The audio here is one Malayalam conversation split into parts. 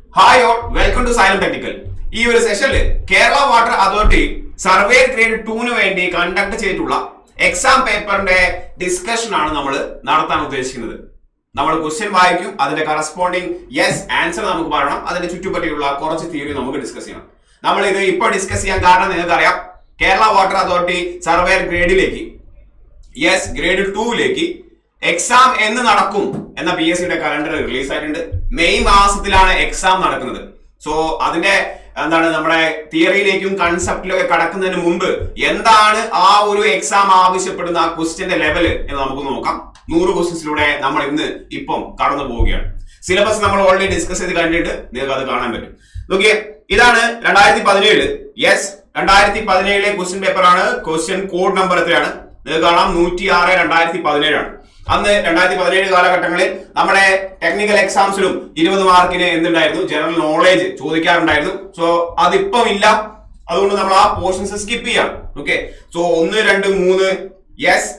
Hi all welcome to Xylem technical ഈ ഒരു സെഷനിൽ Kerala water authority survey grade ടൂന് വേണ്ടി കണ്ടക്ട് ചെയ്തിട്ടുള്ള എക്സാം പേപ്പറിന്റെ ഡിസ്കഷൻ ആണ് നമ്മൾ നടത്താൻ ഉദ്ദേശിക്കുന്നത് നമ്മൾ ക്വസ്റ്റ്യൻ വായിക്കും അതിന്റെ കറസ്പോണ്ടിങ് യെസ് ആൻസർ നമുക്ക് പറയണം അതിന്റെ ചുറ്റുപറ്റിയുള്ള കുറച്ച് തിയറി നമുക്ക് ഡിസ്കസ് ചെയ്യണം നമ്മൾ ഇത് ഇപ്പോൾ ഡിസ്കസ് ചെയ്യാൻ കാരണം നിങ്ങൾക്കറിയാം കേരള വാട്ടർ അതോറിറ്റി സർവേ ഗ്രേഡിലേക്ക് യെസ് ഗ്രേഡ് ടൂവിലേക്ക് എക്സാം എന്ന് നടക്കും എന്ന പി എസ് സിയുടെ കലണ്ടർ റിലീസ് ആയിട്ടുണ്ട് മെയ് മാസത്തിലാണ് എക്സാം നടക്കുന്നത് സോ അതിന്റെ എന്താണ് നമ്മുടെ തിയറിയിലേക്കും കൺസെപ്റ്റിലൊക്കെ കടക്കുന്നതിന് മുമ്പ് എന്താണ് ആ ഒരു എക്സാം ആവശ്യപ്പെടുന്ന ആ ക്വസ്റ്റ്യന്റെ ലെവല് എന്ന് നമുക്ക് നോക്കാം നൂറ് ക്വസ്റ്റ്യൻസിലൂടെ നമ്മൾ ഇന്ന് ഇപ്പം കടന്നു പോവുകയാണ് സിലബസ് നമ്മൾ ഓൾറെഡി ഡിസ്കസ് ചെയ്ത് കണ്ടിട്ട് നിങ്ങൾക്ക് അത് കാണാൻ പറ്റും നോക്കിയേ ഇതാണ് രണ്ടായിരത്തി പതിനേഴ് യെസ് രണ്ടായിരത്തി പതിനേഴിലെ ക്വസ്റ്റ്യൻ പേപ്പറാണ് ക്വസ്റ്റ്യൻ കോഡ് നമ്പർ എത്രയാണ് നിങ്ങൾക്ക് കാണാം നൂറ്റി ആറ് രണ്ടായിരത്തി പതിനേഴാണ് അന്ന് രണ്ടായിരത്തി പതിനേഴ് കാലഘട്ടങ്ങളിൽ നമ്മുടെ ടെക്നിക്കൽ എക്സാംസിലും ഇരുപത് മാർക്കിന് എന്തുണ്ടായിരുന്നു ജനറൽ നോളേജ് ചോദിക്കാറുണ്ടായിരുന്നു സോ അതിപ്പം ഇല്ല അതുകൊണ്ട് നമ്മൾ ആ പോർഷൻസ് സ്കിപ്പ് ചെയ്യാം ഓക്കെ സോ ഒന്ന് രണ്ട് മൂന്ന് യെസ്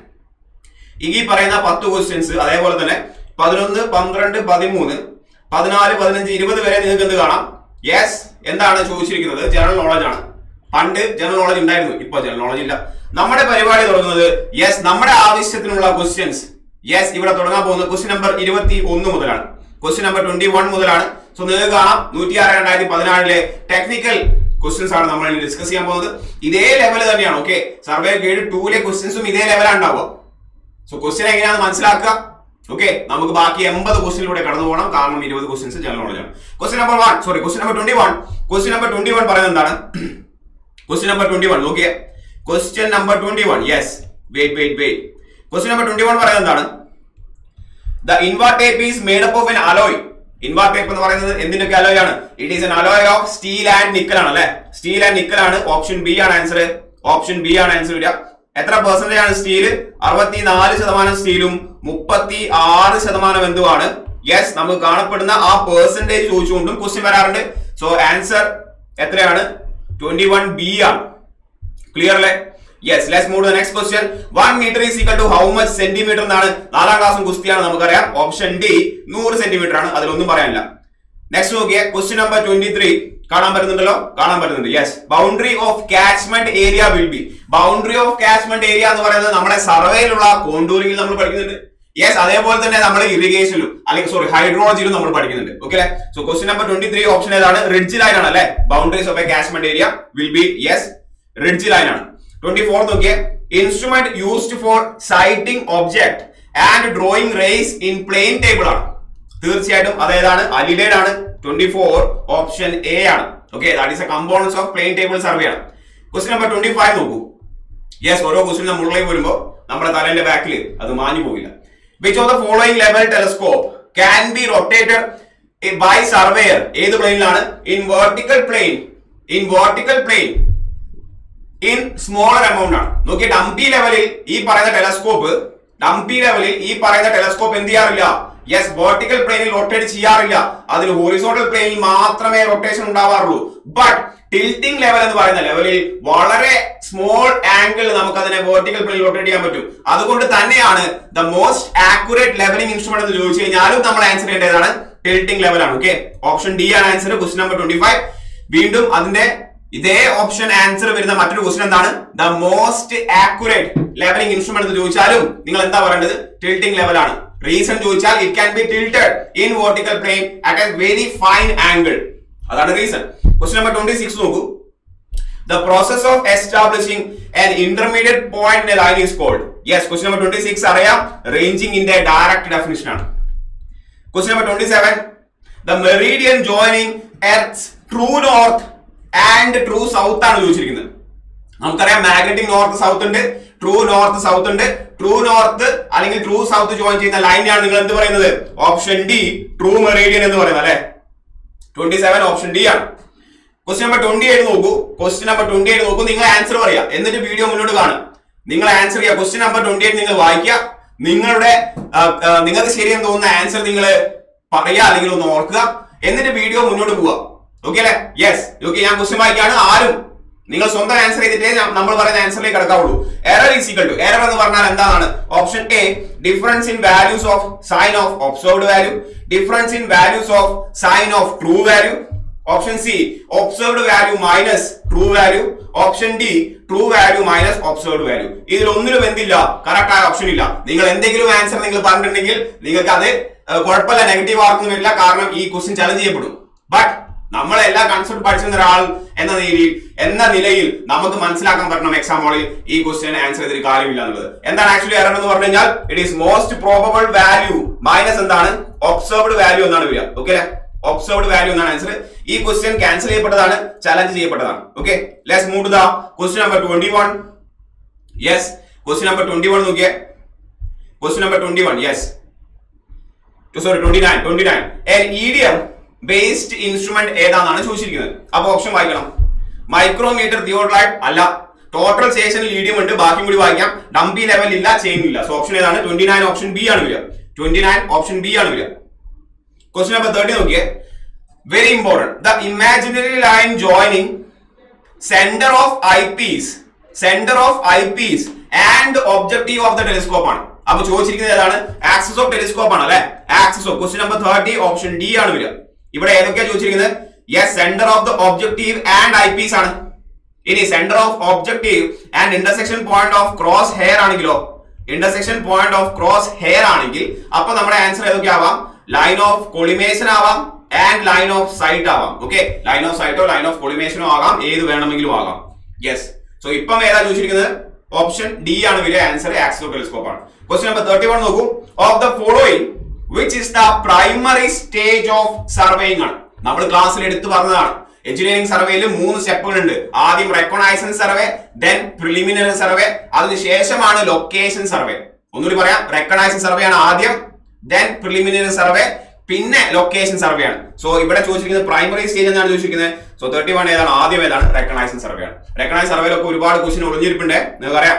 ഈ പറയുന്ന പത്ത് ക്വസ്റ്റ്യൻസ് അതേപോലെ തന്നെ പതിനൊന്ന് പന്ത്രണ്ട് പതിമൂന്ന് പതിനാല് പതിനഞ്ച് ഇരുപത് വരെ നിങ്ങൾക്ക് എന്ത് കാണാം യെസ് എന്താണ് ചോദിച്ചിരിക്കുന്നത് ജനറൽ നോളജ് ആണ് പണ്ട് ജനറൽ നോളജ് ഉണ്ടായിരുന്നു ഇപ്പൊ ജനറൽ നോളജ് ഇല്ല നമ്മുടെ പരിപാടി തുടങ്ങുന്നത് യെസ് നമ്മുടെ ആവശ്യത്തിനുള്ള ക്വസ്റ്റ്യൻസ് യെസ് ഇവിടെ തുടങ്ങാൻ പോകുന്നത് ക്വസ്റ്റ്യൻ നമ്പർ ഇരുപത്തി ഒന്ന് മുതലാണ് ക്വസ്റ്റ്യൻ നമ്പർ ട്വന്റി വൺ മുതലാണ് സോ നിങ്ങൾക്ക് കാണാം നൂറ്റി ആറ് രണ്ടായിരത്തി പതിനാറിലെ ടെക്നിക്കൽ ക്വസ്റ്റ്യൻസ് ആണ് നമ്മൾ ഡിസ്കസ് ചെയ്യാൻ പോകുന്നത് ഇതേ ലെവൽ തന്നെയാണ് ഓക്കെ സർവേ ഗ്രേഡ് ടൂലെ ക്വസ്റ്റ്യൻസും ഇതേ ലെവലാണ് ഉണ്ടാവുക സോ ക്വസ്റ്റ്യൻ എങ്ങനെയാണെന്ന് മനസ്സിലാക്കുക ഓക്കെ നമുക്ക് ബാക്കി എൺപത് ക്വസ്റ്റിലൂടെ കടന്നു പോകണം കാരണം ഇരുപത് ക്വസ്റ്റ്യൻസ് ജനറൽ നോളജ് ആണ് question number one sorry question number twenty one question number twenty one പറയുന്നത് എന്താണ് ക്വസ്റ്റ്യൻ നമ്പർ ട്വന്റി വൺ നോക്കിയേ question number twenty one yes wait wait wait question number twenty one പറയുന്നത് എന്താണ് the invar tape is made up of an alloy invar tape എന്ന് പറയുന്നത് എന്തിനൊക്കെ അലോയ് ആണ് it is an alloy of steel and nickel ആണ് അല്ലെ സ്റ്റീൽ ആൻഡ് നിക്കൽ ആണ് ഓപ്ഷൻ ബി ആണ് ആൻസർ ഓപ്ഷൻ ബി ആണ് ആൻസർ വരിക എത്ര പെർസെന്റേജ് ആണ് സ്റ്റീൽ അറുപത്തിനാല് ശതമാനം സ്റ്റീലും മുപ്പത്തി ആറ് ശതമാനം എന്തുമാണ് യെസ് നമുക്ക് കാണപ്പെടുന്ന ആ പെർസെന്റേജ് ചോദിച്ചുകൊണ്ടും ക്വസ്റ്റ്യൻ വരാറുണ്ട് സോ ആൻസർ എത്രയാണ് ട്വന്റി വൺ ബി ആണ് ക്ലിയർ അല്ലേ yes let's move to the next question 1 metre is equal to how much centimetre എന്നാണ് നാലാം ക്ലാസ്സും ഗുസ്തിയാണ് നമുക്കറിയാം ഓപ്ഷൻ ഡി നൂറ് സെന്റിമീറ്റർ ആണ് അതിലൊന്നും പറയാനില്ല നെക്സ്റ്റ് നോക്കിയേ ക്വസ്റ്റ്യൻ നമ്പർ ട്വന്റി ത്രീ കാണാൻ പറ്റുന്നുണ്ടല്ലോ കാണാൻ പറ്റുന്നുണ്ട് yes boundary of catchment area will be boundary of catchment area എന്ന് പറയുന്നത് നമ്മുടെ സർവേയിലുള്ള കോണ്ടൂറിംഗിൽ നമ്മൾ പഠിക്കുന്നുണ്ട് യെസ് അതേപോലെ തന്നെ നമ്മൾ ഇറിഗേഷനിലും അല്ലെങ്കിൽ സോറി ഹൈഡ്രോളജിയിലും നമ്മൾ പഠിക്കുന്നുണ്ട് ഓക്കെ അല്ലേ so question number twenty three option ഏതാണ് റിഡ്ജ് ലൈൻ ആണ് അല്ലെ boundaries of a catchment area will be yes ridge line ആണ് ട്വന്റി ഫോർ നോക്കിയേ instrument used for sighting object and drawing rays in plane table ആണ് തീർച്ചയായിട്ടും അതേതാണ് അലിഡേഡ് ആണ് ട്വന്റി ഫോർ ഓപ്ഷൻ എ ആണ് okay that is a components of plane table survey ആണ് ക്വസ്റ്റ്യൻ നമ്പർ ട്വന്റി ഫൈവ് നോക്കൂ യെസ് ഓരോ ക്വസ്റ്റ്യൻ നമ്മളിലേക്ക് വരുമ്പോൾ നമ്മുടെ തലേന്റെ ബാക്കിൽ അത് മാഞ്ഞു പോകില്ല which of the following level telescope can be rotated by surveyor ഏത് പ്ലെയിനിലാണ് in vertical plane in vertical plane in smaller amount ആണ് നോക്കി ഡംപി ലെവലിൽ ഈ പറയുന്ന ടെലസ്കോപ്പ് ഡംപി ലെവലിൽ ഈ പറയുന്ന ടെലസ്കോപ്പ് എന്ത് ചെയ്യാറില്ല യെസ് വെർട്ടിക്കൽ പ്ലെയിനിൽ റൊട്ടേറ്റ് ചെയ്യാറില്ല അതിൽ ഹോറിസോണ്ടൽ പ്ലെയിനിൽ മാത്രമേ റൊട്ടേഷൻ ഉണ്ടാവാറുള്ളൂ ബട്ട് ടിൽറ്റിംഗ് ലെവൽ എന്ന് പറയുന്ന ലെവലിൽ വളരെ സ്മോൾ ആംഗിൾ നമുക്ക് അതിനെ വെർട്ടിക്കൽ പ്ലെയിനിൽ റൊട്ടേറ്റ് ചെയ്യാൻ പറ്റും അതുകൊണ്ട് തന്നെയാണ് the most accurate levelling instrument എന്ന് ചോദിച്ചു കഴിഞ്ഞാലും നമ്മൾ ആൻസർ ചെയ്യേണ്ടതാണ് ടിൽറ്റിംഗ് ലെവൽ ആണ് ഓക്കെ ഓപ്ഷൻ ഡി ആണ് answer question number twenty five വീണ്ടും അതിന്റെ ഇതേ ഓപ്ഷൻ ആൻസർ വരുന്ന മറ്റൊരു ക്വസ്റ്റൻ എന്താണ് the most accurate levelling instrument എന്ന് ചോദിച്ചാലും നിങ്ങൾ എന്താ പറയേണ്ടത് ടിൽറ്റിംഗ് ലെവൽ ആണ് റീസൺ ചോദിച്ചാൽ it can be tilted in vertical plane at a very fine angle അതാണ് reason question number twenty six നോക്കൂ the process of establishing an intermediate point in a line is called yes question number twenty six അറിയാം റേഞ്ചിങ് ഇൻ ഡയറക്റ്റ് ഡെഫിനിഷൻ ആണ് question number twenty seven the meridian joining earth true north and true south ആണ് ചോദിച്ചിരിക്കുന്നത് നമുക്കറിയാം മാഗ്നറ്റിക് നോർത്ത് സൗത്ത് ഉണ്ട് ട്രൂ നോർത്ത് സൗത്ത് ഉണ്ട് ട്രൂ നോർത്ത് അല്ലെങ്കിൽ ട്രൂ സൗത്ത് ജോയിൻ ചെയ്യുന്ന ലൈനാണ് നിങ്ങൾ എന്ത് പറയുന്നത് ഓപ്ഷൻ ഡി ട്രൂ മെറീഡിയൻ എന്ന് പറയുന്നത് അല്ലെ ട്വന്റി സെവൻ ഓപ്ഷൻ ഡി ആണ് ക്വസ്റ്റ്യൻ നമ്പർ ട്വന്റി എയ്റ്റ് നോക്കൂ ക്വസ്റ്റ്യൻ നമ്പർ ട്വന്റി എയ്റ്റ് നോക്കൂ നിങ്ങൾ ആൻസർ പറയാം എന്നിട്ട് വീഡിയോ മുന്നോട്ട് കാണും നിങ്ങൾ ആൻസർ ചെയ്യുക ക്വസ്റ്റ്യൻ നമ്പർ ട്വന്റി എയ്റ്റ് നിങ്ങൾ വായിക്കുക നിങ്ങളുടെ ആ, ആ, നിങ്ങൾക്ക് ശരിയെന്ന് തോന്നുന്ന ആൻസർ നിങ്ങൾ പറയുക അല്ലെങ്കിൽ ഒന്ന് ഓർക്കുക എന്നിട്ട് വീഡിയോ മുന്നോട്ട് പോവുക ഓക്കെ അല്ലെ യെസ് ഓക്കെ ഞാൻ ക്വസ്റ്റ്യൻ വായിക്കുകയാണ് ആരും നിങ്ങൾ സ്വന്തം ആൻസർ ചെയ്തിട്ടേ ഞാൻ- നമ്മൾ പറയുന്ന ആൻസറിലേക്ക് കിടക്കാവുള്ളൂ error is equal to error എന്ന് പറഞ്ഞാൽ എന്താണ് option A difference in values of sign of observed value difference in values of sign of true value option C observed value minus true value option D true value minus observed value ഇതിൽ ഒന്നിലും എന്തില്ല കറക്റ്റ് ആയ ഓപ്ഷൻ ഇല്ല നിങ്ങൾ എന്തെങ്കിലും ആൻസർ നിങ്ങൾ പറഞ്ഞിട്ടുണ്ടെങ്കിൽ നിങ്ങൾക്ക് അത് ഏഹ്, കുഴപ്പമില്ല നെഗറ്റീവ് മാർക്കൊന്നും വരില്ല കാരണം ഈ ക്വസ്റ്റ്യൻ ചലഞ്ച് ചെയ്യപ്പെടും ബട്ട് നമ്മളെല്ലാ കൺസെപ്റ്റ് പഠിച്ചിരുന്ന ഒരാൾ എന്ന നിലയിൽ എന്ന നിലയിൽ നമുക്ക് മനസ്സിലാക്കാൻ പറ്റണം എക്സാം ഹോളിൽ ഈ ക്വസ്റ്റ്യൻ ആൻസർ ചെയ്തിട്ട് കാര്യമില്ല എന്നുള്ളത് എന്താണ് ആക്ച്വലി എറർ എന്ന് പറഞ്ഞു കഴിഞ്ഞാൽ it is most probable value minus എന്താണ് ഒബ്സർവ്ഡ് വാല്യൂ എന്നാണ് വരിക ഓക്കെ ഒബ്സർവ്ഡ് വാല്യൂ എന്നാണ് ആൻസർ ഈ ക്വസ്റ്റ്യൻ ക്യാൻസൽ ചെയ്യപ്പെട്ടതാണ് ചലഞ്ച് ചെയ്യപ്പെട്ടതാണ് okay let's move to the question number twenty one yes question number twenty one നോക്കിയേ question number twenty one yes sorry twenty nine twenty nine EDM based instrument ഏതാണെന്നാണ് ചോദിച്ചിരിക്കുന്നത് അപ്പൊ ഓപ്ഷൻ വായിക്കണം മൈക്രോമീറ്റർ തിയോഡ്ലൈറ്റ് അല്ല ടോട്ടൽ സ്റ്റേഷനിൽ ഇഡിയം ഉണ്ട് ബാക്കിയും കൂടി വായിക്കാം ഡംപി ലെവൽ ഇല്ല ചെയിൻ ഇല്ല സോ ഓപ്ഷൻ ഏതാണ് ട്വന്റി നയൻ ഓപ്ഷൻ ബി ആണ് വരിക ട്വന്റി നയൻ ഓപ്ഷൻ ബി ആണ് വരിക ക്വസ്റ്റ്യൻ നമ്പർ തേർട്ടി നോക്കിയേ very important the imaginary line joining centre of eye piece centre of eye piece and objective of the telescope ആണ് അപ്പൊ ചോദിച്ചിരിക്കുന്നത് ഏതാണ് ആക്സസ് ഓഫ് ടെലിസ്കോപ്പ് ആണ് അല്ലെ axis of question number thirty option D ആണ് വരിക ഇവിടെ ഏതൊക്കെയാ ചോദിച്ചിരിക്കുന്നത് yes centre of the objective and I Ps ആണ് ഇനി centre of objective and intersection point of cross hair ആണെങ്കിലോ intersection point of cross hair ആണെങ്കിൽ അപ്പൊ നമ്മുടെ ആൻസർ ഏതൊക്കെ ആവാം ലൈൻ ഓഫ് കൊളിമേഷൻ ആവാം ആൻഡ് ലൈൻ ഓഫ് സൈറ്റ് ആവാം ഓക്കെ ലൈൻ ഓഫ് സൈറ്റോ ലൈൻ ഓഫ് കൊളിമേഷനോ ആകാം ഏത് വേണമെങ്കിലും ആകാം യെസ് സോ ഇപ്പം ഏതാ ചോദിച്ചിരിക്കുന്നത് ഓപ്ഷൻ ഡി ആണ് വരിക ആൻസർ ആക്സോ ടെലിസ്കോപ്പ് ആണ് ക്വസ്റ്റ്യൻ നമ്പർ തേർട്ടി വൺ നോക്കൂ of the following which is the primary stage of surveying ആണ് നമ്മൾ ക്ലാസ്സിൽ എടുത്തു പറഞ്ഞതാണ് എഞ്ചിനീയറിംഗ് സർവേയിൽ മൂന്ന് സ്റ്റെപ്പുകൾ ഉണ്ട് ആദ്യം reconnaissance survey then preliminary survey അതിനുശേഷമാണ് ലൊക്കേഷൻ സർവേ ഒന്നുകൂടി പറയാം റെക്കഗ്നൈസിംഗ് സർവേ ആണ് ആദ്യം ദെൻ പ്രിലിമിനറി സർവേ പിന്നെ ലൊക്കേഷൻ സർവേ ആണ് സോ ഇവിടെ ചോദിച്ചിരിക്കുന്നത് പ്രൈമറി സ്റ്റേജ് എന്നാണ് ചോദിച്ചിരിക്കുന്നത് സോ തേർട്ടി വൺ ഏതാണ് ആദ്യം ഏതാണ് റെക്കഗ്നൈസിംഗ് സർവേ ആണ് റെക്കഗ്നൈസ് സർവേയിലൊക്കെ ഒരുപാട് ക്വസ്റ്റ്യൻ ഒളിഞ്ഞിരിപ്പുണ്ട് നിങ്ങൾക്ക് അറിയാം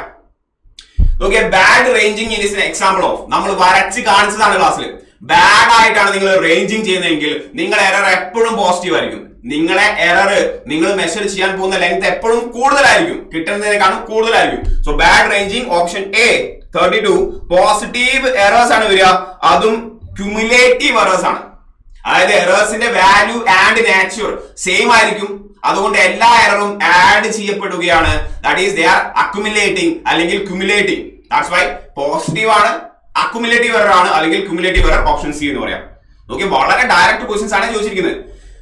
നോക്കിയ bad ranging in example of നമ്മൾ വരച്ച് കാണിച്ചതാണ് ക്ലാസ്സിൽ ബാഡ് ആയിട്ടാണ് നിങ്ങൾ റേഞ്ചിങ് ചെയ്യുന്നതെങ്കിൽ നിങ്ങളുടെ എറർ എപ്പോഴും പോസിറ്റീവ് ആയിരിക്കും നിങ്ങളെ എറർ നിങ്ങൾ മെഷർ ചെയ്യാൻ പോകുന്ന ലെങ്ത് എപ്പോഴും കൂടുതലായിരിക്കും കിട്ടുന്നതിനേക്കാളും കൂടുതലായിരിക്കും so bad ranging option A thirty two positive errors ആണ് വരിക അതും ക്യുമുലേറ്റീവ് എറേഴ്സ് ആണ് അതായത് എറേഴ്സിന്റെ വാല്യൂ ആൻഡ് നാച്ചുർ സെയിം ആയിരിക്കും അതുകൊണ്ട് എല്ലാ എററും ആഡ് ചെയ്യപ്പെടുകയാണ് that is they are accumulating അല്ലെങ്കിൽ ക്യുമുലേറ്റിംഗ് ദാറ്റ്സ് വൈ പോസിറ്റീവ് ആണ് അക്യുമുലേറ്റീവ് എറർ ആണ് അല്ലെങ്കിൽ ക്യുമുലേറ്റീവ് എറർ ഓപ്ഷൻ സി എന്ന് പറയാം നോക്കി വളരെ ഡയറക്റ്റ് ക്വസ്റ്റ്യൻസ് ആണ് ചോദിച്ചിരിക്കുന്നത്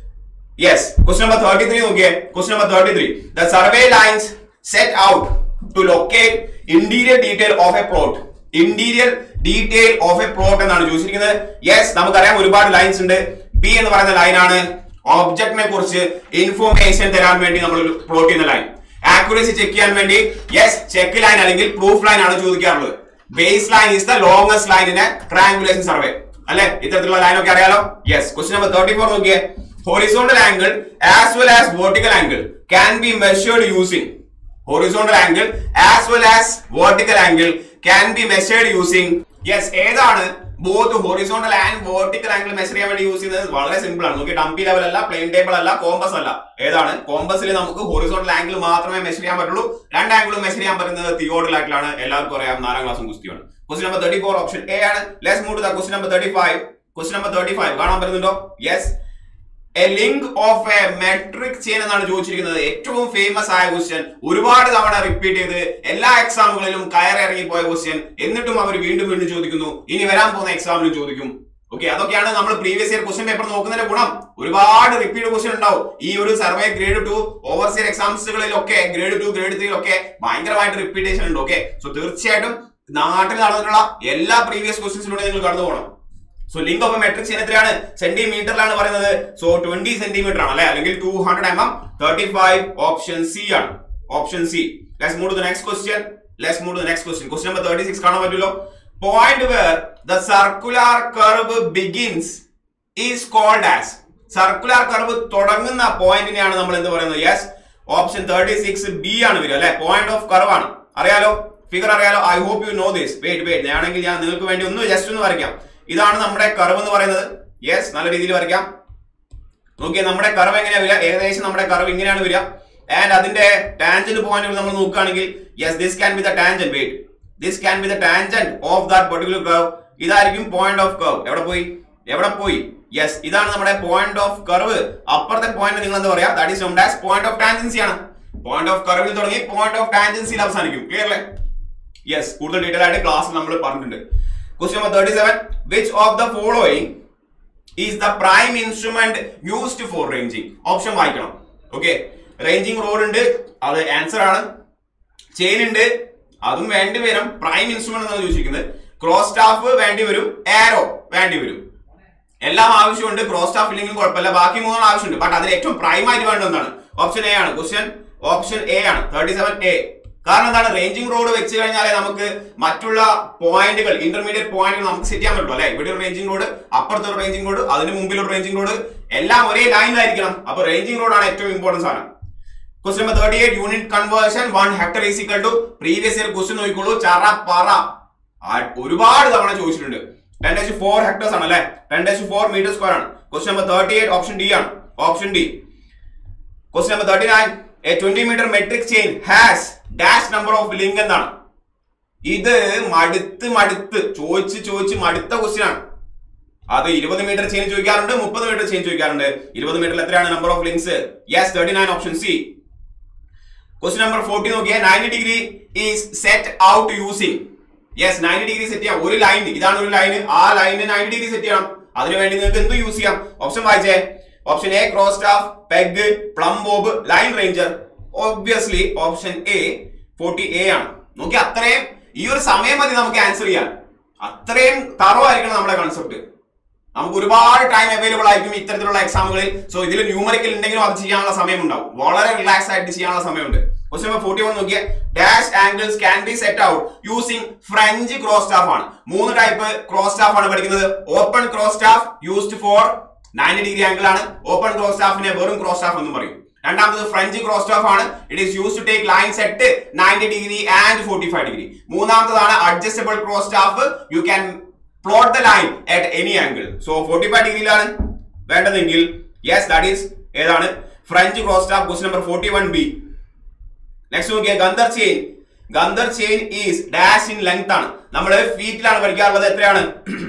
yes question number thirty three നോക്കിയേ question number thirty three the survey lines set out to locate interior detail of a plot interior detail of a plot എന്നാണ് ചോദിച്ചിരിക്കുന്നത് യെസ് നമുക്കറിയാം ഒരുപാട് ലൈൻസ് ഉണ്ട് ബി എന്ന് പറയുന്ന ലൈനാണ് ഒബ്ജക്റ്റിനെ കുറിച്ച് ഇൻഫോർമേഷൻ തരാൻ വേണ്ടി നമ്മൾ പ്ലോട്ട് ചെയ്യുന്ന ലൈൻ ആക്യുറസി ചെക്ക് ചെയ്യാൻ വേണ്ടി യെസ് ചെക്ക് ലൈൻ അല്ലെങ്കിൽ പ്രൂഫ് ലൈൻ ആണ് ചോദിക്കാറുള്ളത് base line is the longest line in triangulation survey അല്ലെ ഇത്തരത്തിലുള്ള ലൈൻ ഒക്കെ അറിയാലോ yes question number thirty four നോക്കിയേ horizontal angle as well as vertical angle can be measured using horizontal angle as well as vertical angle can be measured using yes ഏതാണ് both horizontal and vertical angle measure ചെയ്യാൻ വേണ്ടി യൂസ് ചെയ്യുന്നത് വളരെ സിമ്പിൾ ആണ് നോക്കി ഡംപി ലെവൽ അല്ല പ്ലെയിൻ ടേബിൾ അല്ല കോമ്പസ് അല്ല ഏതാണ് കോമ്പസിൽ നമുക്ക് ഹൊറിസോണ്ടൽ ആംഗിൾ മാത്രമേ മെഷർ ചെയ്യാൻ പറ്റുള്ളൂ രണ്ട് ആംഗിളും മെഷർ ചെയ്യാൻ പറ്റുന്നത് തിയോഡിൽ ആയിട്ടാണ് എല്ലാവർക്കും അറിയാം നാലാം ക്ലാസ്സും കുസ്തിയാണ് question number thirty four option A ആണ് let's move to the question number thirty five question number thirty five കാണാൻ പറ്റുന്നുണ്ടോ yes a link of a metric chain എന്നാണ് ചോദിച്ചിരിക്കുന്നത് ഏറ്റവും ഫേമസ് ആയ ക്വസ്റ്റ്യൻ ഒരുപാട് തവണ റിപ്പീറ്റ് ചെയ്ത് എല്ലാ എക്സാമുകളിലും കയറിറങ്ങി പോയ ക്വസ്റ്റ്യൻ എന്നിട്ടും അവർ വീണ്ടും വീണ്ടും ചോദിക്കുന്നു ഇനി വരാൻ പോകുന്ന എക്സാമിലും ചോദിക്കും ഓക്കെ അതൊക്കെയാണ് നമ്മൾ പ്രീവിയസ് ഇയർ ക്വസ്റ്റ്യൻ പേപ്പർ നോക്കുന്നതിന്റെ ഗുണം ഒരുപാട് റിപ്പീറ്റ് ക്വസ്റ്റ്യൻ ഉണ്ടാവും ഈ ഒരു സർവേ ഗ്രേഡ് ടു ഓവർസിയർ എക്സാംസുകളിലൊക്കെ ഗ്രേഡ് ടു ഗ്രേഡ് ത്രീയിലൊക്കെ ഭയങ്കരമായിട്ട് റിപ്പീറ്റേഷൻ ഉണ്ട് ഓക്കെ സോ തീർച്ചയായിട്ടും നാട്ടിൽ നടന്നിട്ടുള്ള എല്ലാ പ്രീവിയസ് ക്വസ്റ്റ്യൻസിലൂടെ നിങ്ങൾ കടന്നു പോകണം സോ ലിങ്ക് ഓഫ് മെട്രിക് എത്രയാണ് സെന്റിമീറ്ററിലാണ് പറയുന്നത് സോ ട്വന്റി സെന്റിമീറ്റർ ആണ് അല്ലെ അല്ലെങ്കിൽ two hundred M M thirty five option C ആണ് option C let's move to the next question let's move to the next question question number thirty six കാണാൻ പറ്റുമല്ലോ point where the circular curve begins is called as circular curve തുടങ്ങുന്ന പോയിന്റിനെയാണ് നമ്മൾ എന്ത് പറയുന്നത് yes option thirty six B ആണ് വരിക അല്ലെ പോയിന്റ് ഓഫ് കർവ് ആണ് അറിയാലോ ഫിഗർ അറിയാലോ I hope you know this wait wait ഞാനെങ്കിൽ ഞാൻ നിങ്ങൾക്ക് വേണ്ടി ഒന്ന് ജസ്റ്റ് ഒന്ന് വരയ്ക്കാം ഇതാണ് നമ്മുടെ കർവ് എന്ന് പറയുന്നത് യെസ് നല്ല രീതിയിൽ വരയ്ക്കാം നോക്കിയേ നമ്മുടെ കർവ് എങ്ങനെയാ വരിക ഏകദേശം നമ്മുടെ കർവ് ഇങ്ങനെയാണ് വരിക ആൻഡ് അതിന്റെ ടാൻജന്റ് പോയിന്റുകൾ നമ്മൾ നോക്കുകയാണെങ്കിൽ yes this can be the tangent wait this can be the tangent of that particular curve ഇതായിരിക്കും പോയിന്റ് ഓഫ് കർവ് എവിടെ പോയി എവിടെ പോയി യെസ് ഇതാണ് നമ്മുടെ പോയിന്റ് ഓഫ് കർവ് അപ്പുറത്തെ പോയിന്റ് നിങ്ങൾ എന്താ പറയാ that is known as point of tangency ആണ് പോയിന്റ് ഓഫ് കർവിൽ തുടങ്ങി പോയിന്റ് ഓഫ് ടാൻജൻസിയിൽ അവസാനിക്കും ക്ലിയർ അല്ലേ യെസ് കൂടുതൽ ഡീറ്റെയിൽ ആയിട്ട് ക്ലാസ് നമ്മൾ പറഞ്ഞിട്ടുണ്ട് question number thirty seven which of the following is the prime instrument used for ranging option വായിക്കണം ഓക്കെ റേഞ്ചിങ് റോഡ് ഉണ്ട് അത് ആൻസർ ആണ് ചെയിൻ ഉണ്ട് അതും വേണ്ടി വരും പ്രൈം ഇൻസ്ട്രുമെന്റ് എന്നാണ് ചോദിച്ചിരിക്കുന്നത് ക്രോസ് സ്റ്റാഫ് വേണ്ടി വരും ആരോ വേണ്ടി വരും എല്ലാം ആവശ്യമുണ്ട് ക്രോസ് സ്റ്റാഫ് ഇല്ലെങ്കിലും കുഴപ്പമില്ല ബാക്കി മൂന്നെണ്ണം ആവശ്യമുണ്ട് ബട്ട് അതിൽ ഏറ്റവും പ്രൈം ആയിട്ട് വേണ്ട ഒന്നാണ് ഓപ്ഷൻ എ ആണ് ക്വസ്റ്റ്യൻ ഓപ്ഷൻ എ ആണ് തേർട്ടി സെവൻ എ കാരണം എന്താണ് റേഞ്ചിങ് റോഡ് വെച്ച് കഴിഞ്ഞാലേ നമുക്ക് മറ്റുള്ള പോയിന്റുകൾ ഇന്റർമീഡിയറ്റ് പോയിന്റുകൾ നമുക്ക് സെറ്റ് ചെയ്യാൻ പറ്റുള്ളൂ അല്ലെ ഇവിടെ ഒരു റേഞ്ചിങ് റോഡ് അപ്പുറത്തെ ഒരു റേഞ്ചിങ് റോഡ് അതിന് മുമ്പിൽ ഒരു റേഞ്ചിങ് റോഡ് എല്ലാം ഒരേ ലൈനിലായിരിക്കണം അപ്പൊ റേഞ്ചിങ് റോഡാണ് ഏറ്റവും ഇമ്പോർട്ടൻസ് ആണ് question number thirty eight unit conversion one hectare is equal to previous year question നോക്കിക്കോളൂ ചറ പറ ആ, ഒരുപാട് തവണ ചോദിച്ചിട്ടുണ്ട് ടെൻ ഡേഷ് ഫോർ ഹെക്ടേഴ്സ് ആണ് അല്ലെ ten dash four metre square ആണ് question number thirty eight option D ആണ് option D question number thirty nine a twenty metre metric chain has dash number of link എന്നാണ് ഇത് മടുത്ത് മടുത്ത് ചോദിച്ച് ചോദിച്ച് മടുത്ത ക്വസ്റ്റ്യൻ ആണ് അത് ഇരുപത് മീറ്റർ ചെയിൻ ചോദിക്കാറുണ്ട് മുപ്പത് മീറ്റർ ചെയിൻ ചോദിക്കാറുണ്ട് ഇരുപത് മീറ്ററിൽ എത്രയാണ് number of links yes thirty nine option C question number forty നോക്കിയാൽ ninety degree is set out using yes ninety degree set ചെയ്യാം ഒരു ലൈൻ ഇതാണ് ഒരു ലൈൻ ആ ലൈന് നയൻറ്റി ഡിഗ്രി സെറ്റ് ചെയ്യണം അതിനുവേണ്ടി നിങ്ങൾക്ക് എന്ത് യൂസ് ചെയ്യാം ഓപ്ഷൻ വായിച്ചേ option A cross staff peg plumb bob line ranger obviously option A forty A ആണ് നോക്കി അത്രയും ഈ ഒരു സമയം മതി നമുക്ക് ആൻസർ ചെയ്യാൻ അത്രയും തറവായിരിക്കണം നമ്മുടെ കൺസെപ്റ്റ് നമുക്ക് ഒരുപാട് ടൈം അവൈലബിൾ ആയിരിക്കും ഇത്തരത്തിലുള്ള എക്സാമുകളിൽ സോ ഇതിൽ ന്യൂമറിക്കൽ ഉണ്ടെങ്കിലും അത് ചെയ്യാനുള്ള സമയം ഉണ്ടാവും വളരെ റിലാക്സ് ആയിട്ട് ചെയ്യാനുള്ള സമയമുണ്ട് ക്വസ്റ്റ്യൻ നമ്പർ ഫോർട്ടി വൺ നോക്കിയാൽ dash angles can be set out using French cross staff ആണ് മൂന്ന് ടൈപ്പ് ക്രോസ് സ്റ്റാഫ് ആണ് പഠിക്കുന്നത് open cross staff used for ninety degree angle ആണ് ഓപ്പൺ ക്രോസ് സ്റ്റാഫിനെ വെറും ക്രോസ് സ്റ്റാഫ് എന്ന് പറയും രണ്ടാമത് ഫ്രഞ്ച് ക്രോസ് സ്റ്റാഫ് ആണ് it is use to take lines at ninety degree and forty five degree മൂന്നാമത്തതാണ് adjustable cross staff you can plot the line at any angle so forty five ഡിഗ്രിയിലാണ് വേണ്ടതെങ്കിൽ യെസ് ദാറ്റ് ഈസ് ഏതാണ് French cross staff quest number forty one B next നോക്കിയാൽ Gunter chain Gunter chain is dash in length ആണ് നമ്മൾ ഫീറ്റിലാണ് പഠിക്കാറുള്ളത് എത്രയാണ്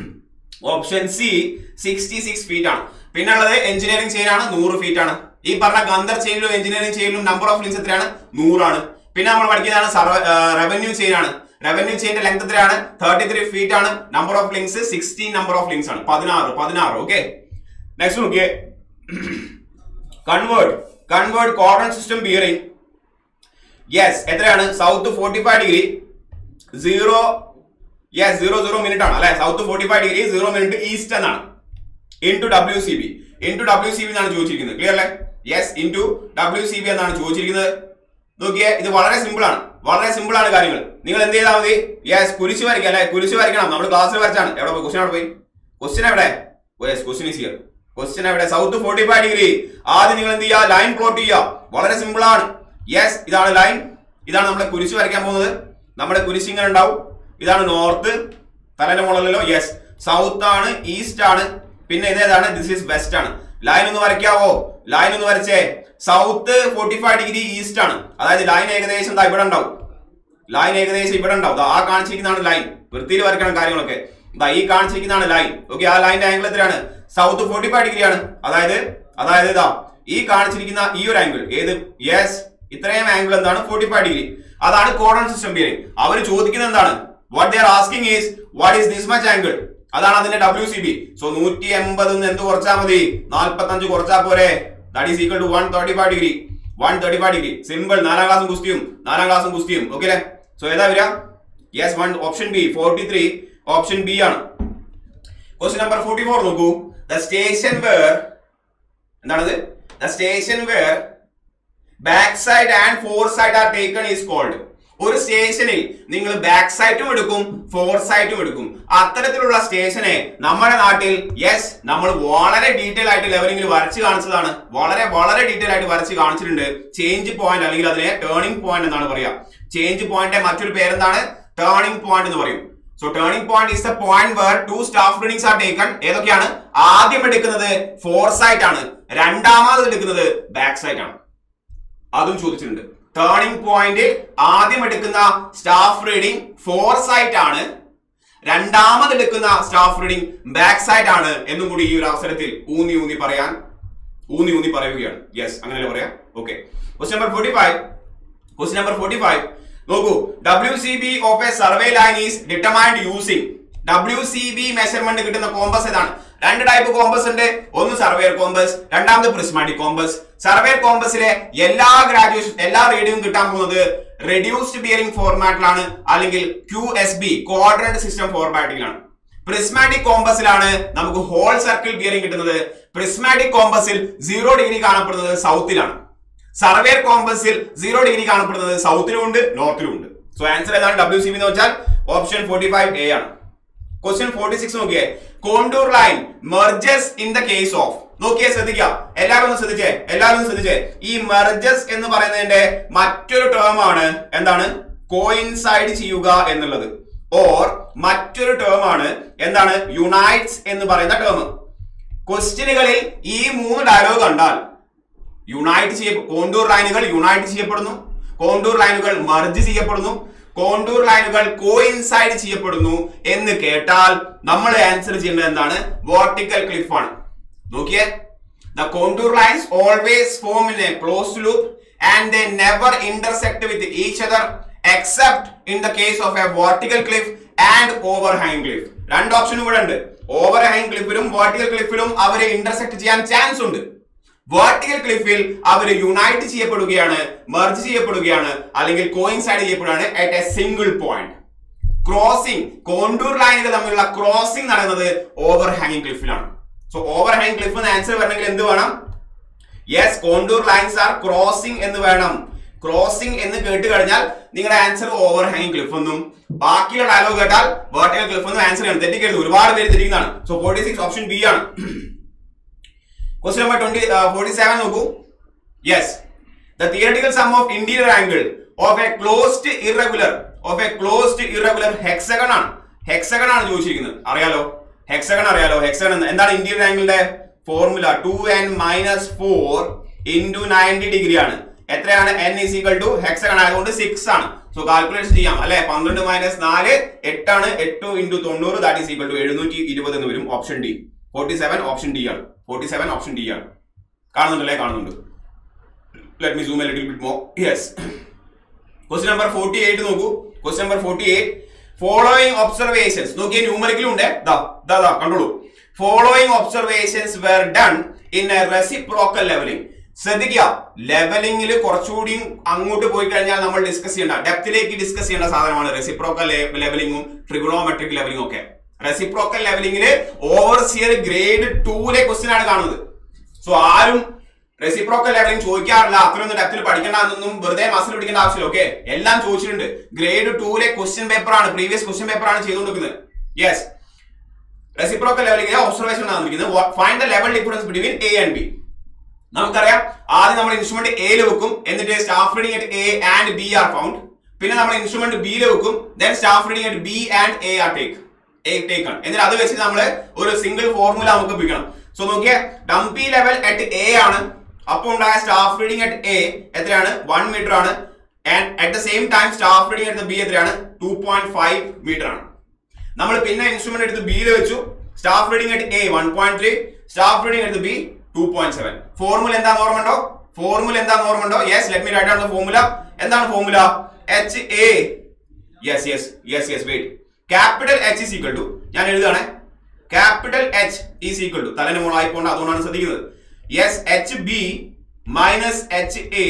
option C sixty six feet ആണ് പിന്നെ ഉള്ളത് എഞ്ചിനീയറിംഗ് ചെയിൻ ആണ് നൂറ് ഫീറ്റ് ആണ് ഈ പറഞ്ഞ ഗന്ധർ ചെയിനിലും എഞ്ചിനീയറിംഗ് ചെയിനിലും നമ്പർ ഓഫ് ലിങ്സ് എത്രയാണ് നൂറാണ് പിന്നെ നമ്മൾ പഠിക്കുന്നതാണ് റവന്യൂ ചെയിൻ ആണ് റവന്യൂ ചെയിന്റെ ലെങ്ത് എത്രയാണ് തേർട്ടി ത്രീ ഫീറ്റ് ആണ് number of links sixteen number of links ആണ് പതിനാറ് പതിനാറ് ഓക്കെ നെക്സ്റ്റ് നോക്കിയേ convert convert corner system bearing yes എത്രയാണ് south forty five degree zero yes zero zero minute ആണ് അല്ലെ south forty five degree zero minute east എന്നാണ് into W C B into W C B എന്നാണ് ചോദിച്ചിരിക്കുന്നത് ക്ലിയർ അല്ലേ yes into W C B എന്നാണ് ചോദിച്ചിരിക്കുന്നത് നോക്കിയേ ഇത് വളരെ സിമ്പിൾ ആണ് വളരെ സിമ്പിൾ ആണ് കാര്യങ്ങൾ നിങ്ങൾ എന്ത് ചെയ്താൽ മതി യെസ് കുരിശ് വരയ്ക്കുക അല്ലെ കുരിശ് വരയ്ക്കണം നമ്മൾ ക്ലാസ്സിൽ വരച്ചാണ് എവിടെ പോയി ക്വസ്റ്റ്യൻ എവിടെ പോയി ക്വസ്റ്റ്യൻ എവിടെ yes question is here question എവിടെ സൗത്ത് ഫോർട്ടി ഫൈവ് ഡിഗ്രി ആദ്യം നിങ്ങൾ എന്ത് ചെയ്യുക ലൈൻ പ്ലോട്ട് ചെയ്യുക വളരെ സിമ്പിൾ ആണ് യെസ് ഇതാണ് ലൈൻ ഇതാണ് നമ്മുടെ കുരിശ് വരയ്ക്കാൻ പോകുന്നത് നമ്മുടെ കുരിശ് ഇങ്ങനെ ഉണ്ടാവും ഇതാണ് നോർത്ത് തലേന്റെ മുകളിലല്ലോ യെസ് സൗത്ത് ആണ് ഈസ്റ്റ് ആണ് പിന്നെ ഇതേതാണ് ദിസ് ഈസ് വെസ്റ്റ് ആണ് ലൈൻ ഒന്ന് വരയ്ക്കാവോ ലൈൻ ഒന്ന് വരച്ചേ south forty five degree east ആണ് അതായത് ലൈൻ ഏകദേശം ദാ ഇവിടെ ഉണ്ടാവും ലൈൻ ഏകദേശം ഇവിടെ ഉണ്ടാവും ദാ ആ കാണിച്ചിരിക്കുന്നതാണ് ലൈൻ വൃത്തിയിൽ വരയ്ക്കണം കാര്യങ്ങളൊക്കെ ദാ ഈ കാണിച്ചിരിക്കുന്നതാണ് ലൈൻ ഓക്കെ ആ ലൈൻ്റെ ആംഗിൾ എത്രയാണ് സൗത്ത് ഫോർട്ടി ഫൈവ് ഡിഗ്രി ആണ് അതായത് അതായത് ഇതാ ഈ കാണിച്ചിരിക്കുന്ന ഈ ഒരു ആംഗിൾ ഏത് യെസ് ഇത്രയും ആംഗിൾ എന്താണ് ഫോർട്ടി ഫൈവ് ഡിഗ്രി അതാണ് കോർണർ സിസ്റ്റം ബിയറിംഗ് അവർ ചോദിക്കുന്നത് എന്താണ് what they are asking is what is this much angle അതാണ് അതിന്റെ ഡബ്ല്യു സി ബി സോ നൂറ്റി എൺപത് എന്ത് കുറച്ചാൽ മതി നാൽപ്പത്തഞ്ച് കുറച്ചാൽ പോരെ that is equal to one thirty five degree one thirty five degree simple നാലാം ക്ലാസ്സും കുസ്തിയും നാലാം ക്ലാസ്സും കുസ്തിയും ഓക്കെ അല്ലേ സോ ഏതാ വരിക yes one option B forty three option B ആണ് ക്വസ്റ്റ്യൻ നമ്പർ ഫോർട്ടി ഫോർ നോക്കൂ ദ സ്റ്റേഷൻ വേർ എന്താണത് the station where back side and fore side are taken is called ഒരു സ്റ്റേഷനിൽ നിങ്ങൾ ബാക്ക് സൈറ്റും എടുക്കും ഫോർ സൈറ്റും എടുക്കും അത്തരത്തിലുള്ള സ്റ്റേഷനെ നമ്മുടെ നാട്ടിൽ യെസ് നമ്മൾ വളരെ ഡീറ്റെയിൽ ആയിട്ട് ലെവലിംഗിൽ വരച്ച് കാണിച്ചതാണ് വളരെ വളരെ ഡീറ്റെയിൽ ആയിട്ട് വരച്ച് കാണിച്ചിട്ടുണ്ട് ചേഞ്ച് പോയിന്റ് അല്ലെങ്കിൽ അതിനെ ടേണിംഗ് പോയിന്റ് എന്നാണ് പറയാ ചേഞ്ച് പോയിന്റ് മറ്റൊരു പേരെന്താണ് ടേണിംഗ് പോയിന്റ് എന്ന് പറയും so turning point is the point where two staff readings are taken ഏതൊക്കെയാണ് ആദ്യം എടുക്കുന്നത് ഫോർ സൈറ്റ് ആണ് രണ്ടാമത് എടുക്കുന്നത് ബാക്ക് സൈറ്റ് ആണ് അതും ചോദിച്ചിട്ടുണ്ട് ടേണിംഗ് പോയിന്റ് ആദ്യം എടുക്കുന്ന സ്റ്റാഫ് റീഡിംഗ് ഫോർ സൈറ്റ് ആണ് രണ്ടാമത് എടുക്കുന്ന സ്റ്റാഫ് റീഡിംഗ് ബാക്ക് സൈഡ് ആണ് എന്നും കൂടി ഈ ഒരു അവസരത്തിൽ ഊന്നി ഊന്നി പറയാൻ ഊന്നി ഊന്നി പറയുകയാണ് യെസ് അങ്ങനെയല്ലേ പറയാം okay question number forty five question number forty five നോക്കൂ W C B of a survey line is determined using W C B measurement കിട്ടുന്ന കോമ്പസ് ഏതാണ് രണ്ട് ടൈപ്പ് കോമ്പസ് ഉണ്ട് ഒന്ന് സർവേർ കോമ്പസ് രണ്ടാമത് പ്രിസ്മാറ്റിക് കോമ്പസ് സർവേർ കോമ്പസിലെ എല്ലാ ഗ്രാജുവേഷൻ എല്ലാ റീഡിംഗും കിട്ടാൻ പോകുന്നത് റെഡ്യൂസ്ഡ് ബിയറിംഗ് ഫോർമാറ്റിലാണ് അല്ലെങ്കിൽ Q S B coordinate system ഫോർമാറ്റിലാണ് പ്രിസ്മാറ്റിക് കോമ്പസിലാണ് നമുക്ക് ഹോൾ സർക്കിൾ ബിയറിംഗ് കിട്ടുന്നത് പ്രിസ്മാറ്റിക് കോമ്പസിൽ സീറോ ഡിഗ്രി കാണപ്പെടുന്നത് സൗത്തിലാണ് സർവേർ കോമ്പസിൽ സീറോ ഡിഗ്രി കാണപ്പെടുന്നത് സൗത്തിലും ഉണ്ട് നോർത്തിലും ഉണ്ട് സോ ആൻസർ ഏതാണ് ഡബ്ല്യു സി ബി എന്ന് വെച്ചാൽ ഓപ്ഷൻ ഫോർട്ടി ഫൈവ് എ ആണ് ക്വസ്റ്റ്യൻ ഫോർട്ടി സിക്സ് നോക്കിയേ contour line merges in the case of നോക്കിയേ ശ്രദ്ധിക്കുക എല്ലാവരും ഒന്ന് ശ്രദ്ധിച്ചേ എല്ലാവരും ഒന്ന് ശ്രദ്ധിച്ചേ ഈ മെർജസ് എന്ന് പറയുന്നതിന്റെ മറ്റൊരു ടേം ആണ് എന്താണ് കോയിൻസൈഡ് ചെയ്യുക എന്നുള്ളത് ഓർ മറ്റൊരു ടേം ആണ് എന്താണ് യുണൈറ്റ്സ് എന്ന് പറയുന്ന ടേം ക്വസ്റ്റ്യനുകളിൽ ഈ മൂന്ന് ഡയലോഗ് കണ്ടാൽ യുണൈറ്റ് ചെയ്യ കോണ്ടൂർ ലൈനുകൾ യുണൈറ്റ് ചെയ്യപ്പെടുന്നു കോണ്ടൂർ ലൈനുകൾ മർജ് ചെയ്യപ്പെടുന്നു കോണ്ടൂർ ലൈനുകൾ കോയിൻസൈഡ് ചെയ്യപ്പെടുന്നു എന്ന് കേട്ടാൽ നമ്മൾ ആൻസർ ചെയ്യേണ്ടത് എന്താണ് വേർട്ടിക്കൽ ക്ലിഫ് ആണ് നോക്കിയേ the contour lines always form in a close loop and they never intersect with each other except in the case of a vertical cliff and overhang cliff രണ്ട് ഓപ്ഷനും ഇവിടെ ഉണ്ട് ഓവർ ഹാങ് ക്ലിഫിലും വേർട്ടിക്കൽ ക്ലിഫിലും അവരെ ഇന്റർസെക്ട് ചെയ്യാൻ ചാൻസ് ഉണ്ട് വേർട്ടിക്കൽ ക്ലിഫിൽ അവർ യുണൈറ്റ് ചെയ്യപ്പെടുകയാണ് മെർജ് ചെയ്യപ്പെടുകയാണ് അല്ലെങ്കിൽ കോയിൻസൈഡ് ചെയ്യപ്പെടുകയാണ് at a single point crossing contour ലൈനുകൾ തമ്മിലുള്ള ക്രോസിംഗ് നടക്കുന്നത് ഓവർ ഹാങ്ങിങ് ക്ലിഫിലാണ് സോ ഓവർ ഹാങ്ങിങ് ക്ലിഫ് എന്ന് ആൻസർ വരണമെങ്കിൽ എന്ത് വേണം yes contour lines are crossing എന്ന് വേണം ക്രോസിംഗ് എന്ന് കേട്ട് കഴിഞ്ഞാൽ നിങ്ങളുടെ ആൻസർ ഓവർ ഹാങ്ങിങ് ക്ലിഫ് എന്നും ബാക്കിയുള്ള ഡയലോഗ് കേട്ടാൽ വേർട്ടിക്കൽ ക്ലിഫ് എന്നും ആൻസർ ചെയ്യണം തെറ്റിക്കരുത് ഒരുപാട് പേര് തെറ്റിക്കുന്നതാണ് so forty six option B ആണ് question number twenty forty seven നോക്കൂ yes the theoretical sum of interior angle of a closed irregular of a closed irregular hexagon ആണ് ഹെക്സഗൺ ആണ് ചോദിച്ചിരിക്കുന്നത് അറിയാലോ ഹെക്സഗൺ അറിയാലോ ഹെക്സഗൺ എന്താണ് ഇന്റീരിയർ ആംഗിളിന്റെ formula two n minus four into ninety degree ആണ് എത്രയാണ് n is equal to hexagon ആയതുകൊണ്ട് സിക്സ് ആണ് സോ കാൽക്കുലേഷൻ ചെയ്യാം അല്ലെ പന്ത്രണ്ട് മൈനസ് നാല് എട്ടാണ് എട്ട് ഇൻറ്റു തൊണ്ണൂറ് ദാറ്റ് ഈസ് ഈക്വൽ ടു എഴുന്നൂറ്റി ഇരുപത് എന്ന് വരും option D forty seven option D ആണ് ഫോർട്ടി സെവൻ ഓപ്ഷൻ ഡി ആണ് കാണുന്നുണ്ടല്ലേ കാണുന്നുണ്ട് let me zoom a little bit more yes question number forty eight നോക്കൂ question number forty eight following observations നോക്കിയ ന്യൂമറിക്കലും ഉണ്ട് ദാ ദാ ദാ കണ്ടോളൂ following observations were done in a reciprocal levelling ശ്രദ്ധിക്കുക ലെവലിംഗിൽ കുറച്ചുകൂടി അങ്ങോട്ട് പോയി കഴിഞ്ഞാൽ നമ്മൾ ഡിസ്കസ് ചെയ്യേണ്ട ഡെപ്തിലേക്ക് ഡിസ്കസ് ചെയ്യേണ്ട സാധനമാണ് റെസിപ്രോക്കൽ ലെവലിംഗും ട്രിഗണോമെട്രിക് ലെവലിംഗും ഒക്കെ റെസിപ്രോക്കൽ ലെവലിംഗിൽ ഓവർസിയർ ഗ്രേഡ് ടൂലെ ക്വസ്റ്റ്യൻ ആണ് കാണുന്നത് സോ ആരും റെസിപ്രോക്കൽ ലെവലിംഗ് ചോദിക്കാറില്ല അത്രയൊന്നും ഡെപ്തിൽ പഠിക്കേണ്ടെന്നൊന്നും വെറുതെ മസിൽ പിടിക്കേണ്ട ആവശ്യമില്ല ഓക്കെ എല്ലാം ചോദിച്ചിട്ടുണ്ട് ഗ്രേഡ് ടൂലെ ക്വസ്റ്റ്യൻ പേപ്പർ ആണ് പ്രീവിയസ് ക്വസ്റ്റ്യൻ പേപ്പർ ആണ് ചെയ്തുകൊണ്ടിരിക്കുന്നത് യെസ് റെസിപ്രോക്കൽ ലെവലിംഗ് ഒബ്സർവേഷൻ ആണ് തന്നിരിക്കുന്നത് find the level difference between A and B നമുക്കറിയാം ആദ്യം നമ്മൾ ഇൻസ്ട്രുമെന്റ് എയിൽ വെക്കും എന്നിട്ട് staff reading at A and B are found പിന്നെ നമ്മൾ ഇൻസ്ട്രുമെന്റ് ബിയിൽ വെക്കും then staff reading at B and A are take a take ആണ് എന്നിട്ട് അത് വെച്ച് നമ്മൾ ഒരു സിംഗിൾ ഫോർമുല നമുക്ക് ഉപയോഗിക്കണം സോ നോക്കിയേ ഡംപി ലെവൽ അറ്റ് എ ആണ് അപ്പോൾ ഉണ്ടായ സ്റ്റാഫ് റീഡിംഗ് അറ്റ് എ എത്രയാണ് വൺ മീറ്റർ ആണ് and at the same time staff reading at B എത്രയാണ് ടു പോയിന്റ് ഫൈവ് മീറ്റർ ആണ് നമ്മൾ പിന്നെ ഇൻസ്ട്രുമെന്റ് എടുത്ത് ബിയിൽ വെച്ചു staff reading at A one point three staff reading എടുത്ത് B two point seven formula എന്താന്ന് ഓർമ്മയുണ്ടോ ഫോർമുല എന്താന്ന് ഓർമ്മയുണ്ടോ yes let me write down the formula എന്താണ് formula H A yes yes yes yes wait capital H is equal to ഞാൻ എഴുതുകയാണെ capital H is equal to തലന് മുകളായി പോകേണ്ട അതുകൊണ്ടാണ് ശ്രദ്ധിക്കുന്നത് yes H B minus H A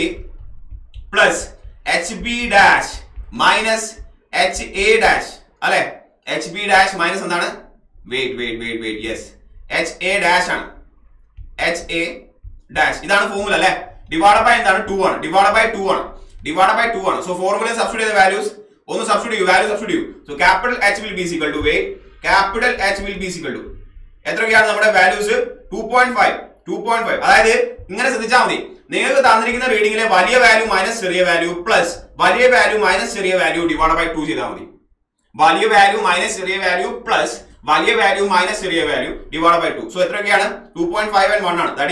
plus H B dash minus H A dash അല്ലെ എച്ച് ബി ഡാഷ് മൈനസ് എന്താണ് wait wait wait wait yes H A dash ആണ് എച്ച് എ ഡാഷ് ഇതാണ് ഫോർമുല അല്ലെ ഡിവൈഡ് ബൈ എന്താണ് ടു ആണ് ഡിവൈഡ് ബൈ ടു ആണ് ഡിവൈഡ് ബൈ ടു ആണ് സോ ഫോർമുല സബ്സ്റ്റിറ്റ്യൂട്ട് ചെയ്ത വാല്യൂസ് ഒന്ന് സബ്സ്റ്റിറ്റ്യൂട്ട് ചെയ്യൂ വാല്യൂ സബ്സ്റ്റിറ്റ്യൂട്ട് ചെയ്യൂ so capital H will be equal to wait capital H will be equal to എത്രയൊക്കെയാണ് നമ്മുടെ values two point five two point five അതായത് ഇങ്ങനെ ശ്രദ്ധിച്ചാൽ മതി നിങ്ങൾക്ക് തന്നിരിക്കുന്ന റീഡിംഗിലെ വലിയ വാല്യൂ മൈനസ് ചെറിയ വാല്യൂ പ്ലസ് വലിയ വാല്യൂ മൈനസ് ചെറിയ വാല്യൂ ഡിവൈഡ് ബൈ ടു ചെയ്താൽ മതി വലിയ വാല്യൂ മൈനസ് ചെറിയ വാല്യൂ പ്ലസ് വലിയ വാല്യൂ മൈനസ് ചെറിയ value divide by two so എത്രയൊക്കെയാണ് two point five and one ആണ് ദാറ്റ് ഈസ്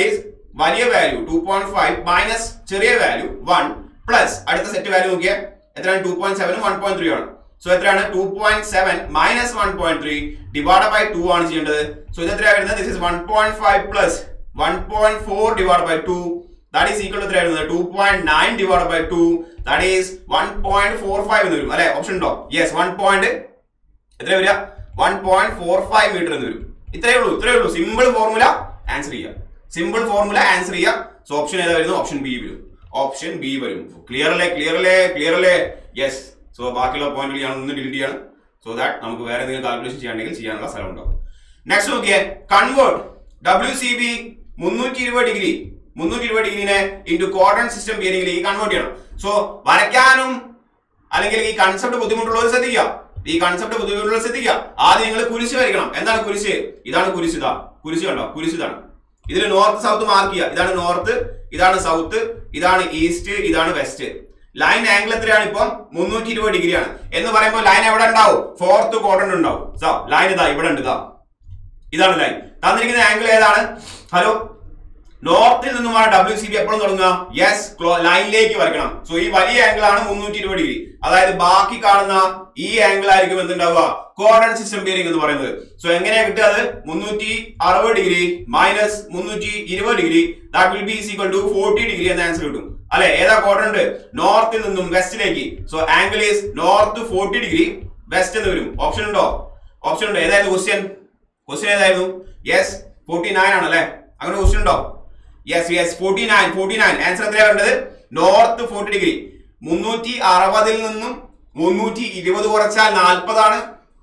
വലിയ value two point five minus ചെറിയ വാല്യൂ വൺ പ്ലസ് അടുത്ത സെറ്റ് വാല്യൂ നോക്കിയാൽ എത്രയാണ് ടു പോയിന്റ് സെവനും വൺ പോയിന്റ് ത്രീ ആണ് സോ എത്രയാണ് two point seven minus one point three divide by two ആണ് ചെയ്യേണ്ടത് സോ ഇത് എത്രയാണ് വരുന്നത് this is one point five plus one point four divide by two that is equal എത്രയാണ് വരുന്നത് two point nine divide by two that is one point four five എന്ന് വരും അല്ലെ ഓപ്ഷൻ ഉണ്ടോ യെസ് വൺ പോയിന്റ് എത്ര വരിക one point four five metre എന്ന് വരും ഇത്രയേ ഉള്ളൂ ഇത്രയേ ഉള്ളൂ സിമ്പിൾ ഫോർമുല ആൻസർ ചെയ്യുക സിമ്പിൾ ഫോർമുല ആൻസർ ചെയ്യുക സോ ഓപ്ഷൻ ഏതാ വരുന്നു ഓപ്ഷൻ ബി വരും ഓപ്ഷൻ ബി വരും ക്ലിയർ അല്ലേ ക്ലിയർ അല്ലേ ക്ലിയർ അല്ലേ യെസ് സോ ബാക്കിയുള്ള പോയിന്റുകൾ ഞാൻ ഒന്ന് ഡിലീറ്റ് ചെയ്യണം സോ ദാറ്റ് നമുക്ക് വേറെ എന്തെങ്കിലും കാൽക്കുലേഷൻ ചെയ്യാണ്ടെങ്കിൽ ചെയ്യാനുള്ള സ്ഥലം ഉണ്ടാവും നെക്സ്റ്റ് നോക്കിയേ കൺവേർട്ട് ഡബ്ല്യു സി ബി മുന്നൂറ്റി ഇരുപത് ഡിഗ്രി മുന്നൂറ്റി ഇരുപത് ഡിഗ്രിനെ ഇൻറ്റു കോർഡൺ സിസ്റ്റം ബിയറിംഗിലേക്ക് കൺവേർട്ട് ചെയ്യണം സോ വരയ്ക്കാനും അല്ലെങ്കിൽ ഈ കൺസെപ്റ്റ് ബുദ്ധിമുട്ടുള്ളവർ ശ്രദ്ധിക്കുക ഈ കൺസെപ്റ്റ് ബുദ്ധിമുട്ടുള്ളവർ ശ്രദ്ധിക്കുക ആദ്യം നിങ്ങൾ കുരിശ് വരയ്ക്കണം എന്താണ് കുരിശ് ഇതാണ് കുരിശ് ഇതാ കുരിശ് കണ്ടോ കുരിശ് ഇതാണ് ഇതിൽ നോർത്ത് സൗത്ത് മാർക്ക് ചെയ്യുക ഇതാണ് നോർത്ത് ഇതാണ് സൗത്ത് ഇതാണ് ഈസ്റ്റ് ഇതാണ് വെസ്റ്റ് ലൈൻ ആംഗിൾ എത്രയാണ് ഇപ്പം മുന്നൂറ്റി ഇരുപത് ഡിഗ്രിയാണ് എന്ന് പറയുമ്പോൾ ലൈൻ എവിടെ ഉണ്ടാവും ഫോർത്ത് ക്വാഡ്രന്റ് ഉണ്ടാവും സോ ലൈൻ ഇതാ ഇവിടെ ഉണ്ട് ഇതാ ഇതാണ് ലൈൻ തന്നിരിക്കുന്ന ആംഗിൾ ഏതാണ് ഹലോ നോർത്തിൽ നിന്നുമാണ് ഡബ്ല്യു സി ബി എപ്പോഴും തുടങ്ങുക യെസ് ലൈനിലേക്ക് വരയ്ക്കണം സോ ഈ വലിയ ആംഗിൾ ആണ് മുന്നൂറ്റി ഇരുപത് ഡിഗ്രി അതായത് ബാക്കി കാണുന്ന ഈ ആംഗിൾ ആയിരിക്കും എന്തുണ്ടാവുക കോർഡൺ സിസ്റ്റം ബിയറിംഗ് എന്ന് പറയുന്നത് സോ എങ്ങനെയാ കിട്ടുക അത് മുന്നൂറ്റി അറുപത് ഡിഗ്രി മൈനസ് മുന്നൂറ്റി ഇരുപത് degree that will be equal to forty degree എന്ന ആൻസർ കിട്ടും അല്ലെ ഏതാ ക്വാഡ്രന്റ് നോർത്തിൽ നിന്നും വെസ്റ്റിലേക്ക് so angle is north forty degree west എന്ന് വരും ഓപ്ഷൻ ഉണ്ടോ ഓപ്ഷൻ ഉണ്ടോ ഏതായിരുന്നു ക്വസ്റ്റ്യൻ ക്വസ്റ്റ്യൻ ഏതായിരുന്നു യെസ് ഫോർട്ടി നയൻ ആണ് അല്ലെ അങ്ങനെ ക്വസ്റ്റ്യൻ ഉണ്ടോ yes yes forty nine forty nine answer എത്രയാണ് വേണ്ടത് നോർത്ത് ഫോർട്ടി ഡിഗ്രി മുന്നൂറ്റി അറുപതിൽ നിന്നും മുന്നൂറ്റി ഇരുപത് കുറച്ചാൽ നാൽപ്പതാണ്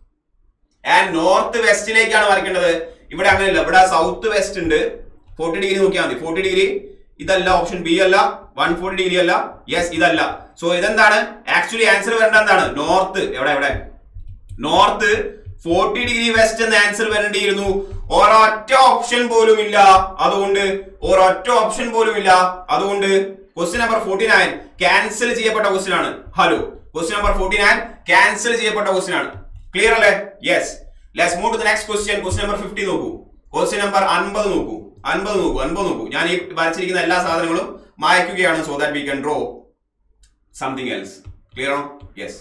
ആൻഡ് നോർത്ത് വെസ്റ്റിലേക്കാണ് വരയ്ക്കേണ്ടത് ഇവിടെ അങ്ങനെയല്ല ഇവിടെ സൗത്ത് വെസ്റ്റ് ഉണ്ട് ഫോർട്ടി ഡിഗ്രി നോക്കിയാൽ മതി ഫോർട്ടി ഡിഗ്രി ഇതല്ല ഓപ്ഷൻ ബി അല്ല വൺ ഫോർട്ടി ഡിഗ്രി അല്ല യെസ് ഇതല്ല സോ ഇതെന്താണ് ആക്ച്വലി ആൻസർ വരേണ്ട എന്താണ് നോർത്ത് എവിടെ എവിടെ നോർത്ത് ഫോർട്ടി ഡിഗ്രി വെസ്റ്റ് എന്ന ആൻസർ വരേണ്ടിയിരുന്നു ഒരൊറ്റ ഓപ്ഷൻ പോലും ഇല്ല അതുകൊണ്ട് ഒരൊറ്റ ഓപ്ഷൻ പോലും ഇല്ല അതുകൊണ്ട് question number forty nine cancel ചെയ്യപ്പെട്ട ക്വസ്റ്റ്യൻ ആണ് hello question number forty nine cancel ചെയ്യപ്പെട്ട ക്വസ്റ്റ്യൻ ആണ് ക്ലിയർ അല്ലേ yes let's move to the next question question number fifty നോക്കൂ ക്വസ്റ്റ്യൻ നമ്പർ അൻപത് നോക്കൂ അൻപത് നോക്കൂ അൻപത് നോക്കൂ ഞാൻ ഈ വരച്ചിരിക്കുന്ന എല്ലാ സാധനങ്ങളും മായ്ക്കുകയാണ് so that we can draw something else clear ആണോ യെസ്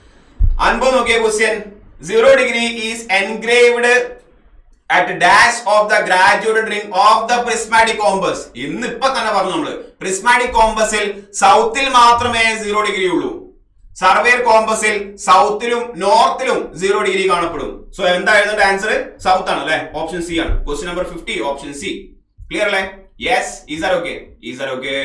അൻപത് നോക്കിയ question zero degree is engraved at dash of the graduated ring of the prismatic compass ഇന്ന് ഇപ്പൊ തന്നെ പറഞ്ഞു നമ്മള് പ്രിസ്മാറ്റിക് കോമ്പസിൽ സൗത്തിൽ മാത്രമേ സീറോ ഡിഗ്രി ഉള്ളൂ സർവേർ കോമ്പസിൽ സൗത്തിലും നോർത്തിലും സീറോ ഡിഗ്രി കാണപ്പെടും സോ എന്താ എഴുതേണ്ട ആൻസർ സൗത്ത് ആണ് അല്ലെ ഓപ്ഷൻ സി ആണ് question number fifty option C clear അല്ലേ yes is are okay is are okay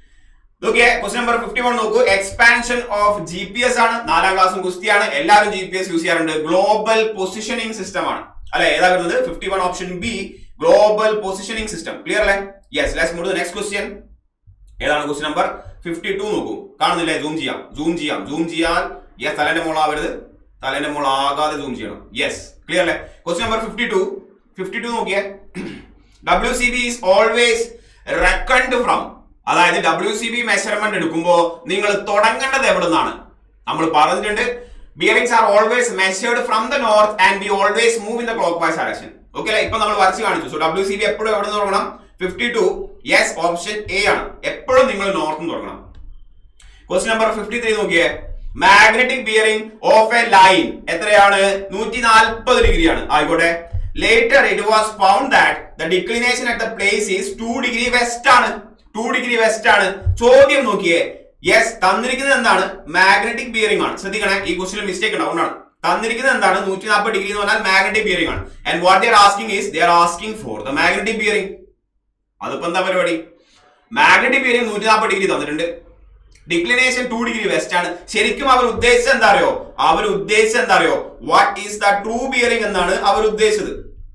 okay question number fifty one നോക്കൂ expansion of G P S ആണ് നാലാം ക്ലാസ്സും ഗുസ്തിയാണ് എല്ലാവരും ജി പി എസ് യൂസ് ചെയ്യാറുണ്ട് ഗ്ലോബൽ പൊസിഷനിങ് സിസ്റ്റം ആണ് അല്ലെ ഏതാ വരുന്നത് fifty one option B global positioning system clear അല്ലേ yes let's move next question ഏതാണ് ക്വസ്റ്റ്യൻ നമ്പർ ഫിഫ്റ്റി ടു നോക്കൂ കാണുന്നില്ലേ സൂം ചെയ്യാം സൂം ചെയ്യാം സൂം ചെയ്യാൻ യെസ് തലേന്റെ മോളാവരുത് തലേന്റെ മോൾ ആകാതെ സൂം ചെയ്യണം യെസ് ക്ലിയർ അല്ലേ question number fifty two fifty two നോക്കിയേ W C B is always reckoned from അതായത് ഡബ്ല്യു സി ബി മെഷർമെന്റ് എടുക്കുമ്പോൾ നിങ്ങൾ തുടങ്ങേണ്ടത് എവിടെ നിന്നാണ് നമ്മൾ പറഞ്ഞിട്ടുണ്ട് bearings are always measured from the north and B always move in the clockwise direction okay അല്ലേ ഇപ്പൊ നമ്മൾ വരച്ച് കാണിച്ചു സോ ഡബ്ല്യു സി ബി എപ്പോഴും എവിടെ നിന്ന് തുടങ്ങണം fifty two yes option A ആണ് എപ്പോഴും നിങ്ങൾ നോർത്ത് തുടങ്ങണം ക്വസ്റ്റ്യൻ നമ്പർ ഫിഫ്റ്റി ത്രീ നോക്കിയേ magnetic bearing of a line എത്രയാണ് നൂറ്റി നാൽപ്പത് ഡിഗ്രിയാണ് ആയിക്കോട്ടെ later it was found that the declination at the place is two degree west ആണ് ടു ഡിഗ്രി വെസ്റ്റ് ആണ് ചോദ്യം നോക്കിയേ യെസ് തന്നിരിക്കുന്നത് എന്താണ് മാഗ്നറ്റിക് ബിയറിംഗ് ആണ് ശ്രദ്ധിക്കണേ ഈ ക്വസ്റ്റിന് മിസ്റ്റേക്ക് ഉണ്ടാവുന്നതാണ് തന്നിരിക്കുന്നത് എന്താണ് നൂറ്റി നാൽപ്പത് ഡിഗ്രി എന്ന് പറഞ്ഞാൽ മാഗ്നറ്റിക് ബിയറിംഗ് ആണ് and what they're asking is they're asking for the magnetic bearing അതിപ്പോ എന്താ പരിപാടി മാഗ്നറ്റിക് ബിയറിംഗ് നൂറ്റി നാൽപ്പത് ഡിഗ്രി തന്നിട്ടുണ്ട് ഡിക്ലിനേഷൻ ടു ഡിഗ്രി വെസ്റ്റ് ആണ് ശരിക്കും അവർ ഉദ്ദേശിച്ചത് എന്താ അറിയോ അവർ ഉദ്ദേശിച്ചത് എന്താ അറിയോ what is the true bearing എന്നാണ് അവർ ഉദ്ദേശിച്ചത്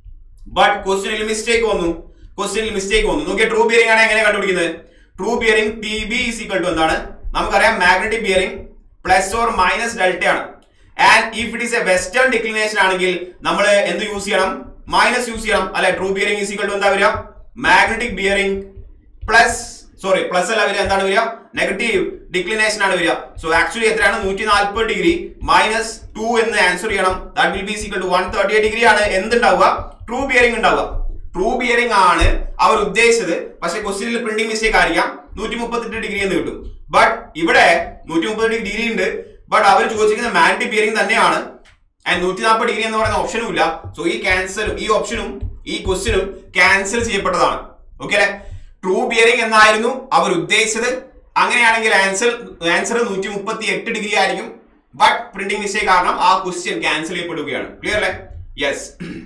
ബട്ട് ക്വസ്റ്റ്യനിൽ മിസ്റ്റേക്ക് വന്നു ക്വസ്റ്റ്യനിൽ മിസ്റ്റേക്ക് വന്നു നോക്കിയ ട്രൂ ബിയറിംഗ് ആണ് എങ്ങനെ കണ്ടുപിടിക്കുന്നത് true bearing T B is equal to എന്താണ് നമുക്കറിയാം magnetic bearing plus or minus delta ആണ് and if it is a western declination ആണെങ്കിൽ നമ്മൾ എന്ത് യൂസ് ചെയ്യണം മൈനസ് യൂസ് ചെയ്യണം അല്ലെ true bearing is equal to എന്താ വരിക magnetic bearing plus sorry plus അല്ല വരിക എന്താണ് വരിക നെഗറ്റീവ് ഡിക്ലിനേഷൻ ആണ് വരിക സോ ആക്ച്വലി എത്രയാണ് നൂറ്റി നാൽപ്പത് ഡിഗ്രി മൈനസ് ടു എന്ന് ആൻസർ ചെയ്യണം that will be equal to one thirty degree ആണ് എന്തുണ്ടാവുക ട്രൂ ബിയറിംഗ് ഉണ്ടാവുക ട്രൂ ബിയറിംഗ് ആണ് അവർ ഉദ്ദേശിച്ചത് പക്ഷെ ക്വസ്റ്റ്യനിൽ പ്രിന്റിംഗ് മിസ്റ്റേക്ക് ആയിരിക്കാം നൂറ്റി മുപ്പത്തെട്ട് ഡിഗ്രി എന്ന് കിട്ടും ബട്ട് ഇവിടെ നൂറ്റി മുപ്പത് ഡിഗ്രി ഉണ്ട് ബട്ട് അവർ ചോദിച്ചിരിക്കുന്ന മാൻഡി ബിയറിംഗ് തന്നെയാണ് ആൻഡ് നൂറ്റി നാൽപ്പത് ഡിഗ്രി എന്ന് പറയുന്ന ഓപ്ഷനും ഇല്ല സോ ഈ ക്യാൻസലും ഈ ഓപ്ഷനും ഈ ക്വസ്റ്റ്യനും ക്യാൻസൽ ചെയ്യപ്പെട്ടതാണ് ഓക്കെ അല്ലെ ട്രൂ ബിയറിംഗ് എന്നായിരുന്നു അവർ ഉദ്ദേശിച്ചത് അങ്ങനെയാണെങ്കിൽ ആൻസർ ആൻസർ നൂറ്റി മുപ്പത്തി എട്ട് ഡിഗ്രി ആയിരിക്കും ബട്ട് പ്രിന്റിംഗ് മിസ്റ്റേക്ക് കാരണം ആ ക്വസ്റ്റ്യൻ ക്യാൻസൽ ചെയ്യപ്പെടുകയാണ് ക്ലിയർ അല്ലേ yes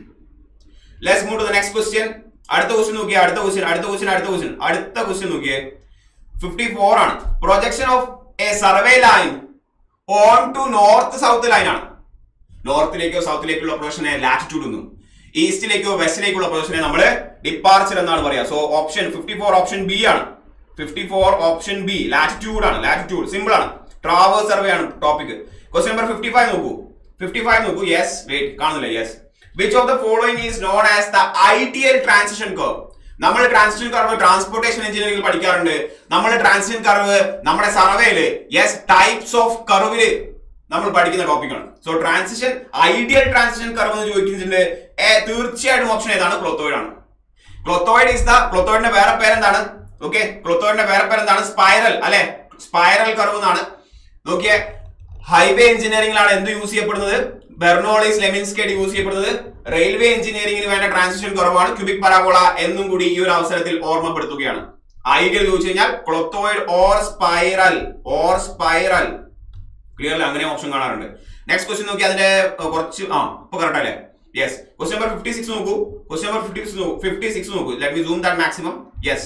let's move to the next question അടുത്ത ക്വസ്റ്റ്യൻ നോക്കിയേ അടുത്ത ക്വസ്റ്റ്യൻ അടുത്ത ക്വസ്റ്റ്യൻ അടുത്ത ക്വസ്റ്റ്യൻ അടുത്ത ക്വസ്റ്റ്യൻ നോക്കിയേ ഫിഫ്റ്റി ഫോർ ആണ് projection of a survey line on to north south line ആണ് നോർത്തിലേക്കോ സൗത്തിലേക്കുള്ള പ്രൊജക്ഷനെ ലാറ്റിറ്റ്യൂഡ് എന്നും ഈസ്റ്റിലേക്കോ വെസ്റ്റിലേക്കുള്ള പ്രൊജക്ഷനെ നമ്മൾ ഡിപ്പാർച്ചർ എന്നാണ് പറയാ so option fifty four option B ആണ് fifty four option B latitude ആണ് ലാറ്റിറ്റ്യൂഡ് സിമ്പിൾ ആണ് ട്രാവേഴ്സ് സർവേ ആണ് topic question number fifty five നോക്കൂ ഫിഫ്റ്റി ഫൈവ് നോക്കൂ യെസ് വെയിറ്റ് കാണുന്നില്ല yes which of the following is known as the ideal transition curve നമ്മൾ ട്രാൻസിഷൻ കർവ് ട്രാൻസ്പോർട്ടേഷൻ എഞ്ചിനീയറിംഗിൽ പഠിക്കാറുണ്ട് നമ്മൾ ട്രാൻസിഷൻ കർവ് നമ്മുടെ സർവേയില് യെസ് ടൈപ്സ് ഓഫ് കർവില് നമ്മൾ പഠിക്കുന്ന ടോപ്പിക്കാണ് so transition ideal transition curve എന്ന് ചോദിക്കുന്നുണ്ട് ഏ, തീർച്ചയായിട്ടും ഓപ്ഷൻ ഏതാണ് ക്ലോത്തോയിഡ് ആണ് ക്ലോത്തോയിഡ് ഇസ് ദ ക്ലോത്തോയിഡിന്റെ വേറെ പേരെന്താണ് ഓക്കെ ക്ലോത്തോയിഡിന്റെ വേറെ പേരെന്താണ് സ്പൈറൽ അല്ലെ സ്പൈറൽ കർവ് എന്നാണ് നോക്കിയേ ഹൈവേ എഞ്ചിനീയറിംഗിലാണ് എന്ത് യൂസ് ചെയ്യപ്പെടുന്നത് ബെർണോളിസ് ലെമിൻസ്കേഡ് യൂസ് ചെയ്യപ്പെടുന്നത് റെയിൽവേ എഞ്ചിനീയറിംഗിന് വേണ്ട ട്രാൻസിഷൻ കുറവാണ് ക്യൂബിക് പരാബോള എന്നും കൂടി ഈ ഒരു അവസരത്തിൽ ഓർമ്മപ്പെടുത്തുകയാണ് ഐഡിയൽ ചോദിച്ചു കഴിഞ്ഞാൽ clothoid or spiral or spiral clearly അങ്ങനെ ഓപ്ഷൻ കാണാറുണ്ട് നെക്സ്റ്റ് ക്വസ്റ്റ്യൻ നോക്കി അതിന്റെ ഏർ, കുറച്ച് ആ ഇപ്പൊ കറക്റ്റ് അല്ലേ yes question number fifty six നോക്കൂ question number fifty six fifty six നോക്കൂ let me zoom that maximum yes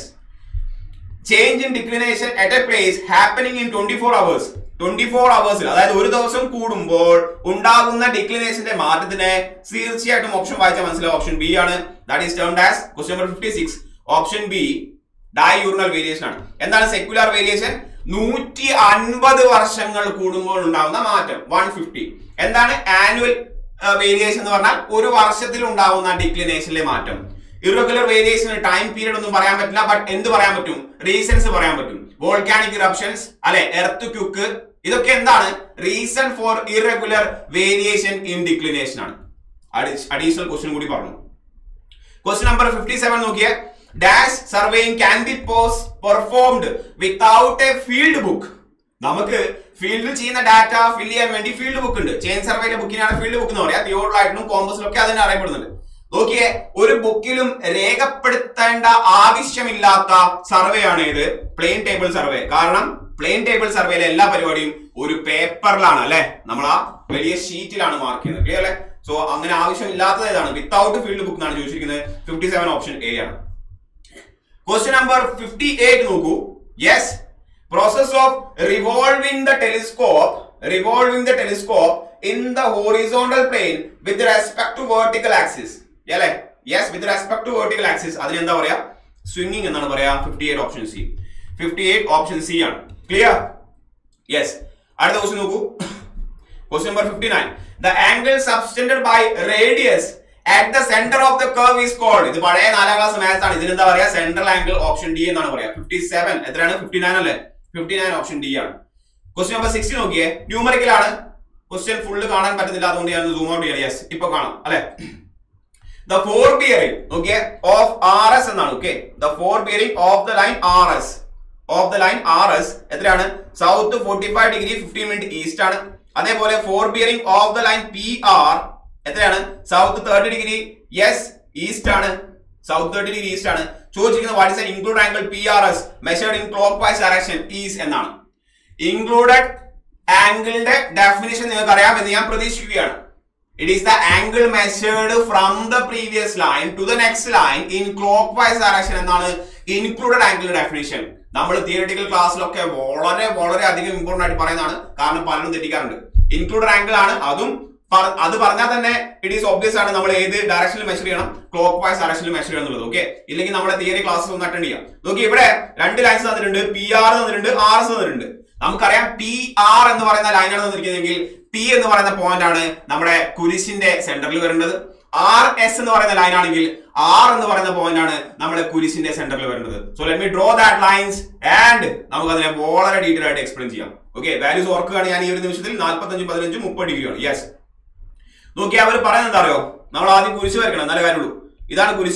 change in declination at a place happening in twenty four hours twenty four അവേഴ്സിൽ അതായത് ഒരു ദിവസം കൂടുമ്പോൾ ഉണ്ടാകുന്ന ഡിക്ലിനേഷന്റെ മാറ്റത്തിന് തീർച്ചയായിട്ടും ഓപ്ഷൻ വായിച്ചാൽ മനസ്സിലാവും ഓപ്ഷൻ ബി ആണ് that is termed as question number fifty six option B diurnal variation ആണ് എന്താണ് സെക്യുലർ വേരിയേഷൻ നൂറ്റി അൻപത് വർഷങ്ങൾ കൂടുമ്പോൾ ഉണ്ടാകുന്ന മാറ്റം വൺ ഫിഫ്റ്റി എന്താണ് ആനുവൽ വേരിയേഷൻ എന്ന് പറഞ്ഞാൽ ഒരു വർഷത്തിൽ ഉണ്ടാകുന്ന ഡിക്ലിനേഷനിലെ മാറ്റം ഇറഗുലർ വേരിയേഷൻ ടൈം പീരീഡ് ഒന്നും പറയാൻ പറ്റില്ല ബട്ട് എന്ത് പറയാൻ പറ്റും റീസൺസ് പറയാൻ പറ്റും വോൾക്കാനിക് ഇറപ്ഷൻസ് അല്ലെ എർത്ത് ക്യുക്ക് ഇതൊക്കെ എന്താണ് reason for irregular variation in declination ആണ് അഡീഷണൽ ക്വസ്റ്റ്യൻ കൂടി പറഞ്ഞു ക്വസ്റ്റ്യൻ നമ്പർ ഫിഫ്റ്റി സെവൻ നോക്കിയേ ഡാഷ് സർവേയിങ് ക്യാൻ ബി പോസ് performed without a field book നമുക്ക് ഫീൽഡിൽ ചെയ്യുന്ന ഡാറ്റ ഫിൽ ചെയ്യാൻ വേണ്ടി ഫീൽഡ് ബുക്ക് ഉണ്ട് ചെയിൻ സർവേയിലെ ബുക്കിനാണ് ഫീൽഡ് ബുക്ക് എന്ന് പറയാം തിയോഡിലായിട്ടും കോമ്പസിലും ഒക്കെ അതിനെ അറിയപ്പെടുന്നുണ്ട് നോക്കിയേ ഒരു ബുക്കിലും രേഖപ്പെടുത്തേണ്ട ആവശ്യമില്ലാത്ത സർവേ ആണ് ഇത് പ്ലെയിൻ ടേബിൾ സർവേ കാരണം പ്ലെയിൻ ടേബിൾ സർവേയിലെ എല്ലാ പരിപാടിയും ഒരു പേപ്പറിലാണ് അല്ലെ നമ്മൾ ആ വലിയ ഷീറ്റിലാണ് മാർക്ക് ചെയ്യുന്നത് ക്ലിയർ അല്ലേ സോ അങ്ങനെ ആവശ്യമില്ലാത്തത് ഏതാണ് വിത്തൗട്ട് ഫീൽഡ് ബുക്ക് എന്നാണ് ചോദിച്ചിരിക്കുന്നത് ഫിഫ്റ്റി സെവൻ ഓപ്ഷൻ എ ആണ് ക്വസ്റ്റ്യൻ നമ്പർ ഫിഫ്റ്റി എയ്റ്റ് നോക്കൂ yes process of revolving the telescope revolving the telescope in the horizontal plane with respect to vertical axis അല്ലേ yes with respect to vertical axis അതിന് എന്താ പറയാ സ്വിംഗിങ് എന്നാണ് പറയാ fifty eight option C fifty eight option C ആണ് ക്ലിയർ യെസ് അടുത്ത ക്വസ്റ്റ്യൻ നോക്കൂ question number fifty nine the angle subtended by radius at the centre of the curve is called ഇത് പഴയ നാലാം ക്ലാസ് മാത്സ് ആണ് ഇതിന് എന്താ പറയാ സെൻട്രൽ ആംഗിൾ ഓപ്ഷൻ ഡി എന്നാണ് പറയാ ഫിഫ്റ്റി സെവൻ എത്രയാണ് ഫിഫ്റ്റി നയൻ അല്ലേ ഫിഫ്റ്റി നയൻ ഓപ്ഷൻ ഡി ആണ് ക്വസ്റ്റ്യൻ നമ്പർ സിക്സ്റ്റി നോക്കിയേ ന്യൂമറിക്കൽ ആണ് ക്വസ്റ്റ്യൻ ഫുള്ള് കാണാൻ പറ്റുന്നില്ല അതുകൊണ്ട് ഞാൻ സൂം ഔട്ട് ചെയ്യാം യെസ് ഇപ്പൊ കാണാം അല്ലെ the fore bearing okay of R S എന്നാണ് okay the fore bearing of the line R S of the line R S എത്രയാണ് south forty five degree fifteen minute east ആണ് അതേപോലെ fore bearing of the line P R എത്രയാണ് south thirty degree yes east ആണ് സൗത്ത് തേർട്ടി ഡിഗ്രി ഈസ്റ്റ് ആണ് ചോദിച്ചിരിക്കുന്നത് what is include angle P R S measured in clockwise direction is എന്നാണ് ഇൻക്ലൂഡഡ് ആംഗിളിന്റെ ഡെഫിനിഷൻ നിങ്ങൾക്ക് അറിയാമെന്ന് ഞാൻ പ്രതീക്ഷിക്കുകയാണ് it is the angle measured from the previous line to the next line in clockwise direction എന്നാണ് ഇൻക്ലൂഡഡ് ആംഗിൾ ഡെഫിനിഷൻ നമ്മൾ തിയറട്ടിക്കൽ ക്ലാസ്സിലൊക്കെ വളരെ വളരെ അധികം ഇമ്പോർട്ടന്റ് ആയിട്ട് പറയുന്നതാണ് കാരണം പലരും തെറ്റിക്കാറുണ്ട് ഇൻക്ലൂഡഡ് ആംഗിൾ ആണ് അതും പറ- അത് പറഞ്ഞാൽ തന്നെ ഇറ്റ് ഈസ് ഒബ്വിയസ് ആണ് നമ്മൾ ഏത് ഡയറക്ഷനിൽ മെഷർ ചെയ്യണം ക്ലോക്ക് വൈസ് ഡയറക്ഷനിൽ മെഷർ ചെയ്യണം എന്നുള്ളത് ഓക്കെ ഇല്ലെങ്കിൽ നമ്മുടെ തിയറി ക്ലാസ് ഒന്ന് അറ്റൻഡ് ചെയ്യാം നോക്കി ഇവിടെ രണ്ട് ലൈൻസ് തന്നിട്ടുണ്ട് പി ആർ തന്നിട്ടുണ്ട് ആർ എസ് തന്നിട്ടുണ്ട് നമുക്കറിയാം പി ആർ എന്ന് പറയുന്ന ലൈനാണ് തന്നിരിക്കുന്നതെങ്കിൽ പി എന്ന് പറയുന്ന പോയിന്റ് ആണ് നമ്മുടെ കുരിശിന്റെ സെന്ററിൽ വരേണ്ടത് ആർ എസ് എന്ന് പറയുന്ന ലൈൻ ആണെങ്കിൽ ആർ എന്ന് പറയുന്ന പോയിന്റ് ആണ് നമ്മുടെ കുരിശിന്റെ സെന്ററിൽ വരുന്നത് so let me draw that lines and നമുക്ക് അതിനെ വളരെ ഡീറ്റെയിൽ ആയിട്ട് എക്സ്പ്ലെയിൻ ചെയ്യാം ഓക്കെ വാല്യൂസ് ഓർക്കുകയാണ് ഞാൻ ഈ ഒരു നിമിഷത്തിൽ നാൽപ്പത്തഞ്ച് പതിനഞ്ച് മുപ്പത് ഡിഗ്രിയാണ് യെസ് നോക്കി അവർ പറയുന്നത് എന്താ അറിയോ നമ്മൾ ആദ്യം കുരിശ് വരയ്ക്കണം നല്ല കാര്യമുള്ളൂ ഇതാണ് കുരിശ്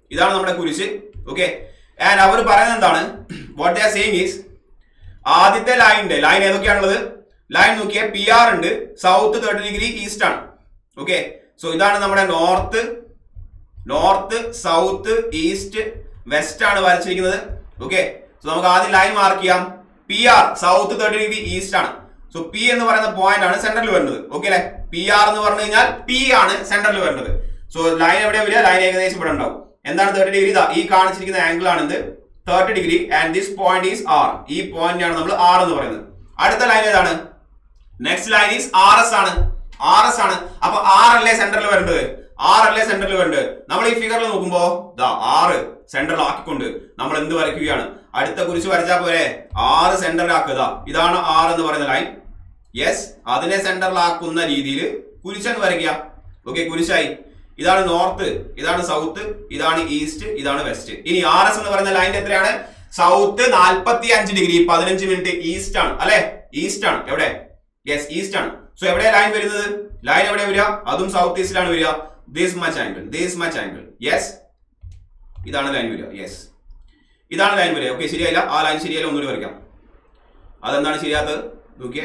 ഇതാണ് നമ്മുടെ കുരിശ് ഓക്കെ ആൻഡ് അവർ പറയുന്നത് എന്താണ് what they are saying is ആദ്യത്തെ ലൈനിന്റെ ലൈൻ ഏതൊക്കെയാണുള്ളത് ലൈൻ നോക്കിയാൽ പി ആർ ഉണ്ട് സൗത്ത് തേർട്ടി ഡിഗ്രി ഈസ്റ്റ് ആണ് ഓക്കെ സോ ഇതാണ് നമ്മുടെ north north south east west ആണ് വരച്ചിരിക്കുന്നത് ഓക്കെ സോ നമുക്ക് ആദ്യം ലൈൻ മാർക്ക് ചെയ്യാം P R south thirty degree east ആണ് സോ പി എന്ന് പറയുന്ന പോയിന്റ് ആണ് സെന്ററിൽ വരുന്നത് ഓക്കെ അല്ലെ പി ആർ എന്ന് പറഞ്ഞു കഴിഞ്ഞാൽ പി ആണ് സെന്ററിൽ വരുന്നത് സോ ലൈൻ എവിടെ വരിക ലൈൻ ഏകദേശം ഇവിടെ ഉണ്ടാവും എന്താണ് തേർട്ടി ഡിഗ്രി ഇതാ ഈ കാണിച്ചിരിക്കുന്ന ആംഗിൾ ആണ് ഇത് thirty degree and this point is R ഈ പോയിന്റ് ആണ് നമ്മൾ ആർ എന്ന് പറയുന്നത് അടുത്ത ലൈൻ ഏതാണ് next line is R S ആണ് ആർ എസ് ആണ് അപ്പൊ ആർ അല്ലേ സെന്ററിൽ വരേണ്ടത് ആർ അല്ലേ സെന്ററിൽ വരേണ്ടത് നമ്മൾ ഈ ഫിഗറിൽ നോക്കുമ്പോ ദാ ആറ് സെന്ററിൽ ആക്കിക്കൊണ്ട് നമ്മൾ എന്ത് വരയ്ക്കുകയാണ് അടുത്ത കുരിശ് വരച്ചാൽ പോരെ ആറ് സെന്ററിൽ ആക്കുക ഇതാണ് ആർ എന്ന് പറയുന്ന ലൈൻ യെസ് അതിനെ സെന്ററിലാക്കുന്ന രീതിയിൽ കുരിശങ്ങ് വരയ്ക്കുക ഓക്കെ കുരിശായി ഇതാണ് നോർത്ത് ഇതാണ് സൗത്ത് ഇതാണ് ഈസ്റ്റ് ഇതാണ് വെസ്റ്റ് ഇനി ആർ എസ് എന്ന് പറയുന്ന ലൈൻ എത്രയാണ് സൗത്ത് നാൽപ്പത്തി അഞ്ച് ഡിഗ്രി പതിനഞ്ച് മിനിറ്റ് ഈസ്റ്റ് ആണ് അല്ലെ ഈസ്റ്റ് ആണ് എവിടെ യെസ് ഈസ്റ്റ് ആണ് സോ എവിടെ ലൈൻ വരുന്നത് ലൈൻ എവിടെ വരിക അതും സൗത്ത് ഈസ്റ്റിലാണ് വരിക this much angle this much angle yes ഇതാണ് ലൈൻ വരിക യെസ് ഇതാണ് ലൈൻ വരിക ഓക്കെ ശരിയായില്ല ആ ലൈൻ ശരിയായില്ല ഒന്നുകൂടി വരയ്ക്കാം അതെന്താണ് ശരിയാത്തത് നോക്കിയേ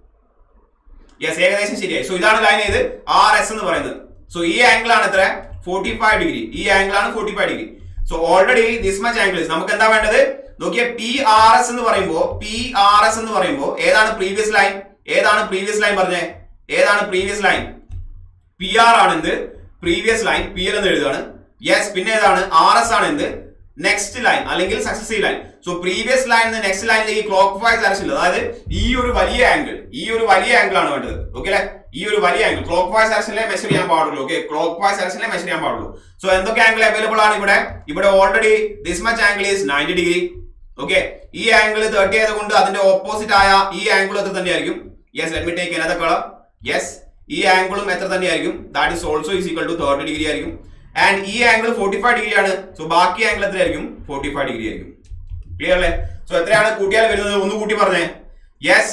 യെസ് ഏകദേശം ശരിയായി സോ ഇതാണ് ലൈൻ ഏത് ആർ എസ് എന്ന് പറയുന്നത് സോ ഈ ആംഗിൾ ആണ് എത്ര ഫോർട്ടി ഫൈവ് ഡിഗ്രി ഈ ആംഗിൾ ആണ് forty five degree so already this much angle നമുക്ക് എന്താ വേണ്ടത് നോക്കിയേ പി ആർ എസ് എന്ന് പറയുമ്പോൾ പി ആർ എസ് എന്ന് പറയുമ്പോൾ ഏതാണ് പ്രീവിയസ് ലൈൻ ഏതാണ് പ്രീവിയസ് ലൈൻ പറഞ്ഞേ ഏതാണ് പ്രീവിയസ് ലൈൻ പി ആർ ആണ് എന്ത് പ്രീവിയസ് ലൈൻ പി എൽ എന്ന് എഴുതുകയാണ് യെസ് പിന്നെ ഏതാണ് ആർ എസ് ആണ് എന്ത് നെക്സ്റ്റ് ലൈൻ അല്ലെങ്കിൽ successive line so previous line next ലൈനിലേക്ക് ക്ലോക്ക് വൈസ് ഡയറക്ഷനിൽ അതായത് ഈ ഒരു വലിയ ആംഗിൾ ഈ ഒരു വലിയ ആംഗിൾ ആണ് വേണ്ടത് ഓക്കെ അല്ലെ ഈ ഒരു വലിയ ആംഗിൾ ക്ലോക്ക് വൈസ് ഡയറക്ഷനിലെ മെഷർ ചെയ്യാൻ പാടുള്ളൂ ഓക്കെ ക്ലോക്ക് വൈസ് ഡയറക്ഷനിലെ മെഷർ ചെയ്യാൻ പാടുള്ളൂ സോ എന്തൊക്കെ ആംഗിൾ അവൈലബിൾ ആണ് ഇവിടെ ഇവിടെ already this much angle is ninety degree okay ഈ ആംഗിൾ തേർട്ടി ആയതുകൊണ്ട് അതിന്റെ ഓപ്പോസിറ്റ് ആയ ഈ ആംഗിൾ എത്ര തന്നെയായിരിക്കും yes let me take another colour yes ഈ ആംഗിളും എത്ര തന്നെയായിരിക്കും that is also is equal to thirty degree ആയിരിക്കും ആൻഡ് ഈ ആംഗിൾ ഫോർട്ടി ഫൈവ് ഡിഗ്രി ആണ് സോ ബാക്കി ആംഗിൾ എത്രയായിരിക്കും ഫോർട്ടി ഫൈവ് ഡിഗ്രി ആയിരിക്കും ക്ലിയർ അല്ലേ സോ എത്രയാണ് കൂട്ടിയാൽ വരുന്നത് ഒന്ന് കൂട്ടി പറഞ്ഞേ യെസ്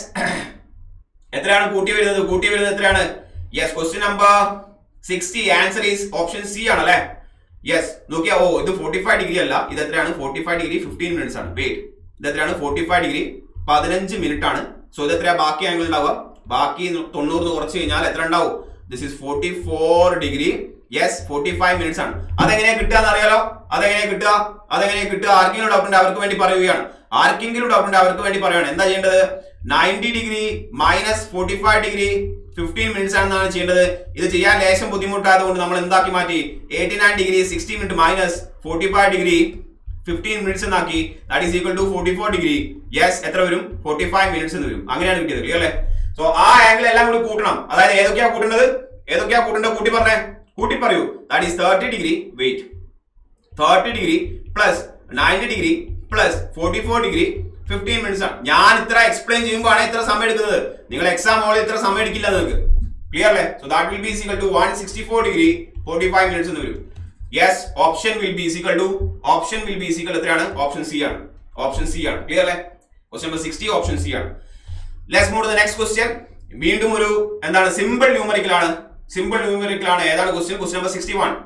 എത്രയാണ് കൂട്ടി വരുന്നത് കൂട്ടി വരുന്നത് എത്രയാണ് yes question number sixty answer is option C ആണ് അല്ലേ യെസ് നോക്കിയാ ഓ ഇത് ഫോർട്ടി ഫൈവ് ഡിഗ്രി അല്ല ഇത് എത്രയാണ് forty five degree fifteen minutes ആണ് വെയിറ്റ് ഇത് എത്രയാണ് ഫോർട്ടി ഫൈവ് ഡിഗ്രി പതിനഞ്ച് മിനിറ്റ് ആണ് സോ ഇത് എത്രയാ ബാക്കി ആംഗിൾ ഉണ്ടാവുക ബാക്കി തൊണ്ണൂറിന് കുറച്ച് കഴിഞ്ഞാൽ എത്ര ഉണ്ടാവും this is forty four degree yes forty five minutes ആണ് അതെങ്ങനെയാ കിട്ടുക എന്ന് അറിയാലോ അതെങ്ങനെയാ കിട്ടുക അതെങ്ങനെയാ കിട്ടുക ആർക്കെങ്കിലും ഡൗട്ട് ഉണ്ട് അവർക്ക് വേണ്ടി പറയുകയാണ് ആർക്കെങ്കിലും ഡൗട്ട് ഉണ്ട് അവർക്ക് വേണ്ടി പറയുകയാണ് എന്താ ചെയ്യേണ്ടത് ninety degree minus forty five degree fifteen minutes ആണെന്നാണ് ചെയ്യേണ്ടത് ഇത് ചെയ്യാൻ ലേശം ബുദ്ധിമുട്ടായതുകൊണ്ട് നമ്മൾ എന്താക്കി മാറ്റി eighty nine degree sixty minute minus forty five degree fifteen minutes എന്നാക്കി that is equal to forty four degree yes എത്ര വരും ഫോർട്ടി ഫൈവ് മിനിറ്റ്സ് എന്ന് വരും അങ്ങനെയാണ് കിട്ടിയത് ക്ലിയർ അല്ലേ സോ ആ ആംഗിൾ എല്ലാം കൂടി കൂട്ടണം അതായത് ഏതൊക്കെയാ കൂട്ടേണ്ടത് ഏതൊക്കെയാ കൂട്ടേണ്ടത് കൂട്ടി പറഞ്ഞേ കൂട്ടി പറയൂ that is thirty degree wait thirty degree plus ninety degree plus forty four degree fifteen minutes ആണ് ഞാൻ ഇത്ര എക്സ്പ്ലെയിൻ ചെയ്യുമ്പോഴാണ് ഇത്ര സമയം എടുക്കുന്നത് നിങ്ങൾ എക്സാം ഹോളിൽ ഇത്ര സമയം എടുക്കില്ല നിങ്ങൾക്ക് ക്ലിയർ അല്ലേ so that will be equal to one sixty four degree forty five minutes എന്ന് വരും yes option will be equal to option will be equal എത്രയാണ് ഓപ്ഷൻ സി ആണ് ഓപ്ഷൻ സി ആണ് ക്ലിയർ അല്ലേ question number sixty option C ആണ് let's move to the next question വീണ്ടും ഒരു എന്താണ് സിമ്പിൾ ന്യൂമറിക്കൽ ആണ് സിമ്പിൾ ന്യൂമറിക്കൽ ആണ് ഏതാണ് question question number sixty one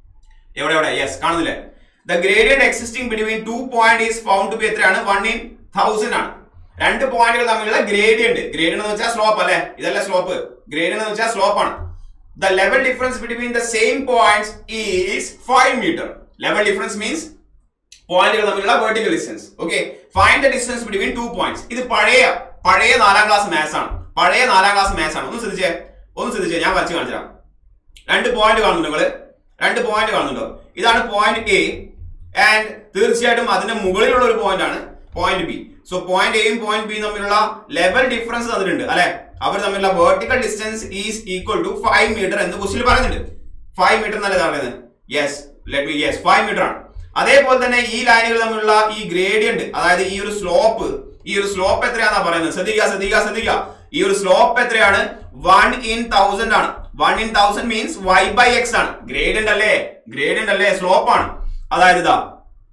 എവിടെ എവിടെ യെസ് കാണുന്നില്ലേ the gradient existing between two point is found to be എത്രയാണ് വൺ ഇൻ തൗസൻഡ് ആണ് രണ്ട് പോയിന്റുകൾ തമ്മിലുള്ള ഗ്രേഡിയന്റ് ഗ്രേഡിയന്റ് എന്ന് വെച്ചാൽ സ്ലോപ്പ് അല്ലെ ഇതല്ല സ്ലോപ്പ് ഗ്രേഡിയന്റ് എന്ന് വെച്ചാൽ സ്ലോപ്പ് ആണ് the level difference between the same points is five metre level difference means പോയിന്റുകൾ തമ്മിലുള്ള vertical distance okay find the distance between two points ഇത് പഴയ പഴയ നാലാം ക്ലാസ് മാത്സ് ആണ് പഴയ നാലാം ക്ലാസ് മാത്സ് ആണ് ഒന്ന് ശ്രദ്ധിച്ചേ ഒന്ന് ശ്രദ്ധിച്ചേ ഞാൻ വരച്ച് കാണിച്ചു തരാം രണ്ട് പോയിന്റ് കാണുന്നുണ്ടോ നിങ്ങള് രണ്ട് പോയിന്റ് കാണുന്നുണ്ടോ ഇതാണ് പോയിന്റ് എ ആൻഡ് തീർച്ചയായിട്ടും അതിന്റെ മുകളിലുള്ള ഒരു പോയിന്റ് ആണ് പോയിന്റ് ബി സോ പോയിന്റ് എയും പോയിന്റ് ബിയും തമ്മിലുള്ള ലെവൽ ഡിഫറൻസ് തന്നിട്ടുണ്ട് അല്ലെ അവർ തമ്മിലുള്ള vertical distance is equal to five metre എന്ന് ക്വസ്റ്റിൽ പറയുന്നുണ്ട് ഫൈവ് മീറ്റർ എന്നല്ലേ പറയുന്നത് yes let me yes five metre ആണ് അതേപോലെ തന്നെ ഈ ലൈനുകൾ തമ്മിലുള്ള ഈ ഗ്രേഡിയന്റ് അതായത് ഈ ഒരു സ്ലോപ്പ് ഈ ഒരു സ്ലോപ്പ് എത്രയാണെന്നാ പറയുന്നത് ശ്രദ്ധിക്കുക ശ്രദ്ധിക്കുക ശ്രദ്ധിക്കുക ഈ ഒരു സ്ലോപ്പ് എത്രയാണ് വൺ ഇൻ തൗസൻഡ് ആണ് one in thousand means y by x ആണ് ഗ്രേഡിയന്റ് അല്ലേ ഗ്രേഡിയന്റ് അല്ലേ സ്ലോപ്പ് ആണ് അതായത് ഇതാ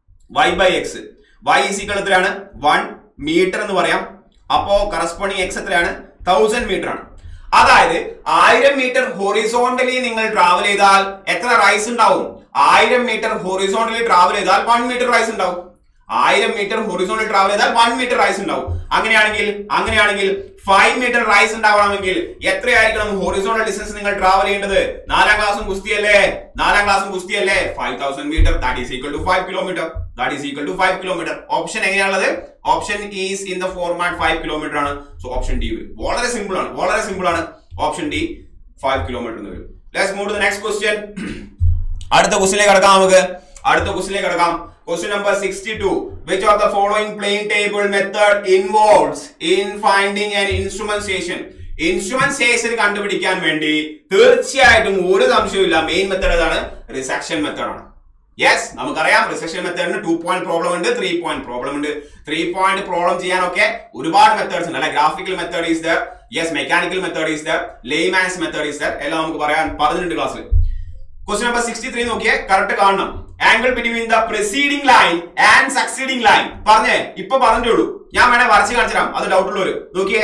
വൈ ബൈ എക്സ് വൈ ഈസിക്കൾ എത്രയാണ് വൺ മീറ്റർ എന്ന് പറയാം അപ്പോ കറസ്പോണ്ടിങ് എക്സ് എത്രയാണ് തൗസൻഡ് മീറ്റർ ആണ് അതായത് ആയിരം മീറ്റർ ഹൊറിസോണ്ടലി നിങ്ങൾ ട്രാവൽ ചെയ്താൽ എത്ര റൈസ് ഉണ്ടാവും ആയിരം മീറ്റർ ഹൊറിസോണ്ടലി ട്രാവൽ ചെയ്താൽ വൺ മീറ്റർ റൈസ് ഉണ്ടാവും ആയിരം മീറ്റർ ഹൊറിസോണ്ടൽ ട്രാവൽ ചെയ്താൽ വൺ മീറ്റർ റൈസ് ഉണ്ടാവും അങ്ങനെയാണെങ്കിൽ അങ്ങനെയാണെങ്കിൽ ഫൈവ് മീറ്റർ റൈസ് ഉണ്ടാവണമെങ്കിൽ എത്രയായിരിക്കണം ഹൊറിസോണ്ടൽ ഡിസ്റ്റൻസ് നിങ്ങൾ ട്രാവൽ ചെയ്യേണ്ടത് നാലാം ക്ലാസ്സും കുസ്തിയല്ലേ നാലാം ക്ലാസ്സും കുസ്തിയല്ലേ five thousand metre that is equal to five kilometre that is equal to five kilometre option എങ്ങനെയാണുള്ളത് option is in the format five kilometre ആണ് സോ ഓപ്ഷൻ ഡി വരും വളരെ സിമ്പിൾ ആണ് വളരെ സിമ്പിൾ ആണ് ഓപ്ഷൻ ഡി ഫൈവ് കിലോമീറ്റർ എന്ന് വരും let's move to the next question അടുത്ത ക്വസ്റ്റിലേക്ക് കിടക്കാം നമുക്ക് അടുത്ത ക്വസ്റ്റിലേക്ക് കിടക്കാം question number sixty two which of the following plane table method involves in finding and instrumentation instrumentation കണ്ടുപിടിക്കാൻ വേണ്ടി തീർച്ചയായിട്ടും ഒരു സംശയവുമില്ല മെയിൻ മെത്തേഡ് ഏതാണ് റിസക്ഷൻ മെത്തേഡ് ആണ് യെസ് നമുക്കറിയാം റിസക്ഷൻ മെത്തേഡിന് ടു പോയിന്റ് പ്രോബ്ലം ഉണ്ട് ത്രീ പോയിന്റ് പ്രോബ്ലം ഉണ്ട് ത്രീ പോയിന്റ് പ്രോബ്ലം ചെയ്യാനൊക്കെ ഒരുപാട് മെത്തേഡ്സ് ഉണ്ട് അല്ലെ graphical method is there yes mechanical method is there layman's method is there എല്ലാം നമുക്ക് പറയാൻ പറഞ്ഞിട്ടുണ്ട് ക്ലാസ്സിൽ ക്വസ്റ്റ്യൻ നമ്പർ സിക്സ്റ്റി ത്രീ നോക്കിയേ കറക്റ്റ് കാണണം angle between the preceding line and succeeding line പറഞ്ഞേ ഇപ്പൊ പറഞ്ഞേ ഉള്ളൂ ഞാൻ വേണേ വരച്ച് കാണിച്ചുതരാം അത് ഡൗട്ട് ഉള്ളവര് നോക്കിയേ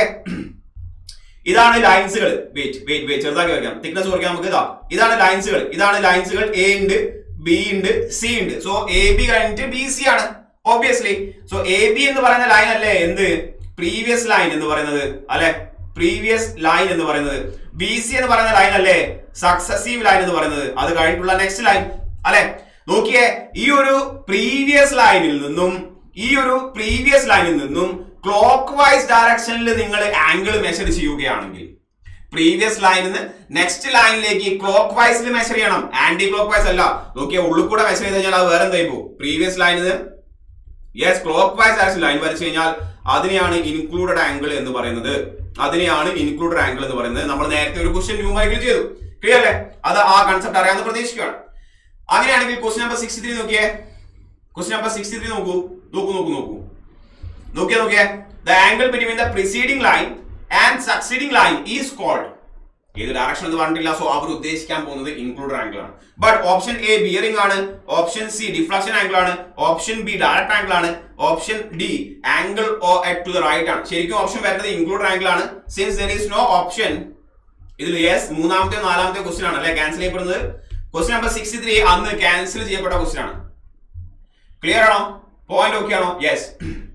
ഇതാണ് ലൈൻസുകൾ വെയിറ്റ് വെയിറ്റ് വെയിറ്റ് ചെറുതാക്കി വരയ്ക്കാം തിക്നെസ് കുറയ്ക്കാം നമുക്ക് ഇതാ ഇതാണ് ലൈൻസുകൾ ഇതാണ് ലൈൻസുകൾ എ ഉണ്ട് ബി ഉണ്ട് സി ഉണ്ട് സോ എ ബി കഴിഞ്ഞിട്ട് ബി സി ആണ് ഓബിയസ്ലി സോ എ ബി എന്ന് പറയുന്ന ലൈൻ അല്ലേ എന്ത് പ്രീവിയസ് ലൈൻ എന്ന് പറയുന്നത് അല്ലെ പ്രീവിയസ് ലൈൻ എന്ന് പറയുന്നത് ബി സി എന്ന് പറയുന്ന ലൈൻ അല്ലേ സക്സസീവ് ലൈൻ എന്ന് പറയുന്നത് അത് കഴിഞ്ഞിട്ടുള്ള നെക്സ്റ്റ് ലൈൻ അല്ലെ നോക്കിയേ ഈ ഒരു പ്രീവിയസ് ലൈനിൽ നിന്നും ഈ ഒരു പ്രീവിയസ് ലൈനിൽ നിന്നും ക്ലോക്ക് വൈസ് ഡയറക്ഷനിൽ നിങ്ങൾ ആംഗിൾ മെഷർ ചെയ്യുകയാണെങ്കിൽ പ്രീവിയസ് ലൈനിൽ നിന്ന് നെക്സ്റ്റ് ലൈനിലേക്ക് ക്ലോക്ക് വൈസിൽ മെഷർ ചെയ്യണം ആന്റി ക്ലോക്ക് വൈസ് അല്ല നോക്കിയ ഉള്ളിൽ കൂടെ മെഷർ ചെയ്ത് കഴിഞ്ഞാൽ അത് വേറെ എന്തായി പോകും പ്രീവിയസ് ലൈനിൽ നിന്ന് yes clockwise direction line വരച്ചു കഴിഞ്ഞാൽ അതിനെയാണ് ഇൻക്ലൂഡഡ് ആംഗിൾ എന്ന് പറയുന്നത് അതിനെയാണ് ഇൻക്ലൂഡഡ് ആംഗിൾ എന്ന് പറയുന്നത് നമ്മൾ നേരത്തെ ഒരു ക്വസ്റ്റ്യൻ ന്യൂമറിക്കൽ ചെയ്തു ക്ലിയർ അല്ലേ അത് ആ കൺസെപ്റ്റ് അറിയാമെന്ന് പ്രതീക്ഷിക്കുകയാണ് അങ്ങനെയാണെങ്കിൽ ക്വസ്റ്റ്യൻ നമ്പർ സിക്സ്റ്റി ത്രീ നോക്കിയേ ക്വസ്റ്റ്യൻ നമ്പർ സിക്സ്റ്റി ത്രീ നോക്കൂ നോക്കൂ നോക്കൂ നോക്കൂ നോക്കിയേ നോക്കിയേ the angle between the preceding line and succeeding line is called ഏത് ഡയറക്ഷൻ എന്ന് പറഞ്ഞിട്ടില്ല സോ അവർ ഉദ്ദേശിക്കാൻ പോകുന്നത് ഇൻക്ലൂഡഡ് ആംഗിൾ ആണ് ബട്ട് ഓപ്ഷൻ എ ബിയറിംഗ് ആണ് ഓപ്ഷൻ സി ഡിഫ്ലക്ഷൻ ആംഗിൾ ആണ് ഓപ്ഷൻ ബി ഡയറക്ട് ആംഗിൾ ആണ് option D angle oh at to the right ആണ് ശരിക്കും ഓപ്ഷൻ വരുന്നത് ഇൻക്ലൂഡഡ് ആംഗിൾ ആണ് since there is no option ഇതിൽ യെസ് മൂന്നാമത്തെ നാലാമത്തെ ക്വസ്റ്റ്യൻ ആണ് അല്ലെ ക്യാൻസൽ ചെയ്യപ്പെടുന്നത് ക്വസ്റ്റ്യൻ നമ്പർ സിക്സ്റ്റി ത്രീ അന്ന് ക്യാൻസൽ ചെയ്യപ്പെട്ട ക്വസ്റ്റ്യൻ ആണ് ക്ലിയർ ആണോ പോയിന്റ് ഓക്കെ ആണോ yes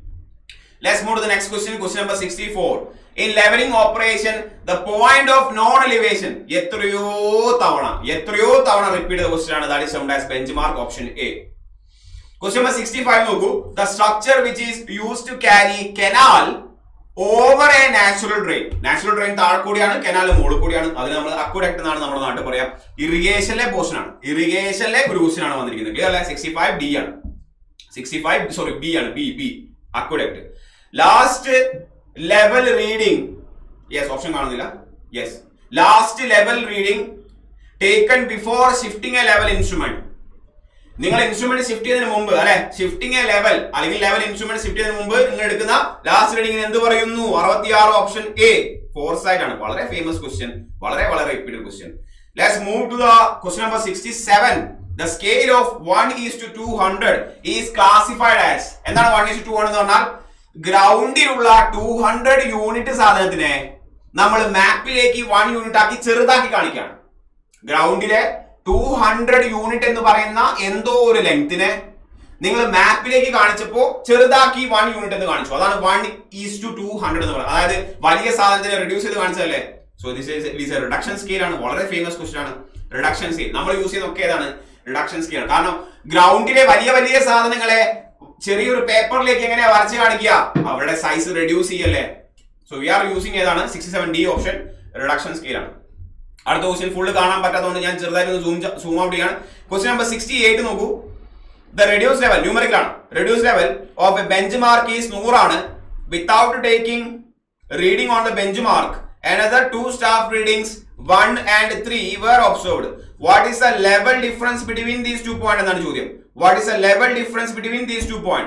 Let's move to the next question, question number 64. In leveling operation, the point of non-elevation എത്രയോ തവണ എത്രയോ തവണ റിപ്പീറ്റ് ചെയ്ത ക്വസ്റ്റ്യൻ ആണ് that is sound as benchmark option A question number 65 നോക്കൂ the structure which is use to carry canal over a natural drain natural drain താഴെ കൂടിയാണ് കെനാൽ മുകളിൽ കൂടിയാണ് അതിന് നമ്മൾ അക്വഡക്ട് എന്നാണ് നമ്മുടെ നാട്ടിൽ പറയാം ഇറിഗേഷനിലെ പോർഷൻ ആണ് ഇറിഗേഷനിലെ ക്രൂസിൻ ആണ് വന്നിരിക്കുന്നത് ക്ലിയർ അല്ലേ സിക്സ്റ്റി ഫൈവ് ഡി ആണ് സിക്സ്റ്റി ഫൈവ് സോറി ബി ആണ് B B aqueduct last level reading yes option കാണുന്നില്ല yes last level reading taken before shifting a level instrument നിങ്ങൾ ഇൻസ്ട്രുമെന്റ് ഷിഫ്റ്റ് ചെയ്യുന്നതിന് മുമ്പ് അല്ലെ ഷിഫ്റ്റിംഗ് എ ലെവൽ അല്ലെങ്കിൽ ലെവൽ ഇൻസ്ട്രുമെന്റ് ഷിഫ്റ്റ് ചെയ്യുന്നതിന് മുമ്പ് നിങ്ങൾ എടുക്കുന്ന ലാസ്റ്റ് റീഡിംഗ് എന്ത് പറയുന്നു അറുപത്തിയാറ് ഓപ്ഷൻ എ ഫോർ സൈഡ് ആണ് വളരെ ഫേമസ് ക്വസ്റ്റ്യൻ വളരെ വളരെ repeated question let's move to the question number sixty seven the scale of one is to two hundred is classified as എന്താണ് വൺ ഈസ് ടു എന്ന് പറഞ്ഞാൽ ഗ്രൗണ്ടിലുള്ള ടു ഹൺഡ്രഡ് യൂണിറ്റ് സാധനത്തിനെ നമ്മൾ മാപ്പിലേക്ക് വൺ യൂണിറ്റ് ആക്കി ചെറുതാക്കി കാണിക്കുകയാണ് ഗ്രൗണ്ടിലെ ടു ഹൺഡ്രഡ് യൂണിറ്റ് എന്ന് പറയുന്ന എന്തോ ഒരു ലെങ്തിനെ നിങ്ങൾ മാപ്പിലേക്ക് കാണിച്ചപ്പോ ചെറുതാക്കി വൺ യൂണിറ്റ് എന്ന് കാണിച്ചു അതാണ് one is to two hundred എന്ന് പറയുന്നത് അതായത് വലിയ സാധനത്തിനെ റിഡ്യൂസ് ചെയ്ത് കാണിച്ചതല്ലേ so this is a reduction scale ആണ് വളരെ ഫേമസ് ക്വസ്റ്റൻ ആണ് റിഡക്ഷൻ സ്കെയിൽ നമ്മൾ യൂസ് ചെയ്യുന്ന ഒക്കെ ഏതാണ് റിഡക്ഷൻ സ്കെയിൽ ആണ് കാരണം ഗ്രൗണ്ടിലെ വലിയ വലിയ സാധനങ്ങളെ ചെറിയൊരു പേപ്പറിലേക്ക് എങ്ങനെയാ വരച്ച് കാണിക്കുക അവരുടെ സൈസ് റെഡ്യൂസ് ചെയ്യല്ലേ സോ വി ആർ യൂസിങ് ഏതാണ് sixty seven D option reduction scale ആണ് അടുത്ത ക്വസ്റ്റ്യൻ ഫുള്ള് കാണാൻ പറ്റാത്തതുകൊണ്ട് ഞാൻ ചെറുതായിട്ട് സൂം സൂം ഔട്ട് ചെയ്യാണ് ക്വസ്റ്റ്യൻ നമ്പർ സിക്സ്റ്റി എയ്റ്റ് നോക്കൂ ദ റെഡ്യൂസ് ലെവൽ ന്യൂമറിക്കൽ ആണ് reduce level of a bench mark is നൂറാണ് without taking reading on the bench benchmark another two staff readings 1 and 3 were observed what is the level difference between these two point എന്നാണ് ചോദ്യം what is the level difference between these two point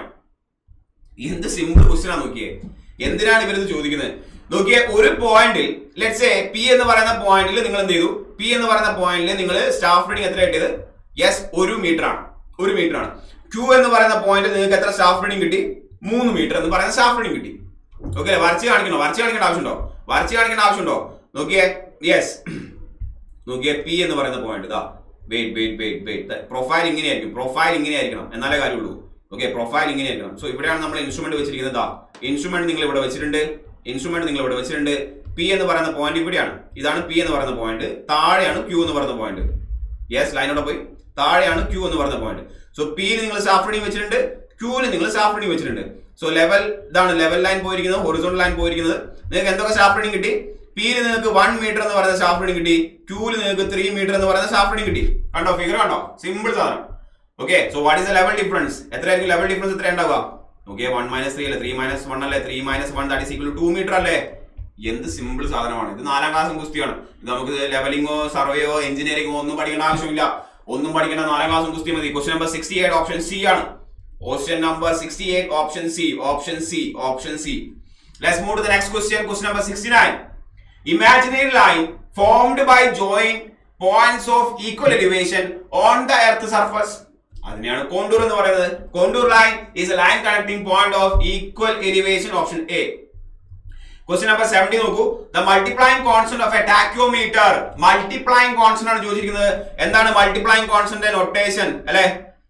എന്ത് സിമ്പിൾ ക്വസ്റ്റ്യൻ ആണ് നോക്കിയേ എന്തിനാണ് ഇവരിത് ചോദിക്കുന്നത് നോക്കിയേ ഒരു പോയിന്റിൽ ലെറ്റ്സ് എ പി എന്ന് പറയുന്ന പോയിന്റിൽ നിങ്ങൾ എന്ത് ചെയ്തു പി എന്ന് പറയുന്ന പോയിന്റിൽ നിങ്ങൾ സ്റ്റാഫ് റീഡിംഗ് എത്ര കിട്ടിയത് യെസ് ഒരു മീറ്റർ ആണ് ഒരു മീറ്റർ ആണ് ക്യൂ എന്ന് പറയുന്ന പോയിന്റിൽ നിങ്ങൾക്ക് എത്ര സ്റ്റാഫ് റീഡിംഗ് കിട്ടി മൂന്ന് മീറ്റർ എന്ന് പറയുന്ന സ്റ്റാഫ് റീഡിംഗ് കിട്ടി ഓക്കെ വരച്ച് കാണിക്കണോ വരച്ച് കാണിക്കേണ്ട ആവശ്യമുണ്ടോ വരച്ച് കാണിക്കേണ്ട ആവശ്യമുണ്ടോ നോക്കിയേ യെസ് നോക്കിയേ പി എന്ന് പറയുന്ന പോയിന്റ് ഇതാ wait wait wait wait profile ഇങ്ങനെയായിരിക്കും പ്രൊഫൈൽ ഇങ്ങനെയായിരിക്കണം എന്നാലേ കാര്യമുള്ളൂ ഓക്കെ പ്രൊഫൈൽ ഇങ്ങനെയായിരിക്കണം സോ ഇവിടെയാണ് നമ്മൾ ഇൻസ്ട്രുമെന്റ് വെച്ചിരിക്കുന്നത് ദാ ഇൻസ്ട്രുമെന്റ് നിങ്ങൾ ഇവിടെ വെച്ചിട്ടുണ്ട് ഇൻസ്ട്രുമെന്റ് നിങ്ങൾ ഇവിടെ വെച്ചിട്ടുണ്ട് പി എന്ന് പറയുന്ന പോയിന്റ് ഇവിടെയാണ് ഇതാണ് പി എന്ന് പറയുന്ന പോയിന്റ് താഴെയാണ് ക്യൂ എന്ന് പറയുന്ന പോയിന്റ് യെസ് ലൈനോടെ പോയി താഴെയാണ് ക്യൂ എന്ന് പറയുന്ന പോയിന്റ് സോ പിയിൽ നിങ്ങൾ സാഫ്രണി വെച്ചിട്ടുണ്ട് ക്യൂവിൽ നിങ്ങൾ സാഫ്രണി വെച്ചിട്ടുണ്ട് സോ ലെവൽ ഇതാണ് ലെവൽ ലൈൻ പോയിരിക്കുന്നത് ഹൊറിസോണ്ടൽ ലൈൻ പോയിരിക്കുന്നത് നിങ്ങൾക്ക് എന്തൊക്കെ സാഫ്രണി കിട്ടി പിയിൽ നിങ്ങൾക്ക് വൺ മീറ്റർ എന്ന് പറയുന്ന സാഫ്രണി കിട്ടി ക്യൂവിൽ നിങ്ങൾക്ക് ത്രീ മീറ്റർ എന്ന് പറയുന്ന സാഫ്രണി കിട്ടി കണ്ടോ ഫിഗർ കണ്ടോ സിമ്പിൾ സാധനം okay so what is the level difference എത്രയായിരിക്കും ലെവൽ ഡിഫറൻസ് എത്ര ഉണ്ടാവുക ഓക്കെ വൺ മൈനസ് ത്രീ അല്ലേ ത്രീ മൈനസ് വൺ അല്ലേ three minus one that is equal two metre അല്ലേ എന്ത് സിമ്പിൾ സാധനമാണ് ഇത് നാലാം ക്ലാസ് കുസ്തിയാണ് ഇത് നമുക്ക് ലെവലിങ്ങോ സർവേയോ എഞ്ചിനീയറിംഗോ ഒന്നും പഠിക്കേണ്ട ആവശ്യമില്ല ഒന്നും പഠിക്കേണ്ട നാലാം ക്ലാസ് കുസ്തി മതി question number sixty eight option C ആണ് question number sixty eight option C option C option C let's move to the next question question number sixty nine imaginary line formed by joint points of equal elevation on the earth surface അതിനെയാണ് കോണ്ടൂർ എന്ന് പറയുന്നത് contour line is a line connecting point of equal elevation option A question number seventy നോക്കൂ the multiplying constant of a tacheometer multiplying constant ആണ് ചോദിച്ചിരിക്കുന്നത് എന്താണ് മൾട്ടിപ്ലൈങ് കോൺസ്റ്റന്റ് നൊട്ടേഷൻ അല്ലെ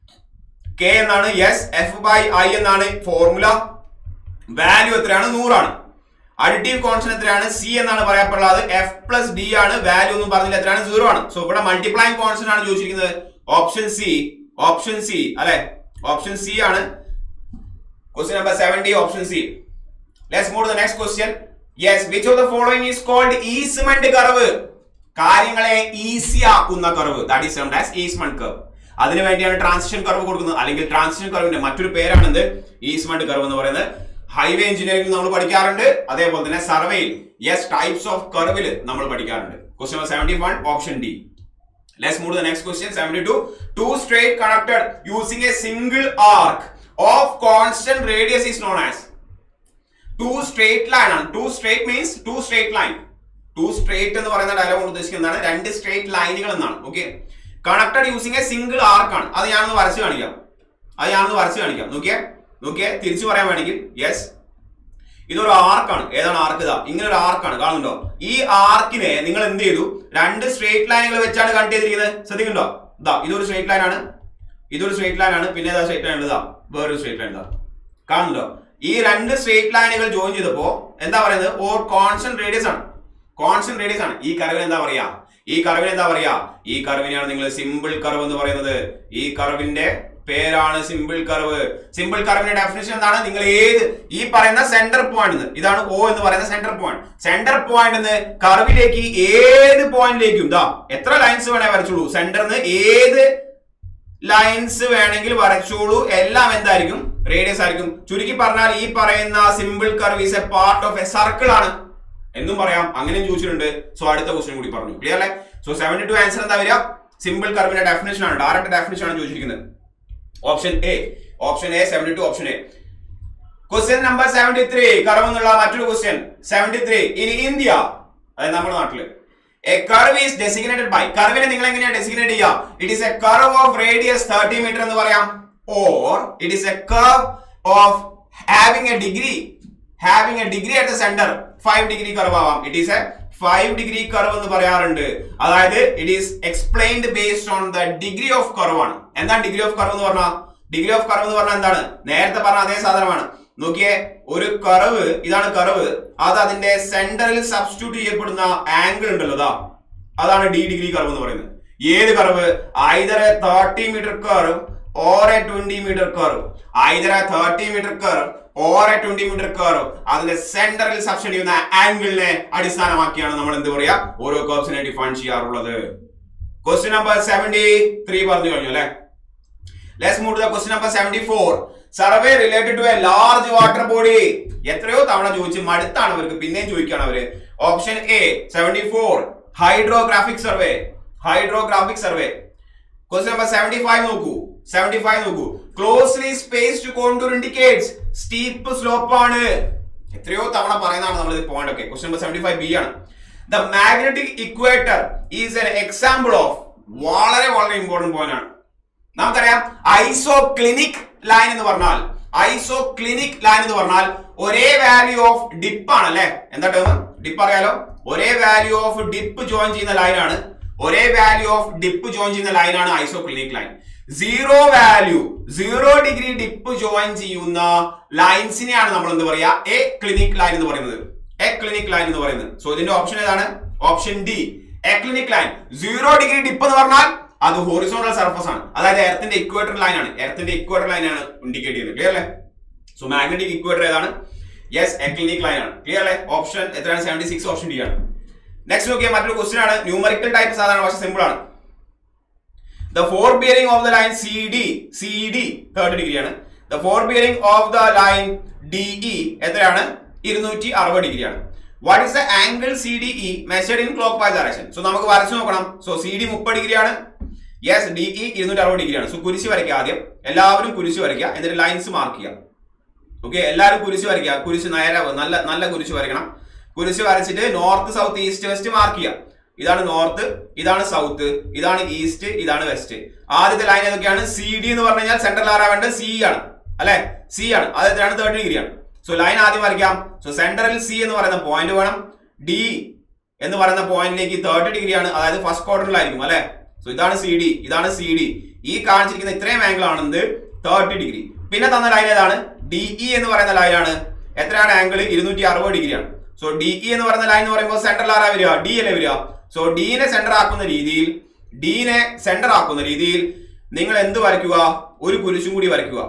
കെ എന്നാണ് എസ് എഫ് ബൈ ഐ എന്നാണ് ഫോർമുല വാല്യൂ എത്രയാണ് നൂറാണ് അഡിറ്റീവ് കോൺസ്റ്റന്റ് എത്രയാണ് സി എന്നാണ് പറയപ്പെടുന്നത് എഫ് പ്ലസ് ഡി ആണ് വാല്യൂ എന്ന് പറഞ്ഞില്ല എത്രയാണ് സീറോ ആണ് സോ ഇവിടെ മൾട്ടിപ്ലൈങ് കോൺസ്റ്റന്റ് ആണ് ചോദിച്ചിരിക്കുന്നത് ഓപ്ഷൻ സി ഓപ്ഷൻ സി അല്ലെ ഓപ്ഷൻ സി ആണ് question number seventy option C let's move to the next question yes which of the following is called easement curve കാര്യങ്ങളെ ഈസി ആക്കുന്ന curve that is known as easement curve അതിനു വേണ്ടിയാണ് ട്രാൻസിഷൻ കർവ് കൊടുക്കുന്നത് അല്ലെങ്കിൽ ട്രാൻസിഷൻ കർവിന്റെ മറ്റൊരു പേരാണ് എന്ത് ഈസ്മെന്റ് കർവ് എന്ന് പറയുന്നത് ഹൈവേ എഞ്ചിനീയറിംഗ് നമ്മൾ പഠിക്കാറുണ്ട് അതേപോലെ തന്നെ സർവേയിൽ യെസ് ടൈപ്സ് ഓഫ് കർവിൽ നമ്മൾ പഠിക്കാറുണ്ട് question number seventy one option D Let's move to the next question. 72. Two straight connected using a single arc of constant radius is known as. Two straight line ആണ്. Two straight means two straight line. Two straight എന്ന് പറയുന്ന ഡയലോഗ് കൊണ്ട് ഉദ്ദേശിക്കുന്നതാണ് രണ്ട് സ്ട്രേറ്റ് ലൈനുകൾ എന്നാണ് okay connected using a single arc ആണ് അത് ഞാനൊന്ന് വരച്ച് കാണിക്കാം അത് ഞാനൊന്ന് വരച്ച് കാണിക്കാം നോക്കിയേ നോക്കിയേ തിരിച്ചു പറയാൻ വേണമെങ്കിൽ യെസ് ഇതൊരു ആർക്കാണ് ഏതാണ് ആർക്ക് ഇതാ ഇങ്ങനെ ഒരു ആർക്കാണ് കാണുന്നുണ്ടോ ഈ ആർക്കിനെ നിങ്ങൾ എന്ത് ചെയ്തു രണ്ട് സ്ട്രേറ്റ് ലൈനുകൾ വെച്ചാണ് കണക്ട് ചെയ്തിരിക്കുന്നത് ശ്രദ്ധിക്കുന്നുണ്ടോ ഇതാ ഇതൊരു സ്ട്രേറ്റ് ലൈൻ ആണ് ഇതൊരു സ്ട്രേറ്റ് ലൈൻ ആണ് പിന്നെ ഏതാ സ്ട്രേറ്റ് ലൈൻ ഇതാ വേറൊരു സ്ട്രേറ്റ് ലൈൻ ഇതാ കാണുന്നുണ്ടോ ഈ രണ്ട് സ്ട്രേറ്റ് ലൈനുകൾ ജോയിൻ ചെയ്തപ്പോ എന്താ പറയുന്നത് ഓർ കോൺസ്റ്റന്റ് റേഡിയസ് ആണ് കോൺസ്റ്റന്റ് റേഡിയസ് ആണ് ഈ കർവിന് എന്താ പറയാ ഈ കർവിന് എന്താ പറയാ ഈ കർവിനെയാണ് നിങ്ങൾ സിമ്പിൾ കർവ് എന്ന് പറയുന്നത് ഈ കർവിന്റെ പേരാണ് സിമ്പിൾ കർവ് സിമ്പിൾ കർവിന്റെ ഡെഫിനേഷൻ എന്താണ് നിങ്ങൾ ഏത് ഈ പറയുന്ന സെന്റർ പോയിന്റ് ഇതാണ് ഓ എന്ന് പറയുന്ന സെന്റർ പോയിന്റ് സെന്റർ പോയിന്റ് നിന്ന് കർവിലേക്ക് ഏത് പോയിന്റിലേക്കും ഇതാ എത്ര ലൈൻസ് വേണേ വരച്ചോളൂ സെന്ററിന്ന് ഏത് ലൈൻസ് വേണമെങ്കിൽ വരച്ചോളൂ എല്ലാം എന്തായിരിക്കും റേഡിയസ് ആയിരിക്കും ചുരുക്കി പറഞ്ഞാൽ ഈ പറയുന്ന simple curve is a part of a circle ആണ് എന്നും പറയാം അങ്ങനെയും ചോദിച്ചിട്ടുണ്ട് സോ അടുത്ത ക്വസ്റ്റ്യൻ കൂടി പറഞ്ഞു ക്ലിയർ അല്ലേ സോ സെവന്റി ടു ആൻസർ എന്താ വരിക സിമ്പിൾ കർവിന്റെ ഡെഫിനേഷൻ ആണ് ഡയറക്റ്റ് ഡെഫിനേഷൻ ആണ് ചോദിച്ചിരിക്കുന്നത് option A option A seventy two option A question number seventy three curve എന്നുള്ള മറ്റൊരു question seventy three in India അതായത് നമ്മുടെ നാട്ടില് a curve is designated by കർവിനെ നിങ്ങൾ എങ്ങനെയാണ് ഡെസിഗ്നേറ്റ് ചെയ്യുക it is a curve of radius thirty metre എന്ന് പറയാം or it is a curve of having a degree having a degree at the centre five degree curve ആവാം it is a five degree curve എന്ന് പറയാറുണ്ട് അതായത് it is explained based on the degree of curve ആണ് എന്താണ് ഡിഗ്രി ഓഫ് കർവ് എന്ന് പറഞ്ഞാൽ ഡിഗ്രി ഓഫ് കർവ് എന്ന് പറഞ്ഞാൽ എന്താണ് നേരത്തെ പറഞ്ഞ അതേ സാധനമാണ് നോക്കിയേ ഒരു കർവ് ഇതാണ് കർവ് അത് അതിന്റെ സെന്ററിൽ സബ്സ്റ്റിറ്റ്യൂട്ട് ചെയ്യപ്പെടുന്ന ആംഗിൾ ഉണ്ടല്ലോ അതാ അതാണ് ഡി ഡിഗ്രി കർവ് എന്ന് പറയുന്നത് ഏത് curve either a thirty metre curve or a twenty metre curve either a thirty metre curve or a twenty metre curve അതിന്റെ സെന്ററിൽ സബ്സ്റ്റിറ്റ്യൂട്ട് ചെയ്യുന്ന ആംഗിളിനെ അടിസ്ഥാനമാക്കിയാണ് നമ്മൾ എന്ത് പറയാ ഓരോ കർവ്സിനെ ഡിഫൈൻ ചെയ്യാറുള്ളത് ക്വസ്റ്റ്യൻ നമ്പർ സെവന്റി ത്രീ പറഞ്ഞു കഴിഞ്ഞു അല്ലെ let's move to the question number 74 survey related to a large water body എത്രയോ തവണ ചോദിച്ച് മടുത്താണ് അവർക്ക് പിന്നെയും ചോദിക്കാണ് അവര് option A 74 hydrographic survey hydrographic survey question number 75 നോക്കൂ 75 നോക്കൂ closely spaced contour indicates steep slope ആണ് എത്രയോ തവണ പറയുന്നതാണ് നമ്മൾ ഇത് പോയിന്റ് ഒക്കെ ക്വസ്റ്റ്യൻ നമ്പർ 75 ബി ആണ് the magnetic equator is an example of വളരെ വളരെ ഇമ്പോർട്ടന്റ് പോയിന്റ് ആണ് നമുക്കറിയാം ഐസോ ക്ലിനിക് ലൈൻ എന്ന് പറഞ്ഞാൽ ഐസോ ക്ലിനിക് ലൈൻ എന്ന് പറഞ്ഞാൽ ഒരേ വാല്യൂ ഓഫ് ഡിപ്പ് ആണ് അല്ലെ എന്താ ടേം ഡിപ്പ് അറിയാലോ ഒരേ വാല്യൂ ഓഫ് ഡിപ്പ് ജോയിൻ ചെയ്യുന്ന ലൈനാണ് ഒരേ വാല്യൂ ഓഫ് ഡിപ്പ് ജോയിൻ ചെയ്യുന്ന ലൈനാണ് isoclinic line zero value zero degree dip join ചെയ്യുന്ന ലൈൻസിനെയാണ് നമ്മൾ എന്ത് പറയാ എ ക്ലിനിക് ലൈൻ എന്ന് പറയുന്നത് എ ക്ലിനിക് ലൈൻ എന്ന് പറയുന്നത് സോ ഇതിന്റെ ഓപ്ഷൻ ഏതാണ് option D aclinic line zero degree dip എന്ന് പറഞ്ഞാൽ അത് ഹോറിസോണ്ടൽ സർഫസ് ആണ് അതായത് എർത്തിന്റെ ഇക്വേറ്റർ ലൈൻ ആണ് എർത്തിന്റെ ഇക്വേറ്റർ ലൈൻ ആണ് ഇൻഡിക്കേറ്റ് ചെയ്യുന്നത് ക്ലിയർ അല്ലേ സോ മാഗ്നറ്റിക് ഇക്വേറ്റർ ഏതാണ് യെസ് എ ക്ലിനിക് ലൈൻ ആണ് ക്ലിയർ അല്ലേ ഓപ്ഷൻ എത്രയാണ് സെവന്റി സിക്സ് ഓപ്ഷൻ ഡി ആണ് നെക്സ്റ്റ് നോക്കിയാൽ മറ്റൊരു ക്വസ്റ്റ്യൻ ആണ് ന്യൂമറിക്കൽ ടൈപ്പ് സാധാരണ പക്ഷേ സിമ്പിൾ ആണ് the fore bearing of the line C D C D thirty degree ആണ് the fore bearing of the line D E എത്രയാണ് ഇരുന്നൂറ്റി അറുപത് ഡിഗ്രി ആണ് what is the angle C D E measured in clockwise direction so നമുക്ക് വരച്ചു നോക്കണം സോ സി ഡി മുപ്പത് ഡിഗ്രി ആണ് യെസ് ഡി ഇ ഇരുന്നൂറ്റി അറുപത് ഡിഗ്രി ആണ് സോ കുരിശ് വരയ്ക്കുക ആദ്യം എല്ലാവരും കുരിശ് വരയ്ക്കുക എന്നിട്ട് ലൈൻസ് മാർക്ക് ചെയ്യുക ഓക്കെ എല്ലാവരും കുരിശ് വരയ്ക്കുക കുരിശ് നേരെ നല്ല നല്ല കുരിശ് വരയ്ക്കണം കുരിശ് വരച്ചിട്ട് north south east west mark ചെയ്യുക ഇതാണ് നോർത്ത് ഇതാണ് സൗത്ത് ഇതാണ് ഈസ്റ്റ് ഇതാണ് വെസ്റ്റ് ആദ്യത്തെ ലൈൻ ഏതൊക്കെയാണ് സി ഡി എന്ന് പറഞ്ഞു കഴിഞ്ഞാൽ സെൻട്രൽ ആറാ വേണ്ടത് സി ആണ് അല്ലെ സി ആണ് അത് എത്രയാണ് തേർട്ടി ഡിഗ്രി ആണ് സോ ലൈൻ ആദ്യം വരയ്ക്കാം സോ സെൻട്രൽ സി എന്ന് പറയുന്ന പോയിന്റ് വേണം ഡി എന്ന് പറയുന്ന പോയിന്റിലേക്ക് തേർട്ടി ഡിഗ്രി ആണ് അതായത് ഫസ്റ്റ് ക്വാർട്ടറിലായിരിക്കും അല്ലെ സോ ഇതാണ് സി ഡി ഇതാണ് സി ഡി ഈ കാണിച്ചിരിക്കുന്ന ഇത്രയും ആംഗിൾ ആണെന്ത് തേർട്ടി ഡിഗ്രി പിന്നെ തന്ന ലൈൻ ഏതാണ് ഡി ഇ എന്ന് പറയുന്ന ലൈനാണ് എത്രയാണ് ആംഗിൾ ഇരുന്നൂറ്റി അറുപത് ഡിഗ്രി ആണ് സോ ഡി ഇ എന്ന് പറയുന്ന ലൈൻ എന്ന് പറയുമ്പോൾ സെൻട്രൽ ആരാ വരിക ഡി അല്ലേ വരിക സോ ഡീനെ സെന്റർ ആക്കുന്ന രീതിയിൽ ഡീനെ സെന്റർ ആക്കുന്ന രീതിയിൽ നിങ്ങൾ എന്ത് വരയ്ക്കുക ഒരു കുരിശും കൂടി വരയ്ക്കുക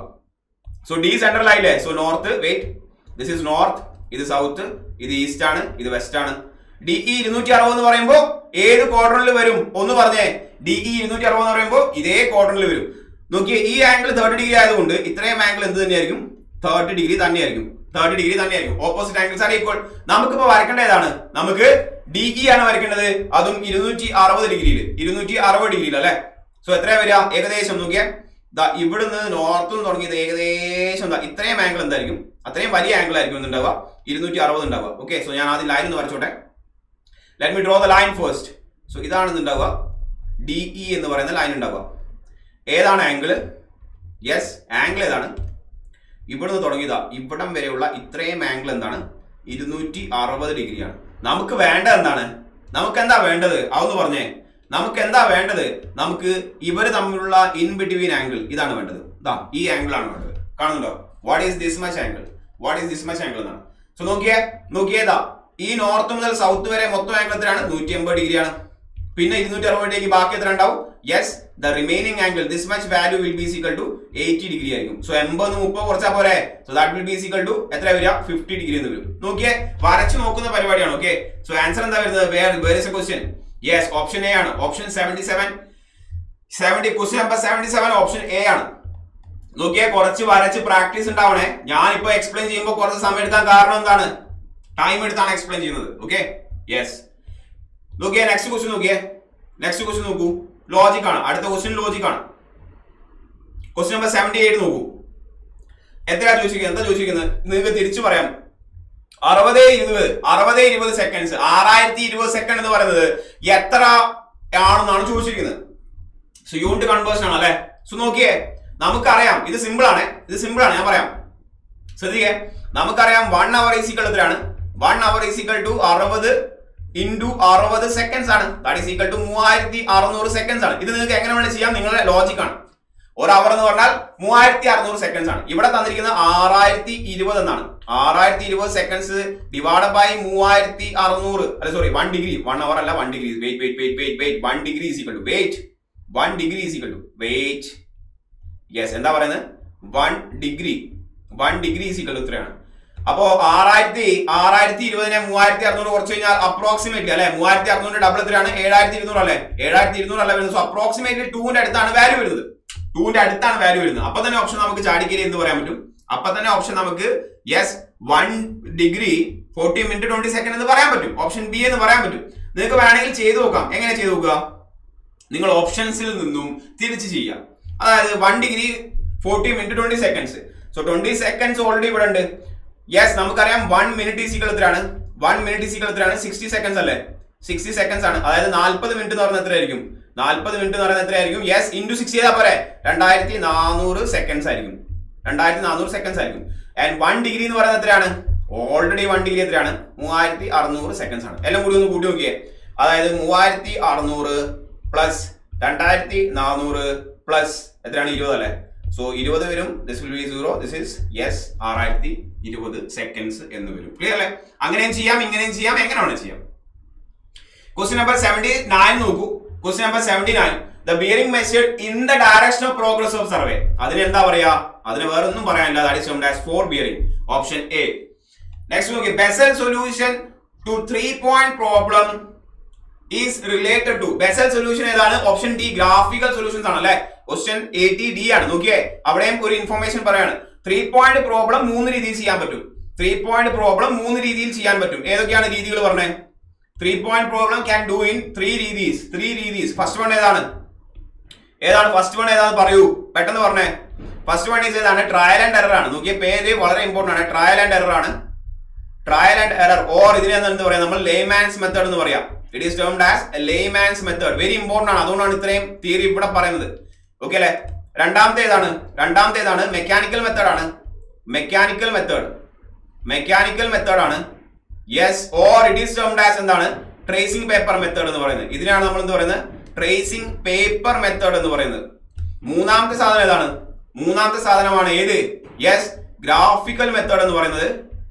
സോ ഡി സെൻട്രൽ ആയില്ലേ so north wait this is north ഇത് സൗത്ത് ഇത് ഈസ്റ്റ് ആണ് ഇത് വെസ്റ്റ് ആണ് ഡി ഇ ഇരുന്നൂറ്റി അറുപത് എന്ന് പറയുമ്പോൾ ഏത് ക്വാർട്ടറിൽ വരും ഒന്ന് പറഞ്ഞേ ഡി ഇ ഇരുന്നൂറ്റി അറുപത് എന്ന് പറയുമ്പോൾ ഇതേ ക്വാർട്ടറിൽ വരും നോക്കിയേ ഈ ആംഗിൾ തേർട്ടി ഡിഗ്രി ആയതുകൊണ്ട് ഇത്രയും ആംഗിൾ എന്ത് തന്നെയായിരിക്കും തേർട്ടി ഡിഗ്രി തന്നെയായിരിക്കും തേർട്ടി ഡിഗ്രി തന്നെയായിരിക്കും ഓപ്പോസിറ്റ് ആംഗിൾസ് ആണ് ഈക്വൽ നമുക്കിപ്പോ വരക്കേണ്ട ഏതാണ് നമുക്ക് ഡി ഇ ആണ് വരയ്ക്കേണ്ടത് അതും ഇരുന്നൂറ്റി അറുപത് ഡിഗ്രിയിൽ ഇരുന്നൂറ്റി അറുപത് ഡിഗ്രിയിൽ അല്ലെ സോ എത്രയാ വരിക ഏകദേശം നോക്കിയേ ദാ ഇവിടുന്ന് നോർത്തും തുടങ്ങിയത് ഏകദേശം ദാ ഇത്രയും ആംഗിൾ എന്തായിരിക്കും അത്രയും വലിയ ആംഗിൾ ആയിരിക്കും ഉണ്ടാവുക ഇരുന്നൂറ്റി അറുപത് ഉണ്ടാവുക ഓക്കെ സോ ഞാൻ ആദ്യം ലൈൻ ഒന്ന് വരച്ചോട്ടെ let me draw the line first so ഇതാണ് ഉണ്ടാവുക ഡി ഇ എന്ന് പറയുന്ന ലൈൻ ഉണ്ടാവുക ഏതാണ് ആംഗിൾ യെസ് ആംഗിൾ ഏതാണ് ഇവിടുന്ന് തുടങ്ങിയതാ ഇവിടം വരെയുള്ള ഇത്രയും ആംഗിൾ എന്താണ് ഇരുന്നൂറ്റി അറുപത് ഡിഗ്രിയാണ് നമുക്ക് വേണ്ട എന്താണ് നമുക്ക് എന്താ വേണ്ടത് അതൊന്ന് പറഞ്ഞേ നമുക്ക് എന്താ വേണ്ടത് നമുക്ക് ഇവർ തമ്മിലുള്ള ഇൻ ബിറ്റ്വീൻ ആംഗിൾ ഇതാണ് വേണ്ടത് ഇതാ ഈ ആംഗിൾ ആണ് വേണ്ടത് കാണുന്നുണ്ടോ what is this much angle what is this much angle എന്നാണ് സോ നോക്കിയേ നോക്കിയേതാ ഈ നോർത്ത് മുതൽ സൗത്ത് വരെ മൊത്തം ആംഗിൾ എത്രയാണ് നൂറ്റി എൺപത് ഡിഗ്രിയാണ് പിന്നെ ഇരുന്നൂറ്റി അറുപതിലേക്ക് ബാക്കി എത്ര ഉണ്ടാവും yes the remaining angle this much value will be equal to eighty degree ആയിരിക്കും സോ എൺപത് മുപ്പത് കുറച്ചാ പോരെ so that will be equal to എത്ര വരിക ഫിഫ്റ്റി ഡിഗ്രി എന്ന് വരും നോക്കിയേ വരച്ചു നോക്കുന്ന പരിപാടിയാണ് ഓക്കെ സോ ആൻസർ എന്താ വരുന്നത് where where is a question yes option A ആണ് option seventy seven seventy question number seventy seven option A ആണ് നോക്കിയേ കുറച്ച് വരച്ച് പ്രാക്ടീസ് ഉണ്ടാവണേ ഞാൻ ഇപ്പൊ എക്സ്പ്ലെയിൻ ചെയ്യുമ്പോൾ കുറച്ച് സമയം എടുക്കാൻ കാരണം എന്താണ് ടൈം എടുത്താണ് എക്സ്പ്ലെയിൻ ചെയ്യുന്നത് ഓക്കെ യെസ് നോക്കിയേ നെക്സ്റ്റ് ക്വസ്റ്റ്യൻ നോക്കിയേ നെക്സ്റ്റ് ക്വസ്റ്റ്യൻ നോക്കൂ ലോജിക് ആണ് അടുത്ത ക്വസ്റ്റ്യൻ ലോജിക് ആണ് ക്വസ്റ്റ്യൻ നമ്പർ സെവന്റി എയ്റ്റ് നോക്കൂ എത്രയാ ചോദിച്ചിരിക്കുന്നത് എന്താ ചോദിച്ചിരിക്കുന്നത് നിങ്ങൾക്ക് തിരിച്ചു പറയാം അറുപത് ഇരുപത് അറുപത് ഇരുപത് സെക്കൻഡ്സ് ആറായിരത്തി ഇരുപത് സെക്കൻഡ് എന്ന് പറയുന്നത് എത്ര ആണെന്നാണ് ചോദിച്ചിരിക്കുന്നത് സോ യൂണിറ്റ് കൺവേർഷൻ ആണ് അല്ലെ സോ നോക്കിയേ നമുക്കറിയാം ഇത് സിമ്പിൾ ആണ് ഇത് സിമ്പിൾ ആണ് ഞാൻ പറയാം ശ്രദ്ധിക്കേ നമുക്കറിയാം വൺ അവർ ഈസിക്കൽ എത്രയാണ് വൺ അവർ ഈസിക്കൽ ടു അറുപത് ഇൻറ്റു അറുപത് സെക്കൻഡ്സ് ആണ് ദാറ്റ് ഈസ് ഈക്വൽ ടു മൂവായിരത്തി അറുന്നൂറ് സെക്കൻഡ്സ് ആണ് ഇത് നിങ്ങൾക്ക് എങ്ങനെ വേണം ചെയ്യാം നിങ്ങളുടെ ലോജിക് ആണ് ഒരു അവർ എന്ന് പറഞ്ഞാൽ മൂവായിരത്തി അറുന്നൂറ് സെക്കൻഡ്സ് ആണ് ഇവിടെ തന്നിരിക്കുന്നത് ആറായിരത്തി ഇരുപത് എന്നാണ് ആറായിരത്തി ഇരുപത് സെക്കൻഡ്സ് ഡിവൈഡ് ബൈ മൂവായിരത്തി അറുന്നൂറ് അല്ല sorry one degree one hour അല്ല one degree wait wait wait wait wait one degree is equal to wait one degree is equal to wait yes എന്താ പറയുന്നത് one degree one degree is equal to ഇത്രയാണ് അപ്പോ ആറായിരത്തി ആറായിരത്തി ഇരുപതിനെ മൂവായിരത്തി അറുന്നൂറ് കുറച്ച് കഴിഞ്ഞാൽ അപ്രോക്സിമേറ്റ്ലി അല്ലെ മൂവായിരത്തി അറുന്നൂറ് ഡബിൾ എത്രയാണ് ഏഴായിരത്തി ഇരുന്നൂറ് അല്ലെ ഏഴായിരത്തി ഇരുന്നൂറ് അല്ല വരുന്നത് സോ അപ്രോക്സിമേറ്റ്ലി ടൂവിന്റെ അടുത്താണ് വാല്യൂ വരുന്നത് ടൂവിന്റെ അടുത്താണ് വാല്യൂ വരുന്നത് അപ്പൊ തന്നെ ഓപ്ഷൻ നമുക്ക് ചാടിക്കരി എന്ന് പറയാൻ പറ്റും അപ്പൊ തന്നെ ഓപ്ഷൻ നമുക്ക് yes one degree forty minute twenty second എന്ന് പറയാൻ പറ്റും ഓപ്ഷൻ ബി എന്ന് പറയാൻ പറ്റും നിങ്ങൾക്ക് വേണമെങ്കിൽ ചെയ്തു നോക്കാം എങ്ങനെ ചെയ്തു നോക്കുക നിങ്ങൾ ഓപ്ഷൻസിൽ നിന്നും തിരിച്ച് ചെയ്യാം അതായത് one degree forty minute twenty seconds so twenty seconds already ഇവിടെ ഉണ്ട് യെസ് നമുക്കറിയാം വൺ മിനിറ്റ് ഈസിക്കൽ എത്രയാണ് വൺ മിനിറ്റ് ഈസിക്കൽ എത്രയാണ് സിക്സ്റ്റി സെക്കൻഡ്സ് അല്ലേ സിക്സ്റ്റി സെക്കൻഡ്സ് ആണ് അതായത് നാൽപ്പത് മിനിറ്റ് എന്ന് പറയുന്നത് എത്രയായിരിക്കും നാൽപ്പത് മിനിറ്റ് എന്ന് പറയുന്നത് എത്രയായിരിക്കും യെസ് ഇൻറ്റു സിക്സ് ചെയ്താൽ പോരെ രണ്ടായിരത്തി നാനൂറ് സെക്കൻഡ്സ് ആയിരിക്കും രണ്ടായിരത്തി നാനൂറ് സെക്കൻഡ്സ് ആയിരിക്കും ആൻഡ് വൺ ഡിഗ്രി എന്ന് പറയുന്നത് എത്രയാണ് ഓൾറെഡി വൺ ഡിഗ്രി എത്രയാണ് മൂവായിരത്തി അറുന്നൂറ് സെക്കൻഡ്സ് ആണ് എല്ലാം കൂടി ഒന്ന് കൂട്ടി നോക്കിയേ അതായത് മൂവായിരത്തി അറുന്നൂറ് പ്ലസ് രണ്ടായിരത്തി നാനൂറ് പ്ലസ് എത്രയാണ് ഇരുപത് അല്ലേ സോ ഇരുപത് വരും this will be zero this is yes ആറായിരത്തി ഇരുപത് സെക്കൻഡ്സ് എന്ന് വരും ക്ലിയർ അല്ലേ അങ്ങനെയും ചെയ്യാം ഇങ്ങനെയും ചെയ്യാം എങ്ങനെ വേണം ചെയ്യാം ക്വസ്റ്റ്യൻ നമ്പർ സെവന്റി നയൻ നോക്കൂ question number seventy nine the bearing measured in the direction of progress of survey അതിന് എന്താ പറയാ അതിന് വേറെ ഒന്നും പറയാനില്ല that is known as fore bearing option A next നോക്കി Bessel solution two three point problem is related to Bessel solution ഏതാണ് ഓപ്ഷൻ ഡി ഗ്രാഫിക്കൽ സൊല്യൂഷൻസ് ആണ് അല്ലെ ക്വസ്റ്റ്യൻ എ ടി ഡി ആണ് നോക്കിയേ അവിടെയും ഒരു ഇൻഫർമേഷൻ പറയാണ് ത്രീ പോയിന്റ് പ്രോബ്ലം മൂന്ന് രീതിയിൽ ചെയ്യാൻ പറ്റും ത്രീ പോയിന്റ് പ്രോബ്ലം മൂന്ന് രീതിയിൽ ചെയ്യാൻ പറ്റും ഏതൊക്കെയാണ് രീതികൾ പറഞ്ഞത് three point problem can do in three രീതിസ് ത്രീ രീതിസ് ഫസ്റ്റ് വൺ ഏതാണ് ഏതാണ് ഫസ്റ്റ് വൺ ഏതാണ് പറയൂ പെട്ടെന്ന് പറഞ്ഞേ ഫസ്റ്റ് വൺ ഈസ് ഏതാണ് ട്രയൽ ആൻഡ് എറർ ആണ് നോക്കിയ പേര് വളരെ ഇമ്പോർട്ടന്റ് ആണ് ട്രയൽ ആൻഡ് എറർ ആണ് ട്രയൽ ആൻഡ് എറർ ഓർ ഇതിനെ എന്ത് പറയാം നമ്മൾ ലേമാൻസ് മെത്തേഡ് എന്ന് പറയാം it is termed as layman's method very important ആണ് അതുകൊണ്ടാണ് ഇത്രയും തിയറി ഇവിടെ പറയുന്നത് ഓക്കെ അല്ലെ രണ്ടാമത്തെ ഏതാണ് രണ്ടാമത്തെ ഏതാണ് മെക്കാനിക്കൽ മെത്തേഡ് ആണ് മെക്കാനിക്കൽ മെത്തേഡ് മെക്കാനിക്കൽ മെത്തേഡ് ആണ് yes or it is termed as എന്താണ് ട്രേസിംഗ് പേപ്പർ മെത്തേഡ് എന്ന് പറയുന്നത് ഇതിനാണ് നമ്മൾ എന്ത് പറയുന്നത് ട്രേസിംഗ് പേപ്പർ മെത്തേഡ് എന്ന് പറയുന്നത് മൂന്നാമത്തെ സാധനം ഏതാണ് മൂന്നാമത്തെ സാധനമാണ് ഏത് യെസ് ഗ്രാഫിക്കൽ മെത്തേഡ് എന്ന് പറയുന്നത്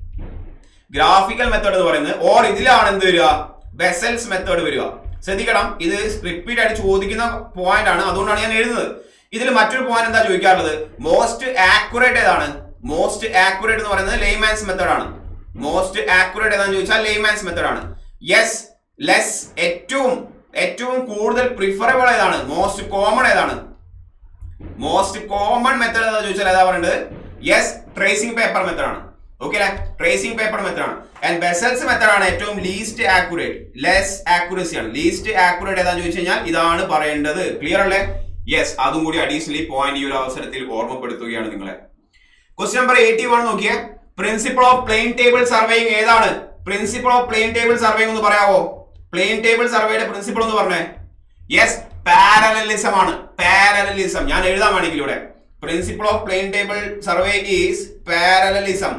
ഗ്രാഫിക്കൽ മെത്തേഡ് എന്ന് പറയുന്നത് ഓർ ഇതിലാണ് എന്ത് വരിക ബെസൽസ് മെത്തേഡ് വരിക ശ്രദ്ധിക്കണം ഇത് റിപ്പീറ്റ് ആയിട്ട് ചോദിക്കുന്ന പോയിന്റ് ആണ് അതുകൊണ്ടാണ് ഞാൻ എഴുതുന്നത് ഇതിൽ മറ്റൊരു പോയിന്റ് എന്താ ചോദിക്കാറുള്ളത് മോസ്റ്റ് ആക്യുറേറ്റ് ഏതാണ് മോസ്റ്റ് ആക്യുറേറ്റ് എന്ന് പറയുന്നത് ലേമാൻസ് മെത്തേഡ് ആണ് മോസ്റ്റ് ആക്യുറേറ്റ് ഏതാണെന്ന് ചോദിച്ചാൽ ലേമാൻസ് മെത്തേഡ് ആണ് യെസ് ലെസ് ഏറ്റവും ഏറ്റവും കൂടുതൽ പ്രിഫറബിൾ ഏതാണ് മോസ്റ്റ് കോമൺ ഏതാണ് മോസ്റ്റ് കോമൺ മെത്തേഡ് എന്താ ചോദിച്ചാൽ ഏതാ പറയുന്നത് യെസ് ട്രേസിംഗ് പേപ്പർ മെത്തേഡ് ആണ് ഓക്കെ അല്ലെ ട്രേസിംഗ് പേപ്പർ മെത്തേഡ് ആണ് ആൻഡ് ബെസൽസ് മെത്തേഡ് ആണ് ഏറ്റവും ലീസ്റ്റ് ആക്യുറേറ്റ് ലെസ് ആക്യുറസി ആണ് ലീസ്റ്റ് ആക്യുറേറ്റ് ഏതാന്ന് ചോദിച്ചു കഴിഞ്ഞാൽ ഇതാണ് പറയേണ്ടത് ക്ലിയർ അല്ലേ യെസ് അതും കൂടി അഡീഷണലി പോയിന്റ് ഈ ഒരു അവസരത്തിൽ ഓർമ്മപ്പെടുത്തുകയാണ് നിങ്ങളെ ക്വസ്റ്റ്യൻ നമ്പർ എയ്റ്റി വൺ നോക്കിയേ principle of plane table surveying ഏതാണ് principle of plane table surveying ഒന്ന് പറയാവോ പ്ലെയിൻ ടേബിൾ സർവേയുടെ പ്രിൻസിപ്പിൾ ഒന്ന് പറഞ്ഞേ യെസ് പാരലലിസം ആണ് പാരലലിസം ഞാൻ എഴുതാൻ വേണമെങ്കിൽ ഇവിടെ principle of plane table survey is parallelism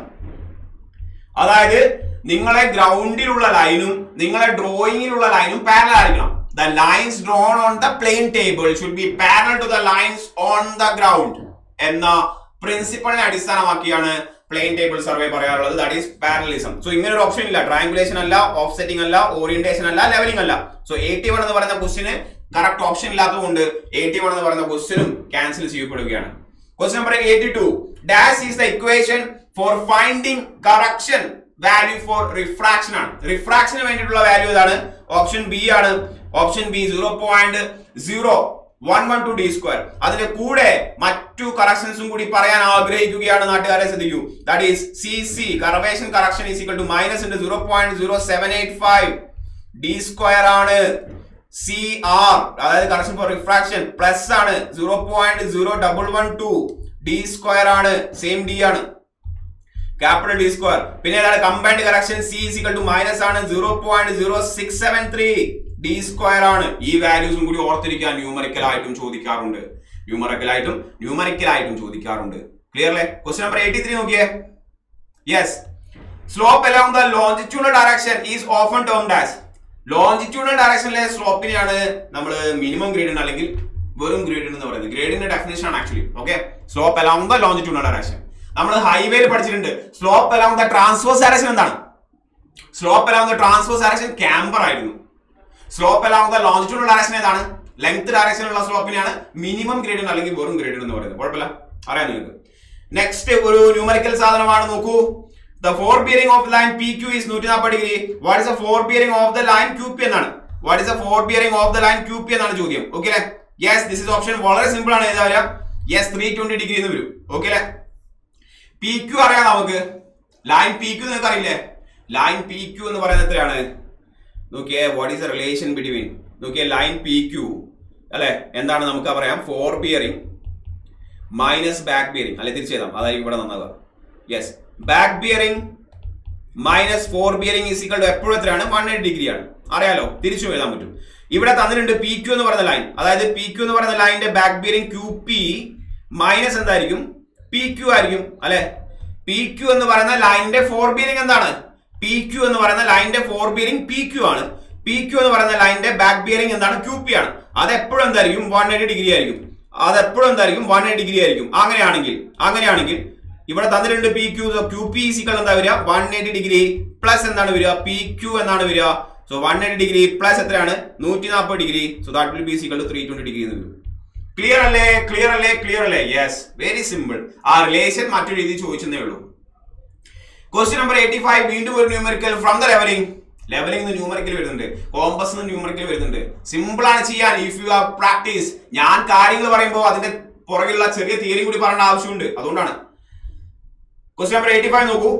അതായത് നിങ്ങളെ ഗ്രൗണ്ടിലുള്ള ലൈനും നിങ്ങളെ ഡ്രോയിങ്ങിലുള്ള ലൈനും പാരലൽ ആയിരിക്കണം the lines drawn on the plane table should be parallel to the lines on the ground എന്ന പ്രിൻസിപ്പളിനെ അടിസ്ഥാനമാക്കിയാണ് പ്ലെയിൻ ടേബിൾ സർവേ പറയാറുള്ളത് ദാറ്റ് ഈസ് പാരലിസം സോ ഇങ്ങനെ ഒരു ഓപ്ഷൻ ഇല്ല ട്രയാങ്കുലേഷൻ അല്ല ഓഫ്സെറ്റിംഗ് അല്ല ഓറിയന്റേഷൻ അല്ല ലെവലിംഗ് അല്ല സോ എയ്റ്റി വൺ എന്ന് പറയുന്ന ക്വസ്റ്റിന് കറക്റ്റ് ഓപ്ഷൻ ഇല്ലാത്തതുകൊണ്ട് എയ്റ്റി വൺ എന്ന് പറയുന്ന ക്വസ്റ്റിനും ക്യാൻസൽ ചെയ്യപ്പെടുകയാണ് question number eighty two dash is the equation for finding correction value for refraction ആണ് റിഫ്രാക്ഷന് വേണ്ടിയിട്ടുള്ള വാല്യൂ ഏതാണ് ഓപ്ഷൻ ബി ആണ് option B zero point zero one one two D square അതിന്റെ കൂടെ മറ്റു കറക്ഷൻസും കൂടി പറയാൻ ആഗ്രഹിക്കുകയാണ് നാട്ടുകാരെ ശ്രദ്ധിക്കൂ that is C C curvature correction is equal to minus ഉണ്ട് zero point zero seven eight five D square ആണ് സി ആർ അതായത് കറക്ഷൻ ഫോർ റിഫ്രാക്ഷൻ പ്ലസ് ആണ് zero point zero double one two D square ആണ് സെയിം ഡി ആണ് ക്യാപിറ്റൽ ഡി സ്ക്വയർ പിന്നെ ഏതാണ് combined correction C is equal to minus ആണ് zero point zero six seven three D square ആണ് ഈ വാല്യൂസും കൂടി ഓർത്തിരിക്കാൻ ന്യൂമറിക്കൽ ആയിട്ടും ചോദിക്കാറുണ്ട് ന്യൂമറിക്കൽ ആയിട്ടും ന്യൂമറിക്കൽ ആയിട്ടും ചോദിക്കാറുണ്ട് ക്ലിയർ അല്ലേ ക്വസ്റ്റ്യൻ നമ്പർ എയ്റ്റി ത്രീ നോക്കിയേ yes slope along the longitudinal direction is often termed as longitudinal ഡയറക്ഷനിലെ സ്ലോപ്പിനെയാണ് നമ്മൾ മിനിമം ഗ്രേഡിന് അല്ലെങ്കിൽ വെറും ഗ്രേഡിന് എന്ന് പറയുന്നത് ഗ്രേഡിന്റെ ഡെഫിനേഷൻ ആണ് actually okay slope along the longitudinal direction നമ്മൾ ഹൈവേയിൽ പഠിച്ചിട്ടുണ്ട് slope along the transverse direction എന്താണ് slope along the transverse direction camber ആയിരുന്നു slope along the longitudinal direction ഏതാണ് ലെങ്ത് ഡയറക്ഷനിലുള്ള സ്ലോപ്പിനെയാണ് മിനിമം ഗ്രേഡിന് അല്ലെങ്കിൽ വെറും ഗ്രേഡിന് എന്ന് പറയുന്നത് കുഴപ്പമില്ല അറിയാം നിങ്ങൾക്ക് നെക്സ്റ്റ് ഒരു ന്യൂമറിക്കൽ സാധനമാണ് നോക്കൂ the fore bearing of line P Q is നൂറ്റി നാൽപ്പത് degree what is a fore bearing of the line Q P എന്നാണ് what is a fore bearing of the line Q P എന്നാണ് ചോദ്യം ഓക്കെ അല്ലേ യെസ് ദിസ് ഇസ് ഓപ്ഷൻ വളരെ സിമ്പിൾ ആണ് ഏതാ വരാം യെസ് ത്രീ ട്വന്റി ഡിഗ്രി എന്ന് വരും ഓക്കെ അല്ലേ പി ക്യൂ അറിയാം നമുക്ക് ലൈൻ പി ക്യൂ നിങ്ങൾക്ക് അറിയില്ലേ ലൈൻ പി ക്യൂ എന്ന് പറയുന്നത് എത്രയാണ് നോക്കിയേ what is a relation between നോക്കിയേ ലൈൻ പി ക്യൂ അല്ലെ എന്താണ് നമുക്ക് പറയാം fore bearing minus back bearing അല്ലെ തിരിച്ചെഴുതാം അതായിരിക്കും ഇവിടെ നന്നാവുക yes back bearing minus fore bearing is equal to എപ്പോഴും എത്രയാണ് വൺ എയ്റ്റ് ഡിഗ്രി ആണ് അറിയാലോ തിരിച്ചു എഴുതാൻ പറ്റും ഇവിടെ തന്നിട്ടുണ്ട് പി ക്യൂ എന്ന് പറയുന്ന ലൈൻ അതായത് പി ക്യൂ എന്ന് പറയുന്ന ലൈനിന്റെ back bearing Q P minus എന്തായിരിക്കും പി ക്യൂ ആയിരിക്കും അല്ലെ പി ക്യൂ എന്ന് പറയുന്ന ലൈനിന്റെ ഫോർ ബിയറിംഗ് എന്താണ് പി ക്യൂ എന്ന് പറയുന്ന ലൈനിന്റെ ഫോർ ബിയറിംഗ് പി ക്യൂ ആണ് പി ക്യു എന്ന് പറയുന്ന ലൈനിന്റെ ബാക്ക് ബിയറിംഗ് എന്താണ് ക്യൂ പി ആണ് അത് എപ്പോഴും എന്തായിരിക്കും വൺ എയ്റ്റി ഡിഗ്രി ആയിരിക്കും അത് എപ്പോഴും എന്തായിരിക്കും വൺ എയ്റ്റി ഡിഗ്രി ആയിരിക്കും അങ്ങനെയാണെങ്കിൽ അങ്ങനെയാണെങ്കിൽ ഇവിടെ തന്നിട്ടുണ്ട് P Q Q P equal എന്താ വരിക വൺ എയ്റ്റി ഡിഗ്രി പ്ലസ് എന്താണ് വരിക പി ക്യൂ എന്നാണ് വരിക so one eighty degree plus എത്രയാണ് നൂറ്റി നാൽപ്പത് degree so that will be equal three twenty degree എന്ന് വരും ക്ലിയർ അല്ലേ ക്ലിയർ അല്ലേ ക്ലിയർ അല്ലേ യെസ് വെരി സിമ്പിൾ ആ റിലേഷൻ മറ്റൊരു രീതി ചോദിച്ചതേ ഉള്ളൂ ക്വസ്റ്റ്യൻ നമ്പർ എയ്റ്റി ഫൈവ് വീണ്ടും ഒരു numerical from the levelling levelling numerical വരുന്നുണ്ട് കോമ്പസ് ന്യൂമറിക്കൽ വരുന്നുണ്ട് സിമ്പിൾ ആണ് ചെയ്യാൻ ഇഫ് യു ഹാവ് പ്രാക്ടീസ് ഞാൻ കാര്യങ്ങൾ പറയുമ്പോൾ അതിന്റെ പുറകിലുള്ള ചെറിയ തിയറി കൂടി പറയേണ്ട ആവശ്യമുണ്ട് അതുകൊണ്ടാണ് ക്വസ്റ്റ്യൻ നമ്പർ എയ്റ്റി ഫൈവ് നോക്കൂ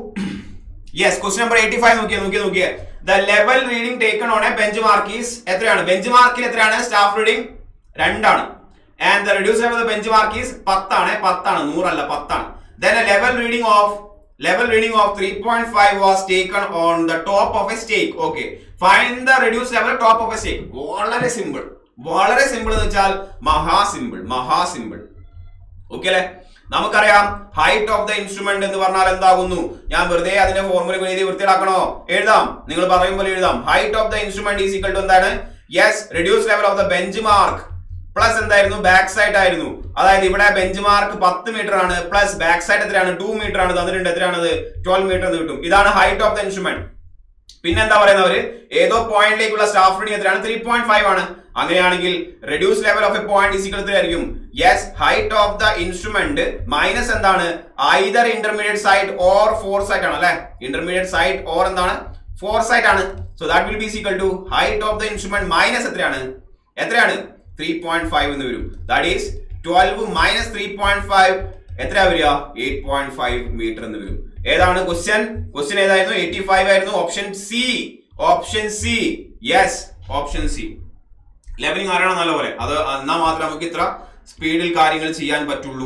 yes question number eighty five നോക്കിയേ നോക്കിയേ നോക്കിയേ the level reading taken on a bench mark is എത്രയാണ് ബെഞ്ച് മാർക്കിൽ എത്രയാണ് സ്റ്റാഫ് റീഡിംഗ് രണ്ടാണ് and the reduce of the bench mark is പത്താണ് പത്താണ് നൂറല്ല പത്താണ് then a level reading of level reading of three point five was taken on the top of a stake okay find the reduce level top of a stake വളരെ സിമ്പിൾ വളരെ സിമ്പിൾ എന്ന് വെച്ചാൽ മഹാ സിമ്പിൾ മഹാ സിമ്പിൾ ഓക്കെ അല്ലേ നമുക്കറിയാം ഹൈറ്റ് ഓഫ് ദ ഇൻസ്ട്രുമെന്റ് എന്ന് പറഞ്ഞാൽ എന്താകുന്നു ഞാൻ വെറുതെ അതിന്റെ ഫോർമുല എഴുതി വൃത്തിയാക്കണോ എഴുതാം നിങ്ങൾ പറയും പോലെ എഴുതാം height of the instrument is equal to എന്താണ് yes reduce level of the bench mark plus എന്തായിരുന്നു ബാക്ക് സൈഡ് ആയിരുന്നു അതായത് ഇവിടെ ബെഞ്ച് മാർക്ക് പത്ത് മീറ്റർ ആണ് പ്ലസ് ബാക്ക് സൈഡ് എത്രയാണ് ടു മീറ്റർ ആണ് തന്നിട്ടുണ്ട് എത്രയാണത് ട്വൽവ് മീറ്റർ എന്ന് കിട്ടും ഇതാണ് ഹൈറ്റ് ഓഫ് ദ ഇൻസ്ട്രുമെന്റ് പിന്നെ എന്താ പറയുന്നവര് ഏതോ പോയിന്റിലേക്കുള്ള സ്റ്റാഫ് റീഡിംഗ് എത്രയാണ് ത്രീ പോയിന്റ് ഫൈവ് ആണ് അങ്ങനെയാണെങ്കിൽ reduce level of a point is equal എത്രയായിരിക്കും yes height of the instrument minus എന്താണ് either intermediate side or fore side ആണ് അല്ലെ ഇന്റർമീഡിയറ്റ് സൈഡ് ഓർ എന്താണ് ഫോർ സൈഡ് ആണ് so that will be equal to height of the instrument minus എത്രയാണ് എത്രയാണ് ത്രീ പോയിന്റ് ഫൈവ് എന്ന് വരും that is twelve minus three point five എത്രയാ വരിക എയ്റ്റ് പോയിന്റ് ഫൈവ് മീറ്റർ എന്ന് വരും ഏതാണ് ക്വസ്റ്റ്യൻ ക്വസ്റ്റ്യൻ ഏതായിരുന്നു എയ്റ്റി ഫൈവ് ആയിരുന്നു option C option C yes option C levelling അറിയണം നല്ലപോലെ അത് എന്നാൽ മാത്രമേ നമുക്ക് ഇത്ര സ്പീഡിൽ കാര്യങ്ങൾ ചെയ്യാൻ പറ്റുള്ളൂ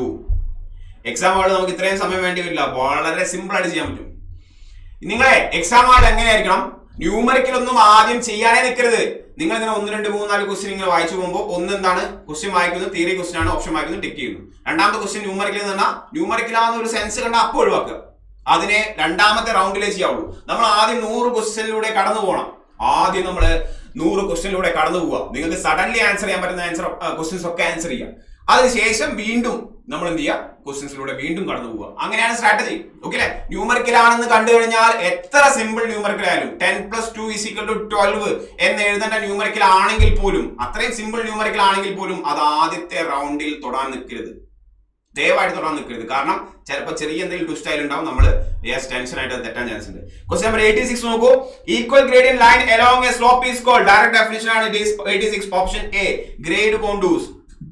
എക്സാം ഹാളിൽ നമുക്ക് ഇത്രയും സമയം വേണ്ടി വരില്ല വളരെ സിമ്പിൾ ആയിട്ട് ചെയ്യാൻ പറ്റും നിങ്ങളെ എക്സാം ഹാളിൽ എങ്ങനെയായിരിക്കണം ന്യൂമറിക്കൽ ഒന്നും ആദ്യം ചെയ്യാനേ നിൽക്കരുത് നിങ്ങൾ ഇങ്ങനെ ഒന്ന് രണ്ട് മൂന്ന് നാല് ക്വസ്റ്റ്യൻ ഇങ്ങനെ വായിച്ചു പോകുമ്പോൾ ഒന്ന് എന്താണ് ക്വസ്റ്റ്യൻ വായിക്കുന്നത് തിയറി ക്വസ്റ്റ്യൻ ആണ് ഓപ്ഷൻ വായിക്കുന്നത് ടിക്ക് ചെയ്യുന്നു രണ്ടാമത്തെ ക്വസ്റ്റ്യൻ ന്യൂമറിക്കൽ എന്ന് പറഞ്ഞാൽ ന്യൂമറിക്കലാന്ന് ഒരു സെൻസ് കണ്ട അപ്പോൾ ഒഴിവാക്കുക അതിനെ രണ്ടാമത്തെ റൗണ്ടിലേ ചെയ്യാവുള്ളൂ നമ്മൾ ആദ്യം നൂറ് ക്വസ്റ്റ്യനിലൂടെ കടന്നു പോകണം ആദ്യം നമ്മൾ നൂറ് ക്വസ്റ്റ്യനിലൂടെ കടന്നു പോവുക നിങ്ങൾക്ക് സഡൻലി ആൻസർ ചെയ്യാൻ പറ്റുന്ന ആൻസർ ക്വസ്റ്റ്യൻസ് ഒക്കെ ആൻസർ ചെയ്യാം അതിനുശേഷം വീണ്ടും നമ്മൾ എന്ത് ചെയ്യുക ക്വസ്റ്റ്യൻസിലൂടെ വീണ്ടും കടന്നു പോവുക അങ്ങനെയാണ് സ്ട്രാറ്റജി ഓക്കെ അല്ലെ ന്യൂമറിക്കൽ ആണെന്ന് കണ്ടു കഴിഞ്ഞാൽ എത്ര സിമ്പിൾ ന്യൂമറിക്കൽ ആയാലും ten plus two is equal to twelve എന്ന് എഴുതേണ്ട ന്യൂമറിക്കൽ ആണെങ്കിൽ പോലും അത്രയും സിമ്പിൾ ന്യൂമറിക്കൽ ആണെങ്കിൽ പോലും അത് ആദ്യത്തെ റൗണ്ടിൽ തൊടാൻ നിൽക്കരുത് ദയവായിട്ട് തൊടാൻ നിൽക്കരുത് കാരണം ചിലപ്പോൾ ചെറിയ എന്തെങ്കിലും ട്വിസ്റ്റ് ആയാലും ഉണ്ടാവും നമ്മൾ യെസ് ടെൻഷൻ ആയിട്ട് തെറ്റാൻ ചാൻസ് ഉണ്ട് ക്വസ്റ്റ്യൻ നമ്പർ എയ്റ്റി സിക്സ് നോക്കൂ equal gradient line along a slope is call direct definition ആണ് it is eighty six option A grade contours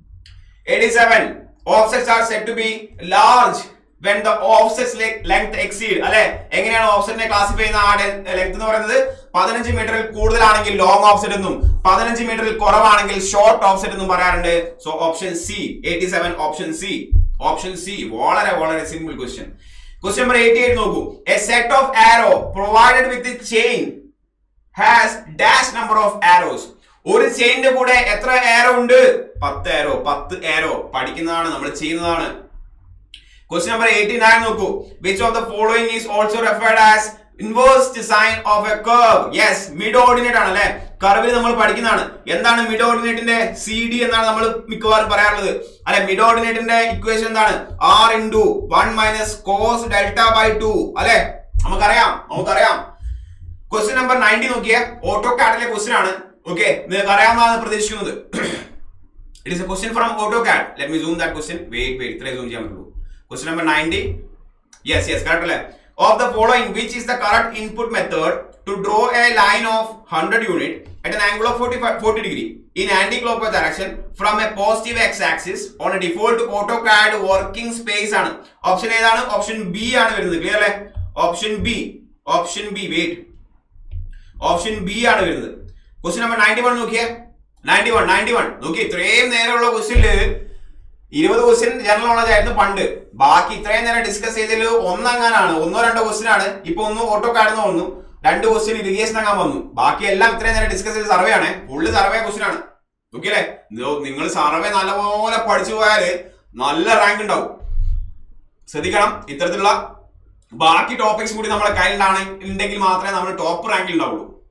87 offsets are said to be large when the offsets le- length exceed അല്ലെ എങ്ങനെയാണ് ഓഫ്സെറ്റിനെ ക്ലാസിഫൈ ചെയ്യുന്ന ആ ലെങ്ത് എന്ന് പറയുന്നത് പതിനഞ്ച് മീറ്ററിൽ കൂടുതലാണെങ്കിൽ ലോങ് ഓഫ്സെറ്റ് എന്നും പതിനഞ്ച് മീറ്ററിൽ കുറവാണെങ്കിൽ ഷോർട്ട് ഓഫ്സെറ്റ് എന്നും പറയാറുണ്ട് so option C eighty seven option C option C വളരെ വളരെ simple question question number eighty eight നോക്കൂ a set of arrow provided with chain has dash number of arrows ഒരു ചെയിന്റെ കൂടെ എത്ര ആരോ ഉണ്ട് പത്ത് ആരോ പത്ത് ആരോ പഠിക്കുന്നതാണ് നമ്മൾ ചെയ്യുന്നതാണ് ക്വസ്റ്റ്യൻ നമ്പർ എയ്റ്റി നയൻ നോക്കൂ which of the following is also referred as inverse sine of a curve yes mid ordinate ആണ് അല്ലെ കർവിൽ നമ്മൾ പഠിക്കുന്നതാണ് എന്താണ് മിഡ് ഓർഡിനേറ്റിന്റെ സി ഡി എന്നാണ് നമ്മൾ മിക്കവാറും പറയാറുള്ളത് അല്ലെ മിഡ് ഓർഡിനേറ്റിന്റെ ഇക്വേഷൻ എന്താണ് R into one minus cos delta by two അല്ലെ നമുക്കറിയാം നമുക്കറിയാം ക്വസ്റ്റ്യൻ നമ്പർ നയൻറ്റി നോക്കിയേ ഓട്ടോ കാഡിലെ ക്വസ്റ്റ്യൻ ആണ് ഓക്കെ നിങ്ങൾക്ക് അറിയാവുന്നതാണ് പ്രതീക്ഷിക്കുന്നത് it is a question from AutoCAD let me zoom that question wait wait ഇത്രേ സൂം ചെയ്യാൻ പറ്റുള്ളൂ question number ninety yes yes correct അല്ലേ of the following which is the correct input method to draw a line of hundred unit at an angle of 40, 40 degree in anti-clockwise direction from a positive x-axis on a default AutoCAD working space ആണ് ഓപ്ഷൻ ഏതാണ് ഓപ്ഷൻ ബി ആണ് വരുന്നത് ക്ലിയർ അല്ലേ option B option B wait option B ആണ് വരുന്നത് ക്വസ്റ്റ്യൻ നമ്പർ നയൻറ്റി വൺ നോക്കിയേ നയൻറ്റി വൺ നയൻറ്റി വൺ നോക്കി ഇത്രയും നേരമുള്ള ക്വസ്റ്റ്യനിൽ ഇരുപത് ക്വസ്റ്റ്യൻ ജനറൽ നോളജ് ആയിരുന്നു പണ്ട് ബാക്കി ഇത്രയും നേരം ഡിസ്കസ് ചെയ്തതിൽ ഒന്നങ്ങാനാണ് ഒന്നോ രണ്ടോ ക്വസ്റ്റ്യൻ ആണ് ഇപ്പൊ ഒന്ന് ഓട്ടോ കാർഡ് വന്നു രണ്ട് ക്വസ്റ്റ്യൻ ഇറിഗേഷൻ അങ്ങാൻ വന്നു ബാക്കി എല്ലാം ഇത്രയും നേരം ഡിസ്കസ് ചെയ്ത സർവേ ആണ് ഫുള്ള് സർവേ ക്വസ്റ്റ്യൻ ആണ് ഓക്കെ അല്ലേ നിങ്ങൾ സർവേ നല്ലപോലെ പഠിച്ചു പോയാല് നല്ല റാങ്ക് ഉണ്ടാവും ശ്രദ്ധിക്കണം ഇത്തരത്തിലുള്ള ബാക്കി ടോപ്പിക്സ് കൂടി നമ്മളെ കയ്യിലാണ് ഉണ്ടെങ്കിൽ മാത്രമേ നമ്മൾ ടോപ്പ് റാങ്കിൽ ഉണ്ടാവുള്ളൂ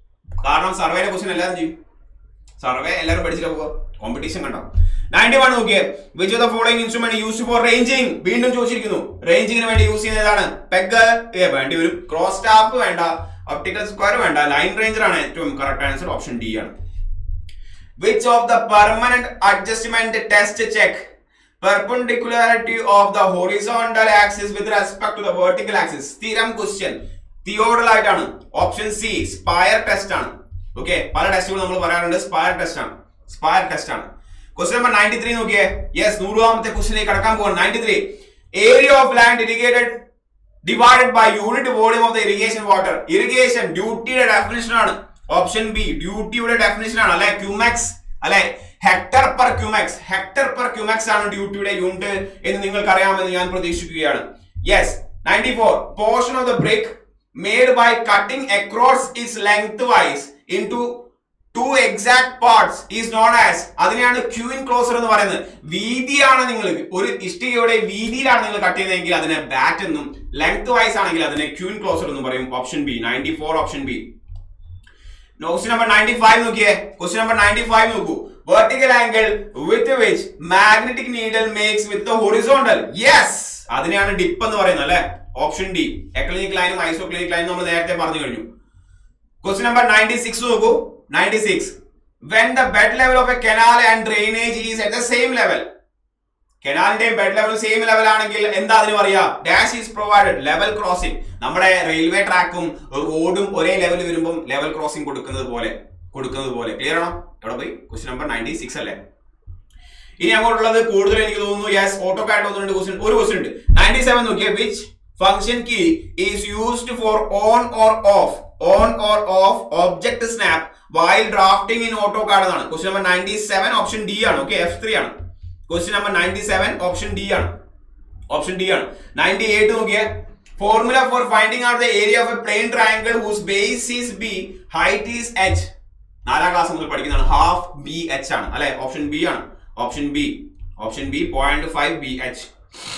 കാരണം സർവേയുടെ ക്വസ്റ്റ്യൻ എല്ലാവരും ചെയ്യും സർവേ എല്ലാവരും പഠിച്ചിട്ട് പോവുക കോമ്പറ്റീഷൻ കണ്ടോ നയൻറ്റി വൺ നോക്കിയേ which the following instrument use for ranging വീണ്ടും ചോദിച്ചിരിക്കുന്നു റേഞ്ചിങ്ങിന് വേണ്ടി യൂസ് ചെയ്യുന്നത് ഏതാണ് പെഗ് വേണ്ടി വരും ക്രോസ് സ്റ്റാഫ് വേണ്ട ഒപ്റ്റിക്കൽ സ്ക്വയർ വേണ്ട ലൈൻ റേഞ്ചർ ആണ് ഏറ്റവും കറക്റ്റ് ആൻസർ ഓപ്ഷൻ ഡി ആണ് which of the permanent adjustment test check perpendicularity of the horizontal axis with respect to the vertical axis സ്ഥിരം ക്വസ്റ്റ്യൻ തിയോഡൽ ആയിട്ടാണ് ഓപ്ഷൻ സി സ്പയർ ടെസ്റ്റ് ആണ് ഓക്കെ പല ടെസ്റ്റുകൾ നമ്മൾ പറയാറുണ്ട് സ്പയർ ടെസ്റ്റ് ആണ് സ്പയർ ടെസ്റ്റ് ആണ് ക്വസ്റ്റ്യൻ നമ്പർ നയൻറ്റി ത്രീ നോക്കിയേ യെസ് നൂറാമത്തെ ക്വസ്റ്റിലേക്ക് കടക്കാൻ പോകാൻ ninety three area of land irrigated divided by unit volume of the irrigation water irrigation ഡ്യൂട്ടിയുടെ ഡെഫിനിഷൻ ആണ് ഓപ്ഷൻ ബി ഡ്യൂട്ടിയുടെ ഡെഫിനിഷൻ ആണ് അല്ലെ ക്യൂമാക്സ് അല്ലെ hectare per cumecs hectare per cumecs ആണ് ഡ്യൂട്ടിയുടെ യൂണിറ്റ് എന്ന് നിങ്ങൾക്ക് അറിയാമെന്ന് ഞാൻ പ്രതീക്ഷിക്കുകയാണ് yes ninety four portion of the break made by cutting across is lengthwise into two exact parts is known as അതിനെയാണ് ക്യൂയിൻ ക്ലോസർ എന്ന് പറയുന്നത് വീതിയാണ് നിങ്ങൾ ഒരു ഇഷ്ടികയുടെ വീതിയിലാണ് നിങ്ങൾ കട്ട് ചെയ്യുന്നതെങ്കിൽ അതിനെ ബാറ്റ് എന്നും ലെങ്ത് വൈസ് ആണെങ്കിൽ അതിനെ ക്യൂയിൻ ക്ലോസർ എന്ന് പറയും option B ninety four option B question number ninety five നോക്കിയേ ക്വസ്റ്റ്യൻ നമ്പർ നയൻറ്റി ഫൈവ് നോക്കൂ vertical angle with which magnetic needle makes with horizontal yes അതിനെയാണ് ഡിപ്പ് എന്ന് പറയുന്നത് അല്ലെ ഓപ്ഷൻ ഡി എക്ലിനിക് ലൈനും ഐസോക്ലിനിക് ലൈനും നമ്മൾ നേരത്തെ പറഞ്ഞു കഴിഞ്ഞു ക്വസ്റ്റ്യൻ നമ്പർ നയൻറ്റി സിക്സ് നോക്കൂ ninety six when the bed level of a canal and drainage is at the same level കനാലിന്റെയും ബെഡ് ലെവൽ സെയിം ലെവൽ ആണെങ്കിൽ എന്താ അതിന് പറയാ dash is provided level crossing നമ്മുടെ റെയിൽവേ ട്രാക്കും റോഡും ഒരേ ലെവൽ വരുമ്പോൾ ലെവൽ ക്രോസിംഗ് കൊടുക്കുന്നത് പോലെ കൊടുക്കുന്നത് പോലെ ക്ലിയർ ആണോ എവിടെ പോയി ക്വസ്റ്റ്യൻ നമ്പർ നയൻറ്റി സിക്സ് അല്ലേ ഇനി അങ്ങോട്ടുള്ളത് കൂടുതൽ എനിക്ക് തോന്നുന്നു യെസ് ഓട്ടോ കാർഡ് ഒന്ന് രണ്ട് ക്വസ്റ്റ്യൻ ഒരു ക്വസ്റ്റ്യൻ ഉണ്ട് നയൻറ്റി സെവൻ നോക്കിയ which function key is used for on or off on or off object snap while drafting in AutoCAD എന്നാണ് question number ninety seven option D ആണ് ഓക്കെ എഫ് ത്രീ ആണ് question number ninety seven option D ആണ് ഓപ്ഷൻ ഡി ആണ് നയൻറ്റി എയ്റ്റ് നോക്കിയേ formula for finding out the area of a plain triangle whose base is B height is H നാലാം ക്ലാസ് മുതൽ പഠിക്കുന്നതാണ് ഹാഫ് ബി എച്ച് ആണ് അല്ലെ ഓപ്ഷൻ ബി ആണ് option B option B point five B H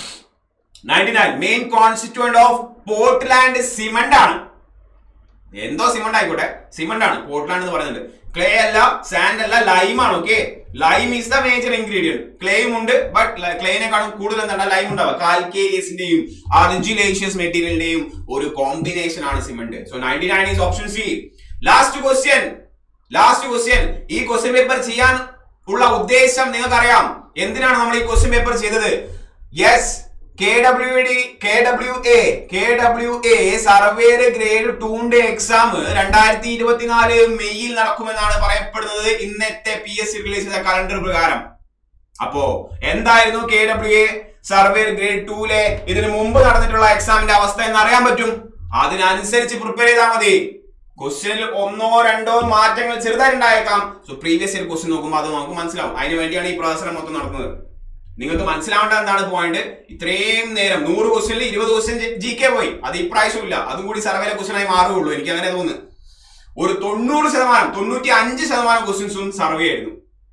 ninety nine main constituent of Portland cement ആണ് എന്തോ സിമന്റ് ആയിക്കോട്ടെ സിമന്റ് ആണ് പോർട്ട്ലാൻഡ് എന്ന് പറയുന്നത് ക്ലേ അല്ല സാൻഡ് അല്ല ലൈം ആണ് okay lime is the major ingredient ക്ലേയും ഉണ്ട് ബട്ട് ക്ലേനെക്കാളും കൂടുതൽ എന്താണ് ലൈം ഉണ്ടാവുക കാൽക്കേരിയസിന്റെയും ആർജിലേഷ്യസ് മെറ്റീരിയലിന്റെയും ഒരു കോമ്പിനേഷൻ ആണ് cement so ninety nine is option C last question last question ഈ ക്വസ്റ്റ്യൻ പേപ്പർ ചെയ്യാൻ ഉള്ള ഉദ്ദേശം നിങ്ങൾക്കറിയാം എന്തിനാണ് നമ്മൾ ഈ ക്വസ്റ്റ്യൻ പേപ്പർ ചെയ്തത് yes K W D K W A K W A സർവേയുടെ ഗ്രേഡ് ടൂന്റെ എക്സാം രണ്ടായിരത്തി ഇരുപത്തിനാല് മെയ്യിൽ നടക്കുമെന്നാണ് പറയപ്പെടുന്നത് ഇന്നത്തെ പി എസ് സി റിലീസ് ചെയ്ത കലണ്ടർ പ്രകാരം അപ്പോ എന്തായിരുന്നു K W A survey grade ടൂലെ ഇതിനു മുമ്പ് നടന്നിട്ടുള്ള എക്സാമിന്റെ അവസ്ഥ എന്ന് അറിയാൻ പറ്റും അതിനനുസരിച്ച് പ്രിപ്പയർ ചെയ്താൽ മതി ക്വസ്റ്റ്യനിൽ ഒന്നോ രണ്ടോ മാറ്റങ്ങൾ ചെറുതായിട്ടുണ്ടായേക്കാം സോ പ്രീവിയസ് ഇയർ ക്വസ്റ്റ്യൻ നോക്കുമ്പോൾ അത് നമുക്ക് മനസ്സിലാവും അതിന് വേണ്ടിയാണ് ഈ പ്രദർശനം മൊത്തം നടത്തുന്നത് നിങ്ങൾക്ക് മനസ്സിലാവേണ്ട എന്താണ് പോയിന്റ് ഇത്രയും നേരം നൂറ് ക്വസ്റ്റ്യനിൽ ഇരുപത് ക്വസ്റ്റ്യൻ ജി കെ പോയി അത് ഇപ്രാവശ്യം ഇല്ല അതും കൂടി സർവേലെ ക്വസ്റ്റ്യൻ ആയി മാറുകയുള്ളൂ എനിക്ക് അങ്ങനെ തോന്നുന്നു ഒരു തൊണ്ണൂറ് ശതമാനം തൊണ്ണൂറ്റി അഞ്ച് ശതമാനം ക്വസ്റ്റ്യൻസും സർവേ ആയിരുന്നു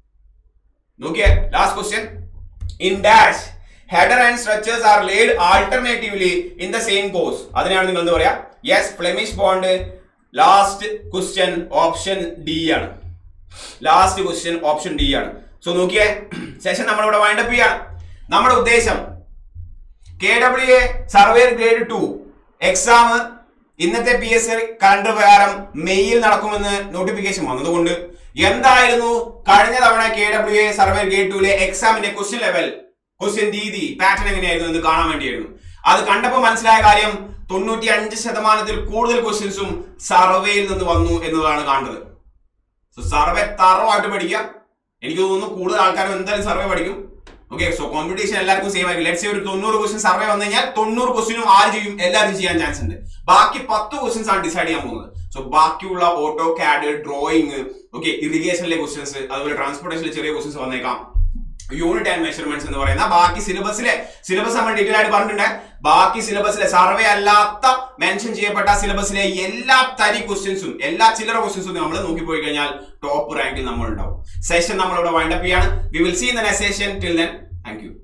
നോക്കിയേ last question in dash header and structures are laid alternatively in the same course അതിനാണ് നിങ്ങൾ എന്താ പറയാ yes Flemish bond last question option D ആണ് ലാസ്റ്റ് ക്വസ്റ്റ്യൻ ഓപ്ഷൻ ഡി ആണ് സോ നോക്കിയേ സെഷൻ നമ്മളിവിടെ വൈൻഡപ്പ് ചെയ്യാണ് നമ്മുടെ ഉദ്ദേശം K W A survey grade two exam ഇന്നത്തെ പി എസ് സി കലണ്ടർ പ്രകാരം മെയ്യിൽ നടക്കുമെന്ന് നോട്ടിഫിക്കേഷൻ വന്നതുകൊണ്ട് എന്തായിരുന്നു കഴിഞ്ഞ തവണ K W A survey grade ടുവിലെ എക്സാമിന്റെ ക്വസ്റ്റ്യൻ ലെവൽ ക്വസ്റ്റ്യൻ രീതി പാറ്റേൺ എങ്ങനെയായിരുന്നു എന്ന് കാണാൻ വേണ്ടിയായിരുന്നു അത് കണ്ടപ്പോൾ മനസ്സിലായ കാര്യം തൊണ്ണൂറ്റി അഞ്ച് ശതമാനത്തിൽ കൂടുതൽ ക്വസ്റ്റ്യൻസും സർവേയിൽ നിന്ന് വന്നു എന്നതാണ് കാണുന്നത് സോ സർവേ തറവായിട്ട് പഠിക്കുക എനിക്ക് തോന്നുന്നു കൂടുതൽ ആൾക്കാരും എന്തായാലും സർവേ പഠിക്കും ഓക്കെ സോ കോമ്പറ്റീഷൻ എല്ലാവർക്കും സെയിം ആയിരിക്കും ലെറ്റ്സ് ഒരു തൊണ്ണൂറ് ക്വസ്റ്റ്യൻ സർവേ വന്നു കഴിഞ്ഞാൽ തൊണ്ണൂറ് ക്വസ്റ്റ്യനും ആര് ചെയ്യും എല്ലാവരും ചെയ്യാൻ ചാൻസ് ഉണ്ട് ബാക്കി പത്ത് ക്വസ്റ്റ്യൻസ് ആണ് ഡിസൈഡ് ചെയ്യാൻ പോകുന്നത് സോ ബാക്കിയുള്ള ഓട്ടോ കാഡ് ഡ്രോയിങ് ഓക്കെ ഇറിഗേഷനിലെ ക്വസ്റ്റ്യൻസ് അതുപോലെ ട്രാൻസ്പോർട്ടേഷനിലെ ചെറിയ ക്വസ്റ്റ്യൻസ് വന്നേക്കാം യൂണിറ്റ് ആൻഡ് മെഷർമെന്റ്സ് എന്ന് പറയുന്ന ബാക്കി സിലബസിലെ സിലബസ് നമ്മൾ ഡീറ്റെയിൽ ആയിട്ട് പറഞ്ഞിട്ടുണ്ട് ബാക്കി സിലബസിലെ സർവേ അല്ലാത്ത മെൻഷൻ ചെയ്യപ്പെട്ട സിലബസിലെ എല്ലാ തരി ക്വസ്റ്റ്യൻസും എല്ലാ ചില്ലറ ക്വസ്റ്റ്യൻസും നമ്മൾ നോക്കി പോയി കഴിഞ്ഞാൽ ടോപ്പ് റാങ്കിൽ നമ്മൾ ഉണ്ടാവും സെഷൻ നമ്മളിവിടെ വൈൻഡപ്പ് ചെയ്യാണ് we will see in the next session till then thank U